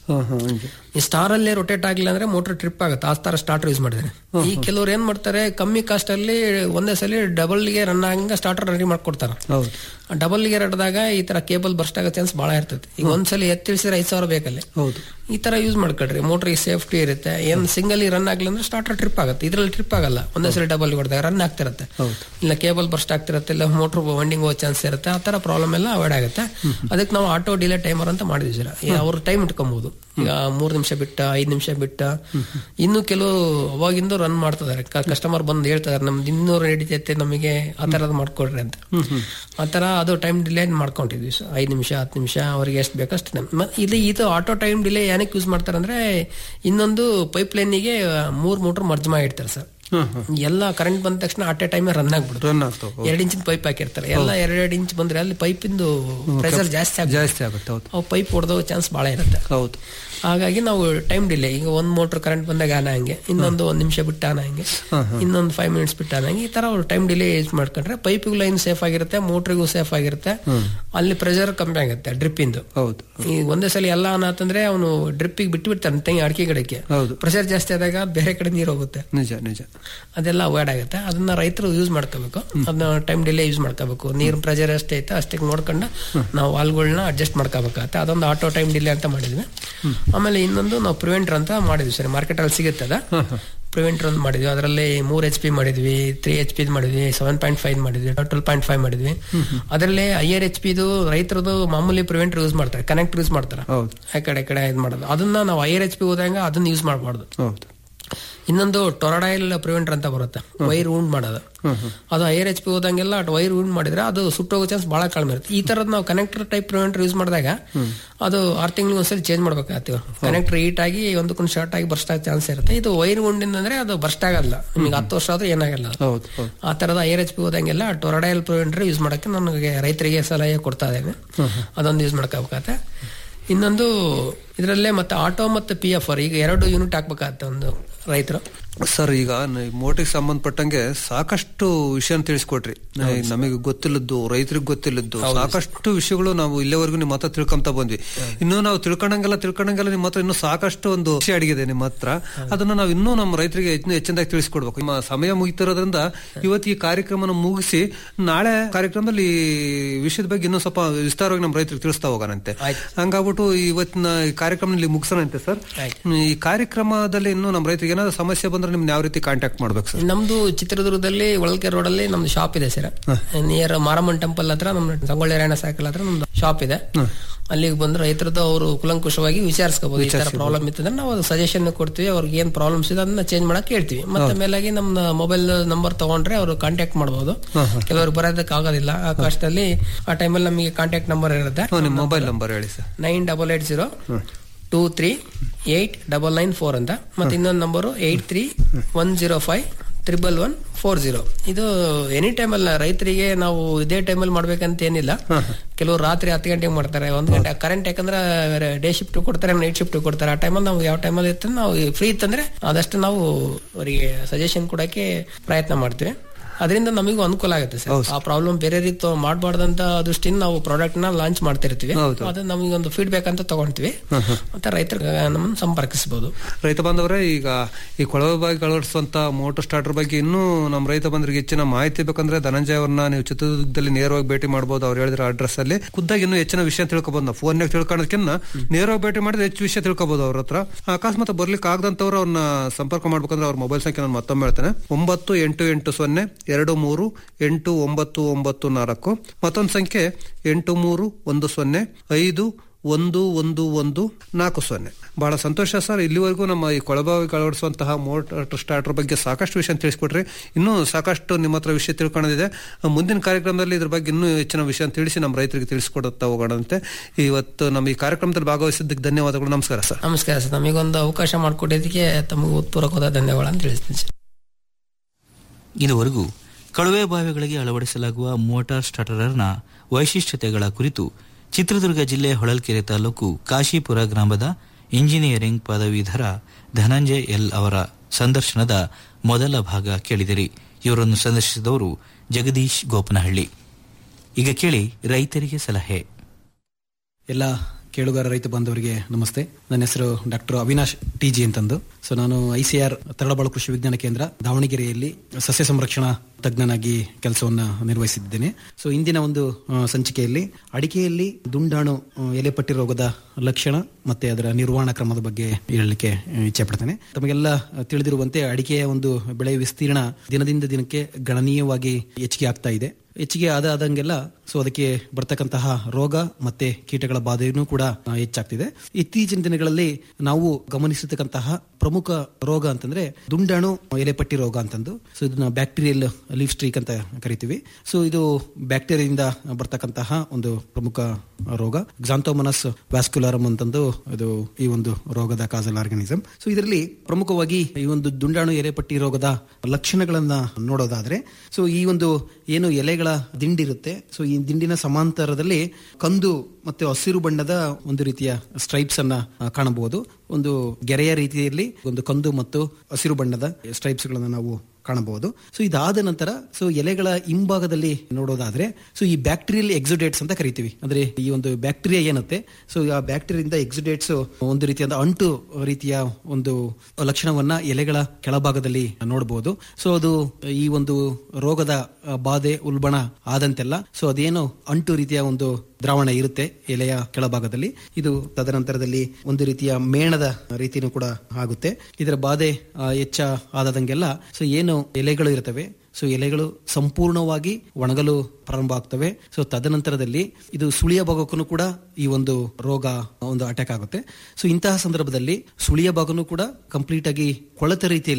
ಈ ಸ್ಟಾರ್ ಅಲ್ಲಿ ರೊಟೇಟ್ ಆಗಿಲ್ಲ ಅಂದ್ರೆ ಮೋಟರ್ ಟ್ರಿಪ್ ಆಗುತ್ತೆ ಆ ತರ ಸ್ಟಾರ್ಟರ್ ಯೂಸ್ ಮಾಡಿದ್ರೆ ಈ ಕೆಲವ್ರು ಏನ್ ಮಾಡ್ತಾರೆ ಕಮ್ಮಿ ಕಾಸ್ಟ್ ಅಲ್ಲಿ ಒಂದೇ ಸಲ ಡಬಲ್ ಗೆ ರನ್ ಆಗಂಗ ಸ್ಟಾರ್ಟರ್ ರೆಡಿ ಮಾಡ್ಕೊಡ್ತಾರ ಡಬಲ್ ಗೆ ರಡ್ದಾಗ ಈ ತರ ಕೇಬಲ್ ಬರ್ಸ್ಟ್ ಆಗೋ ಚಾನ್ಸ್ ಬಹಳ ಇರ್ತೈತಿ ಈಗ ಒಂದ್ಸಲ ಎತ್ತಿಳಿಸಿದ್ರೆ ಐದ್ ಸಾವಿರ ಬೇಕಲ್ಲಿ ಹೌದು ಈ ತರ ಯೂಸ್ ಮಾಡ್ಕೊಳ್ರಿ ಮೋಟರ್ ಸೇಫ್ಟಿ ಇರುತ್ತೆ ಏನ್ ಸಿಂಗಲ್ ರನ್ ಆಗ್ಲಿಲ್ಲ ಅಂದ್ರೆ ಸ್ಟಾರ್ಟರ್ ಟ್ರಿಪ್ ಆಗುತ್ತೆ ಇದ್ರಲ್ಲಿ ಟ್ರಿಪ್ ಆಗಲ್ಲ ಒಂದೇ ಸಲ ಡಬಲ್ ಹೊಡೆದಾಗ ರನ್ ಆಗ್ತಿರತ್ತೆ ಇಲ್ಲ ಕೇಬಲ್ ಬರ್ಸ್ಟ್ ಆಗ್ತಿರತ್ತೆ ಇಲ್ಲ ಮೋಟರ್ ವಂಡಿಂಗ್ ಹೋಗೋ ಚಾನ್ಸ್ ಇರುತ್ತೆ ಆ ತರ ಪ್ರಾಬ್ಲಮ್ ಎಲ್ಲ ಅವಾಯ್ಡ್ ಆಗುತ್ತೆ ಅದಕ್ಕೆ ನಾವು ಆಟೋ ಡಿಲೇ ಟೈಮರ್ ಅಂತ ಮಾಡಿದ್ವಿ ಸರ್ ಅವ್ರ ಟೈಮ್ ಇಟ್ಕೊಬಹುದು ಈಗ ಮೂರ್ ನಿಮಿಷ ಬಿಟ್ಟ ಐದ್ ನಿಮಿಷ ಬಿಟ್ಟ ಇನ್ನು ಕೆಲವು ಅವಾಗಿಂದ ರನ್ ಮಾಡ್ತಿದ್ದಾರೆ ಕಸ್ಟಮರ್ ಬಂದು ಹೇಳ್ತಿದಾರೆ ನಮ್ದು ಇನ್ನೂರು ನಡೀತೈತೆ ನಮಗೆ ಆ ತರದ್ ಮಾಡ್ಕೊಡ್ರಿ ಅಂತ ಆ ತರ ಅದು ಟೈಮ್ ಡಿಲೇ ಮಾಡ್ಕೊಂಡಿದ್ವಿ ಸರ್ ಐದ್ ನಿಮಿಷ ಹತ್ತು ನಿಮಿಷ ಅವ್ರಿಗೆ ಎಷ್ಟು ಬೇಕೋ ಅಷ್ಟು time. ಮ- ಇದು ಇದು ಆಟೋ ಟೈಮ್ ಡಿಲೇ ಏನಕ್ಕೆ ಯೂಸ್ ಮಾಡ್ತಾರೆ ಅಂದ್ರೆ ಇನ್ನೊಂದು ಪೈಪ್ ಲೈನಿಗೆ ಮೂರ್ ಮೋಟರ್ ಮರ್ಜ್ ಮಾಡಿ ಇಡ್ತಾರೆ ಸರ್ ಎಲ್ಲ ಕರೆಂಟ್ ಬಂದ ತಕ್ಷಣ ಅಟ್ ಎ ಟೈಮ್ ರನ್ ಆಗ್ಬಿಡುತ್ತೆ ರನ್ ಆಗ್ತಾವ ಎರಡ್ ಇಂಚಿನ ಪೈಪ್ ಹಾಕಿರ್ತಾರೆ ಎಲ್ಲ ಎರಡೆರಡು ಇಂಚ್ ಬಂದ್ರೆ ಅಲ್ಲಿ ಪೈಪಿಂದು ಪ್ರೆಷರ್ ಜಾಸ್ತಿ ಆಗುತ್ತೆ ಜಾಸ್ತಿ ಆಗುತ್ತೆ ಹೌದು ಅವು ಪೈಪ್ ಹೊಡೆದೋ ಚಾನ್ಸ್ ಬಹಳ ಇರುತ್ತೆ ಹೌದು ಹಾಗಾಗಿ ನಾವು ಟೈಮ್ ಡಿಲೇ ಈಗ ಒಂದ್ ಮೋಟರ್ ಕರೆಂಟ್ ಬಂದಾಗ ಆನ ಹಂಗೆ ಇನ್ನೊಂದು ಒಂದ್ ನಿಮಿಷ ಬಿಟ್ಟು ಆನ ಹಂಗೆ ಇನ್ನೊಂದು ಫೈವ್ ಮಿನಿಟ್ಸ್ ಬಿಟ್ಟು ಆನ ಹಂಗೆ ಈ ತರ ಅವ್ರು ಟೈಮ್ ಡಿಲೇ ಯೂಸ್ ಮಾಡ್ಕೊಂಡ್ರೆ ಪೈಪಿಗೂ ಲೈನ್ ಸೇಫ್ ಆಗಿರುತ್ತೆ ಮೋಟ್ರಿಗೂ ಸೇಫ್ ಆಗಿರುತ್ತೆ ಅಲ್ಲಿ ಪ್ರೆಷರ್ ಕಮ್ಮಿ ಆಗುತ್ತೆ ಡ್ರಿಪ್ ಇಂದು ಹೌದು ಈ ಒಂದೇ ಸಲ ಎಲ್ಲ ಅನ್ನತಂದ್ರೆ ಅವನು ಡ್ರಿಪ್ಪಿಗೆ ಬಿಟ್ಟು ಬಿಡ್ತಾನೆ ತೆಂಗಿ ಅಡಿಕೆ ಗಿಡಕ್ಕೆ ಹೌದು. ಪ್ರೆಷರ್ ಜಾಸ್ತಿ ಆದಾಗ ಬೇರೆ ಕಡೆ ನೀರು ಹೋಗುತ್ತೆ ನಿಜ ನಿಜ ಅದೆಲ್ಲ ಅವಾಯ್ಡ್ ಆಗುತ್ತೆ ಅದನ್ನ ರೈತರು ಯೂಸ್ ಮಾಡ್ಕೋಬೇಕು ಅದನ್ನ ಟೈಮ್ ಡಿಲೇ ಯೂಸ್ ಮಾಡ್ಕೋಬೇಕು ನೀರ್ ಪ್ರೆಷರ್ ಎಷ್ಟೈತೆ ಐತೆ ಅಷ್ಟಕ್ಕೆ ನೋಡ್ಕೊಂಡು ನಾವು ವಾಲ್ಗಳನ್ನ ಅಡ್ಜಸ್ಟ್ ಮಾಡ್ಕೋಬೇಕಾಗತ್ತೆ ಅದೊಂದು ಆಟೋ ಟೈಮ್ ಡಿಲೇ ಅಂತ ಮಾಡಿದ್ವಿ ಆಮೇಲೆ ಇನ್ನೊಂದು ನಾವು ಪ್ರಿವೆಂಟರ್ ಅಂತ ಮಾಡಿದ್ವಿ ಸರ್ ಮಾರ್ಕೆಟ್ ಅಲ್ಲಿ ಸಿಗುತ್ತೆ ಅದ ಪ್ರಿವೆಂಟರ್ ಅಂತ ಮಾಡಿದ್ವಿ ಅದರಲ್ಲಿ ಮೂರ್ ಎಚ್ ಪಿ ಮಾಡಿದ್ವಿ ತ್ರೀ ಎಚ್ ಪಿ ಮಾಡಿದ್ವಿ ಸೆವೆನ್ ಪಾಯಿಂಟ್ ಫೈವ್ ಮಾಡಿದ್ವಿ ಟ್ವೆಲ್ ಪಾಯಿಂಟ್ ಫೈವ್ ಮಾಡಿದ್ವಿ ಅದರಲ್ಲಿ ಐಯರ್ ಎಚ್ ಪಿದು ರೈತರದು ಮಾಮೂಲಿ ಪ್ರಿವೆಂಟರ್ ಯೂಸ್ ಮಾಡ್ತಾರೆ ಕನೆಕ್ಟ್ ಯೂಸ್ ಮಾಡ್ತಾರೆ ಹೌದು ಆ ಕಡೆ ಈ ಕಡೆ ಇದು ಮಾಡೋದು ಅದನ್ನ ನಾವು ಐಯರ್ ಎಚ್ ಪಿ ಹೋದಾಗ ಅದನ್ನ ಯೂಸ್ ಮಾಡಬಾರ್ದು ಹೌದು ಇನ್ನೊಂದು ಟೊರಡೈಲ್ ಪ್ರಿವೆಂಟರ್ ಅಂತ ಬರುತ್ತೆ ವೈರ್ ಉಂಡ್ ಮಾಡೋದು ಅದು ಐರ್ ಎಚ್ ಪಿ ಹೋದಂಗೆಲ್ಲ ವೈರ್ ಉಂಡ್ ಮಾಡಿದ್ರೆ ಅದು ಸುಟ್ಟೋಗೋ ಚಾನ್ಸ್ ಬಹಳ ಕಡಿಮೆ ಇರುತ್ತೆ ಈ ತರದ್ ನಾವು ಕನೆಕ್ಟರ್ ಟೈಪ್ ಪ್ರಿವೆಂಟರ್ ಯೂಸ್ ಮಾಡಿದಾಗ ಅದು ಆರು ತಿಂಗಳು ಒಂದ್ಸಲಿ ಚೇಂಜ್ ಮಾಡ್ಬೇಕಾಗ್ತೀವಿ ಕನೆಕ್ಟರ್ ಹೀಟ್ ಆಗಿ ಒಂದಕ್ಕೊಂದು ಶಾರ್ಟ್ ಆಗಿ ಬರ್ಸ್ಟ್ ಆಗೋ ಚಾನ್ಸ್ ಇರುತ್ತೆ ಇದು ವೈರ್ ಉಂಡಿಂದ ಅಂದ್ರೆ ಅದು ಬರ್ಸ್ಟ್ ಆಗಲ್ಲ ನಿಮಗೆ ಹತ್ತು ವರ್ಷ ಆದ್ರೂ ಏನಾಗಲ್ಲ ಅದು. ಹೌದು ಹೌದು ಆ ತರದ ಐರ್ ಎಚ್ ಪಿ ಹೋದಂಗೆಲ್ಲ ಟೊರಡೈಲ್ ಪ್ರಿವೆಂಟರ್ ಯೂಸ್ ಮಾಡಕ್ಕೆ ನನಗೆ ರೈತರಿಗೆ ಸಲಹೆ ಕೊಡ್ತಾ ಇದ್ದೇನೆ ಅದೊಂದು ಯೂಸ್ ಮಾಡ್ಕೋಬೇಕಾಗತ್ತೆ ಇನ್ನೊಂದು ಇದರಲ್ಲೇ ಮತ್ತೆ ಆಟೋ ಮತ್ತು ಪಿ ಎಫ್ ಆರ್ ಈಗ ಎರಡು ಯೂನಿಟ್ ಹಾಕ್ಬೇಕಾಗತ್ತೆ ಒಂದು ರೈತರು ಸರ್ ಈಗ ಮೋಟಿಗೆ ಸಂಬಂಧಪಟ್ಟಂಗೆ ಸಾಕಷ್ಟು ವಿಷಯ ತಿಳಿಸ್ಕೊಟ್ರಿ ನಮಗೆ ಗೊತ್ತಿಲ್ಲದ್ದು ರೈತರಿಗೆ ಗೊತ್ತಿಲ್ಲದ್ದು ಸಾಕಷ್ಟು ವಿಷಯಗಳು ನಾವು ಇಲ್ಲಿವರೆಗೂ ನಿಮ್ಮ ಹತ್ರ ತಿಳ್ಕೊಂತ ಬಂದ್ವಿ ಇನ್ನು ನಾವು ತಿಳ್ಕೊಂಡಂಗೆಲ್ಲ ತಿಳ್ಕೊಂಡಂಗೆಲ್ಲ ನಿಮ್ಮ ಹತ್ರ ಇನ್ನೂ ಸಾಕಷ್ಟು ಒಂದು ವಿಷಯ ಅಡಗಿದೆ ನಿಮ್ಮ ಹತ್ರ ಅದನ್ನ ನಾವು ಇನ್ನೂ ನಮ್ಮ ರೈತರಿಗೆ ಇನ್ನೂ ಹೆಚ್ಚಿನದಾಗಿ ತಿಳಿಸ್ಕೊಡ್ಬೇಕು ನಿಮ್ಮ ಸಮಯ ಮುಗಿತಿರೋದ್ರಿಂದ ಇವತ್ತು ಈ ಕಾರ್ಯಕ್ರಮನ ಮುಗಿಸಿ ನಾಳೆ ಕಾರ್ಯಕ್ರಮದಲ್ಲಿ ಈ ವಿಷಯದ ಬಗ್ಗೆ ಇನ್ನೂ ಸ್ವಲ್ಪ ವಿಸ್ತಾರವಾಗಿ ನಮ್ಮ ರೈತರಿಗೆ ತಿಳಿಸ್ತಾ ಹೋಗೋಣಂತೆ ಹಂಗಾಗ್ಬಿಟ್ಟು ಇವತ್ತಿನ ಈ ಕಾರ್ಯಕ್ರಮದಲ್ಲಿ ಮುಗಿಸೋಣಂತೆ ಸರ್ ಈ ಕಾರ್ಯಕ್ರಮದಲ್ಲಿ ಇನ್ನೂ ನಮ್ಮ ರೈತರಿಗೆ ಏನಾದ್ರು ಸಮಸ್ಯೆ ಬಂದ್ರೆ ನಿಮ್ನ ಯಾವ ರೀತಿ ಕಾಂಟ್ಯಾಕ್ಟ್ ಮಾಡ್ಬೇಕು ಸರ್ ನಮ್ದು ಚಿತ್ರದುರ್ಗದಲ್ಲಿ ಒಳಕೆ ರೋಡ್ ಅಲ್ಲಿ ನಮ್ದು ಶಾಪ್ ಇದೆ ಸರ್ ನಿಯರ್ ಮಾರಮ್ಮನ್ ಟೆಂಪಲ್ ಹತ್ರ ನಮ್ ಸಂಗೊಳ್ಳಿ ರಾಯಣ್ಣ ಸೈಕಲ್ ಹತ್ರ ನಮ್ದು ಶಾಪ್ ಇದೆ ಅಲ್ಲಿಗೆ ಬಂದ್ರೆ ರೈತರದ್ದು ಅವರು ಕುಲಂಕುಷವಾಗಿ ವಿಚಾರಿಸ್ಕೋಬಹುದು ಈ ತರ ಪ್ರಾಬ್ಲಮ್ ಇತ್ತಂದ್ರೆ ನಾವು ಸಜೆಷನ್ ಕೊಡ್ತೀವಿ ಅವ್ರಿಗೆ ಏನ್ ಪ್ರಾಬ್ಲಮ್ಸ್ ಇದೆ ಅದನ್ನ ಚೇಂಜ್ ಮಾಡಕ್ ಹೇಳ್ತೀವಿ ಮತ್ತೆ ಮೇಲಾಗಿ ನಮ್ಮ ಮೊಬೈಲ್ ನಂಬರ್ ತಗೊಂಡ್ರೆ ಅವರು ಕಾಂಟ್ಯಾಕ್ಟ್ ಮಾಡಬಹುದು ಕೆಲವರು ಬರೋದಕ್ಕೆ ಆಗೋದಿಲ್ಲ ಆ ಕಷ್ಟದಲ್ಲಿ ಆ ಟೈಮಲ್ಲಿ ನಮಗೆ ಕಾಂಟ್ಯಾಕ್ಟ್ ನಂಬರ್ ಇರುತ್ತೆ ಹ್ಮ್, ನಿಮ್ಮ ಮೊಬೈಲ್ ನಂಬರ್ ಹೇಳಿ sir nine double eight zero two three eight double nine four ಅಂತ ಮತ್ತೆ ಇನ್ನೊಂದು number eight three one zero five triple one four zero ಇದು ಎನಿ ಟೈಮ್ ಅಲ್ಲ ರೈತರಿಗೆ ನಾವು ಇದೇ ಟೈಮಲ್ಲಿ ಮಾಡ್ಬೇಕಂತ ಏನಿಲ್ಲ ಕೆಲವರು ರಾತ್ರಿ ಹತ್ತು ಗಂಟೆಗೆ ಮಾಡ್ತಾರೆ ಒಂದ್ ಗಂಟೆ ಕರೆಂಟ್ ಯಾಕಂದ್ರೆ ಡೇ ಶಿಫ್ಟ್ ಕೊಡ್ತಾರೆ ನೈಟ್ ಶಿಫ್ಟ್ ಕೊಡ್ತಾರೆ ಆ ಟೈಮಲ್ಲಿ ನಾವು ಯಾವ ಟೈಮಲ್ಲಿ ಇರ್ತದೆ ನಾವು ಫ್ರೀ ಇತ್ತಂದ್ರೆ ಆದಷ್ಟು ನಾವು ಅವರಿಗೆ ಸಜೆಷನ್ ಕೊಡಕ್ಕೆ ಪ್ರಯತ್ನ ಮಾಡ್ತೀವಿ ಅದರಿಂದ ನಮಗೂ ಅನುಕೂಲ ಆಗುತ್ತೆ ಸರ್ ಆ ಪ್ರಾಬ್ಲಮ್ ಬೇರೆ ರೀತಿ ಮಾಡಬಾರ್ದಂತ ದೃಷ್ಟಿಯಿಂದ ನಾವು ಪ್ರಾಡಕ್ಟ್ ನ ಲಾಂಚ್ ಮಾಡ್ತಿರ್ತೀವಿ ಅದು ನಮಗೆ ಒಂದು ಫೀಡ್ಬ್ಯಾಕ್ ಅಂತ ತಗೊಂತೀವಿ ಮತ್ತೆ ರೈತರು ನಮ್ಮನ್ನು ಸಂಪರ್ಕಿಸಬಹುದು ರೈತ ಬಾಂಧವರೇ ಈಗ ಈ ಕೊಳವೆ ಬಾಗಿ ಅಳವಡಿಸುವಂತ ಮೋಟರ್ ಸ್ಟಾರ್ಟರ್ ಬಗ್ಗೆ ಇನ್ನೂ ನಮ್ಮ ರೈತ ಬಂಧುಗಳಿಗೆ ಹೆಚ್ಚಿನ ಮಾಹಿತಿ ಬೇಕಂದ್ರೆ ಧನಂಜಯ ಅವ್ರನ್ನ ನೀವು ಚಿತ್ರದುರ್ಗದಲ್ಲಿ ನೇರವಾಗಿ ಭೇಟಿ ಮಾಡಬಹುದು ಅವ್ರು ಹೇಳಿದ್ರ ಅಡ್ರೆಸ್ ಅಲ್ಲಿ ಖುದ್ದಾಗಿ ಇನ್ನೂ ಹೆಚ್ಚಿನ ವಿಷಯ ತಿಳ್ಕೊಬಹುದು ನಾವು ಫೋನ್ ತಿಳ್ಕೊಳ್ಳೋದಕ್ಕಿಂತ ನೇರವಾಗಿ ಭೇಟಿ ಮಾಡಿದ್ರೆ ಹೆಚ್ಚು ವಿಷಯ ತಿಳ್ಕೊಬಹುದು ಅವ್ರ ಹತ್ರ ಅಕಸ್ಮಾತ್ ಬರ್ಲಿಕ್ಕೆ ಆಗದಂತವ್ರು ಅವ್ರನ್ನ ಸಂಪರ್ಕ ಮಾಡ್ಬೇಕಂದ್ರೆ ಅವ್ರ ಮೊಬೈಲ್ ಸಂಖ್ಯೆ ನಾನು ಮತ್ತೊಮ್ಮೆ ಹೇಳ್ತೇನೆ ಒಂಬತ್ತು ಎಂಟು ಎಂಟು ಸೊನ್ನೆ ಎರಡು ಮೂರು ಎಂಟು ಒಂಬತ್ತು ಒಂಬತ್ತು ನಾಲ್ಕು ಮತ್ತೊಂದು ಸಂಖ್ಯೆ ಎಂಟು ಮೂರು ಒಂದು ಸೊನ್ನೆ ಐದು ಒಂದು ಒಂದು ಒಂದು ನಾಲ್ಕು ಸೊನ್ನೆ ಬಹಳ ಸಂತೋಷ ಸರ್ ಇಲ್ಲಿವರೆಗೂ ನಮ್ಮ ಈ ಕೊಳಬಾವಿಗೆ ಅಳವಡಿಸುವಂತಹ ಮೋಟರ್ ಸ್ಟಾರ್ಟರ್ ಬಗ್ಗೆ ಸಾಕಷ್ಟು ವಿಷಯ ತಿಳಿಸ್ಕೊಟ್ರಿ ಇನ್ನೂ ಸಾಕಷ್ಟು ನಿಮ್ಮ ಹತ್ರ ವಿಷಯ ತಿಳ್ಕೊಳ್ಳೋದಿದೆ ಮುಂದಿನ ಕಾರ್ಯಕ್ರಮದಲ್ಲಿ ಇದ್ರ ಬಗ್ಗೆ ಇನ್ನೂ ಹೆಚ್ಚಿನ ವಿಷಯ ತಿಳಿಸಿ ನಮ್ಮ ರೈತರಿಗೆ ತಿಳಿಸ್ಕೊಡುತ್ತಾ ಹೋಗೋಣಂತೆ ಇವತ್ತು ನಮ್ಮ ಈ ಕಾರ್ಯಕ್ರಮದಲ್ಲಿ ಭಾಗವಹಿಸಿದ್ದಕ್ಕೆ ಧನ್ಯವಾದಗಳು ನಮಸ್ಕಾರ ಸರ್ ನಮಸ್ಕಾರ ಸರ್ ನಮಗೊಂದು ಅವಕಾಶ ಮಾಡಿಕೊಟ್ಟಿದ್ದಕ್ಕೆ ತಮಗೆ ಉತ್ಪೂರ್ವಕವಾದ ಧನ್ಯವಾದ ತಿಳಿಸ್ತೀನಿ ಸರ್ ಇದುವರೆಗೂ ಕಳುವೆ ಬಾವಿಗಳಿಗೆ ಅಳವಡಿಸಲಾಗುವ ಮೋಟಾರ್ ಸ್ಟಾರ್ಟರ್ನ ವೈಶಿಷ್ಟ್ಯತೆಗಳ ಕುರಿತು ಚಿತ್ರದುರ್ಗ ಜಿಲ್ಲೆ ಹೊಳಲ್ಕೆರೆ ತಾಲೂಕು ಕಾಶಿಪುರ ಗ್ರಾಮದ ಇಂಜಿನಿಯರಿಂಗ್ ಪದವೀಧರ ಧನಂಜಯ್ ಎಲ್ ಅವರ ಸಂದರ್ಶನದ ಮೊದಲ ಭಾಗ ಕೇಳಿದಿರಿ ಇವರನ್ನು ಸಂದರ್ಶಿಸಿದವರು ಜಗದೀಶ್ ಗೋಪನಹಳ್ಳಿ ಈಗ ಕೇಳಿ ರೈತರಿಗೆ ಸಲಹೆ ಎಲ್ಲ ಕೇಳುಗಾರ ರೈತ ಬಾಂಧವರಿಗೆ ನಮಸ್ತೆ ನನ್ನ ಹೆಸರು ಡಾಕ್ಟರ್ ಅವಿನಾಶ್ ಟಿ ಜಿ ಅಂತಂದು ಸೊ ನಾನು ಐಸಿಆರ್ ತರಳಬಾಳು ಕೃಷಿ ವಿಜ್ಞಾನ ಕೇಂದ್ರ ದಾವಣಗೆರೆಯಲ್ಲಿ ಸಸ್ಯ ಸಂರಕ್ಷಣಾ ತಜ್ಞನಾಗಿ ಕೆಲಸವನ್ನ ನಿರ್ವಹಿಸಿದ್ದೇನೆ ಸೊ ಇಂದಿನ ಒಂದು ಆ, ಸಂಚಿಕೆಯಲ್ಲಿ ಅಡಿಕೆಯಲ್ಲಿ ದುಂಡಾಣು ಆ, ಎಲೆಪಟ್ಟಿ ರೋಗದ ಲಕ್ಷಣ ಮತ್ತೆ ಅದರ ನಿರ್ವಹಣಾ ಕ್ರಮದ ಬಗ್ಗೆ ಹೇಳಲಿಕ್ಕೆ ಆ, ಇಚ್ಛೆ ಪಡ್ತೇನೆ ತಮಗೆಲ್ಲ ಆ, ತಿಳಿದಿರುವಂತೆ ಅಡಿಕೆಯ ಒಂದು ಬೆಳೆ ವಿಸ್ತೀರ್ಣ ದಿನದಿಂದ ದಿನಕ್ಕೆ ಗಣನೀಯವಾಗಿ ಹೆಚ್ಚಿಗೆ ಆಗ್ತಾ ಇದೆ ಹೆಚ್ಚಿಗೆ ಆದ ಆದಂಗೆಲ್ಲ ಸೊ ಅದಕ್ಕೆ ಬರ್ತಕ್ಕಂತಹ ರೋಗ ಮತ್ತೆ ಕೀಟಗಳ ಬಾಧೆಯೂ ಕೂಡ ಆ, ಹೆಚ್ಚಾಗ್ತಿದೆ ಇತ್ತೀಚಿನ ದಿನಗಳಲ್ಲಿ ನಾವು ಗಮನಿಸತಕ್ಕಂತಹ ಪ್ರಮುಖ ರೋಗ ಅಂತಂದ್ರೆ ದುಂಡಾಣು ಎಲೆಪಟ್ಟಿ ರೋಗ ಅಂತಂದು ಸೊ ಇದನ್ನ ಬ್ಯಾಕ್ಟೀರಿಯಲ್ ಲೀಫ್ ಸ್ಟ್ರೀಕ್ ಅಂತ ಕರಿತೀವಿ ಸೊ ಇದು ಬ್ಯಾಕ್ಟೀರಿಯಾದಿಂದ ಬರ್ತಕ್ಕಂತಹ ಒಂದು ಪ್ರಮುಖ ರೋಗ ಗ್ಸಾಂಥೋಮನಸ್ ವ್ಯಾಸ್ಕ್ಯುಲಾರಮ್ ಅಂತಂದು ಇದು ಈ ಒಂದು ರೋಗದ ಕಾಸಲ್ ಆರ್ಗನಿಸಮ್ ಸೊ ಇದರಲ್ಲಿ ಪ್ರಮುಖವಾಗಿ ಈ ಒಂದು ದುಂಡಾಣು ಎಲೆಪಟ್ಟಿ ರೋಗದ ಲಕ್ಷಣಗಳನ್ನ ನೋಡೋದಾದ್ರೆ ಸೊ ಈ ಒಂದು ಏನು ಎಲೆಗಳ ದಿಂಡಿರುತ್ತೆ ಸೊ ಈ ದಿಂಡಿನ ಸಮಾಂತರದಲ್ಲಿ ಕಂದು ಮತ್ತೆ ಹಸಿರು ಬಣ್ಣದ ಒಂದು ರೀತಿಯ ಸ್ಟ್ರೈಪ್ಸ್ ಅನ್ನ ಆ, ಕಾಣಬಹುದು ಒಂದು ಗೆರೆಯ ರೀತಿಯಲ್ಲಿ ಒಂದು ಕಂದು ಮತ್ತು ಹಸಿರು ಬಣ್ಣದ ಸ್ಟ್ರೈಪ್ಸ್ ಗಳನ್ನ ನಾವು ಕಾಣಬಹುದು ಸೊ ಇದಾದ ನಂತರ ಸೊ ಎಲೆಗಳ ಹಿಂಭಾಗದಲ್ಲಿ ನೋಡೋದಾದ್ರೆ ಸೊ ಈ ಬ್ಯಾಕ್ಟೀರಿಯಲ್ ಎಕ್ಸುಡೇಟ್ಸ್ ಅಂತ ಕರಿತೀವಿ ಅಂದ್ರೆ ಈ ಒಂದು ಬ್ಯಾಕ್ಟೀರಿಯಾ ಏನತ್ತೆ ಸೊ ಆ ಬ್ಯಾಕ್ಟೀರಿಯಿಂದ ಎಕ್ಸುಡೇಟ್ಸ್ ಒಂದು ರೀತಿಯಾದ ಅಂಟು ರೀತಿಯ ಒಂದು ಲಕ್ಷಣವನ್ನ ಎಲೆಗಳ ಕೆಳಭಾಗದಲ್ಲಿ ನೋಡಬಹುದು ಸೊ ಅದು ಈ ಒಂದು ರೋಗದ ಆ, ಬಾಧೆ ಉಲ್ಬಣ ಆದಂತೆಲ್ಲ ಸೊ ಅದೇನು ಅಂಟು ರೀತಿಯ ಒಂದು ದ್ರಾವಣ ಇರುತ್ತೆ ಎಲೆಯ ಕೆಳಭಾಗದಲ್ಲಿ ಇದು ತದನಂತರದಲ್ಲಿ ಒಂದು ರೀತಿಯ ಮೇಣದ ರೀತಿನೂ ಕೂಡ ಆಗುತ್ತೆ ಇದರ ಬಾಧೆ ಆ, ಹೆಚ್ಚ ಆದಂಗೆಲ್ಲ ಸೊ ಏನು ಎಲೆಗಳು ಇರ್ತವೆ ಸೊ ಎಲೆಗಳು ಸಂಪೂರ್ಣವಾಗಿ ಒಣಗಲು ಪ್ರಾರಂಭ ಆಗ್ತವೆ ಸೊ ತದನಂತರದಲ್ಲಿ ಇದು ಸುಳಿಯ ಭಾಗಕ್ಕೂ ಕೂಡ ಈ ಒಂದು ರೋಗ ಒಂದು ಅಟ್ಯಾಕ್ ಆಗುತ್ತೆ ಸೊ ಇಂತಹ ಸಂದರ್ಭದಲ್ಲಿ ಸುಳಿಯ ಭಾಗನೂ ಕೂಡ ಕಂಪ್ಲೀಟ್ ಆಗಿ ಕೊಳೆತ ರೀತಿಯಲ್ಲಿ